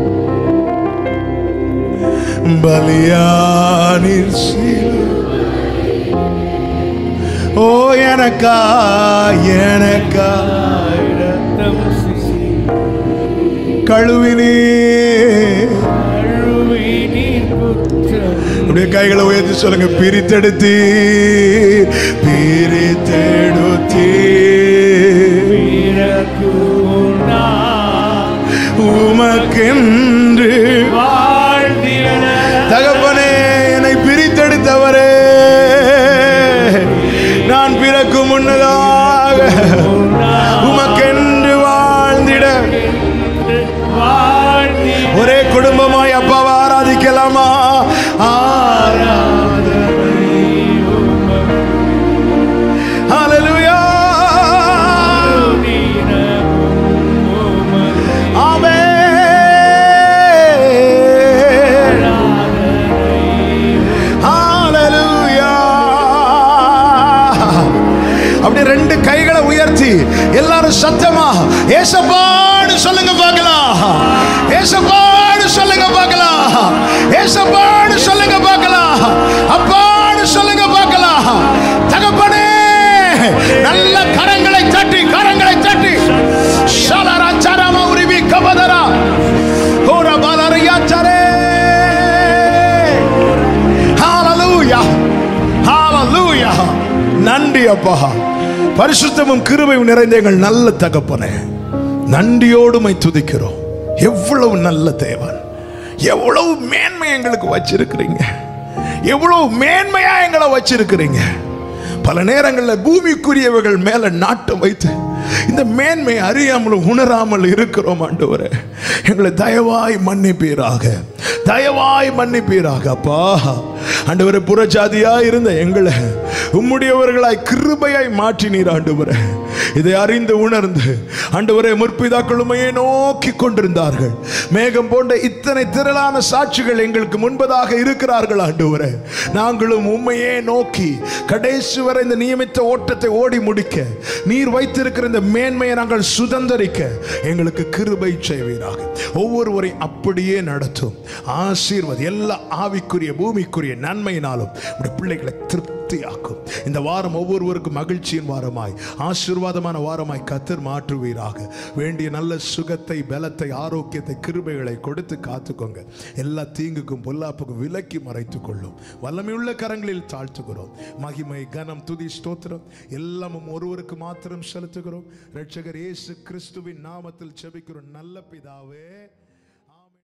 பலியானில் சிலு ஓ எனக்கா எனக்கா கழுவினே அப்படியே கைகளை உயர்த்தி சொல்லுங்க பிரித்தெடுத்தி பிரித்தெடுத்தி உமக்கென்று தகப்பனே என்னை பிரித்தெடுத்தவரே நான் பிறக்கும் முன்னதாக உமக்கென்று வாழ்ந்திட ஒரே குடும்பமாய் அப்பாவை ஆராதிக்கலாமா ஆராதனை ஹalleluya ஆமென் ஹalleluya அப்படி ரெண்டு கைகளை உயர்த்தி எல்லாரும் சத்தமா ஏசப்பான்னு சொல்லுங்க பார்க்கலாம் ஏசப்பான்னு சொல்லுங்க பார்க்கலாம் ஏசப்பான்னு சொல்லுங்க பார்க்கலாம் அப்பான்னு சொல்லுங்க பார்க்கலாம் தகப்பனே நல்ல கரங்களை தட்டி கரங்களை தட்டி ஷலரா சரம உரிவி கபதரா ஹோர பாலரியா சரே ஹalleluya ஹalleluya நன்றி அப்பா பரிசுத்தமும் கிருபையும் நிறைந்த எங்கள் நல்ல தகப்பனே நன்றியோடுமை துதிக்கிறோம் எவ்வளவு நல்ல தேவன் எவ்வளவு மேன்மை எங்களுக்கு வச்சிருக்கிறீங்க எவ்வளவு மேன்மையா எங்களை வச்சிருக்கிறீங்க பல நேரங்களில் பூமிக்குரியவர்கள் மேல நாட்டம் வைத்து இந்த மேன்மை அறியாமல் உணராமல் இருக்கிறோம் ஆண்டவரே எங்களை தயவாய் மன்னிப்பீராக தயவாய் மன்னிப்பீராக அப்பா ஆண்டவரே புறஜாதியா இருந்த எங்களை உம்முடையவர்களாய் கிருபையாய் மாற்றினீர் ஆண்டவரே இதை அறிந்து உணர்ந்து ஆண்டவரே முற்பிதாக்களுமையே நோக்கி கொண்டிருந்தார்கள் மேகம் போன்ற இத்தனை திரளான சாட்சிகள் எங்களுக்கு முன்பதாக இருக்கிறார்கள் ஆண்டவரே நாங்களும் உண்மையே நோக்கி கடைசி வரை இந்த நியமித்த ஓட்டத்தை ஓடி முடிக்க நீர் வைத்திருக்கிற இந்த மேன்மையை நாங்கள் சுதந்தரிக்க எங்களுக்கு கிருபை செய்வீராக ஒவ்வொருவரையும் அப்படியே நடத்தும் ஆசீர்வாத் எல்லா ஆவிக்குரிய பூமிக்குரிய நன்மையினாலும் உடைய பிள்ளைகளை திருப்தியாக்கும் இந்த வாரம் ஒவ்வொருவருக்கும் மகிழ்ச்சியின் வாரமாய் ஆசீர்வாதமான வாரமாய் கத்தர் மாற்றுவீராக வேண்டிய நல்ல சுகத்தை பலத்தை ஆரோக்கியத்தை கிருபைகளை கொடுத்து காத்துக்கோங்க எல்லா தீங்குக்கும் பொல்லாப்புக்கும் விலக்கி மறைத்துக் கொள்ளும் வல்லமையுள்ள கரங்களில் தாழ்த்துகிறோம் மகிமை கனம் துதி ஸ்தோத்திரம் எல்லாமும் ஒருவருக்கு மாத்திரம் செலுத்துகிறோம் இரட்சகர் இயேசு கிறிஸ்துவின் நாமத்தில் செபிக்கிறோம் நல்ல பிதாவே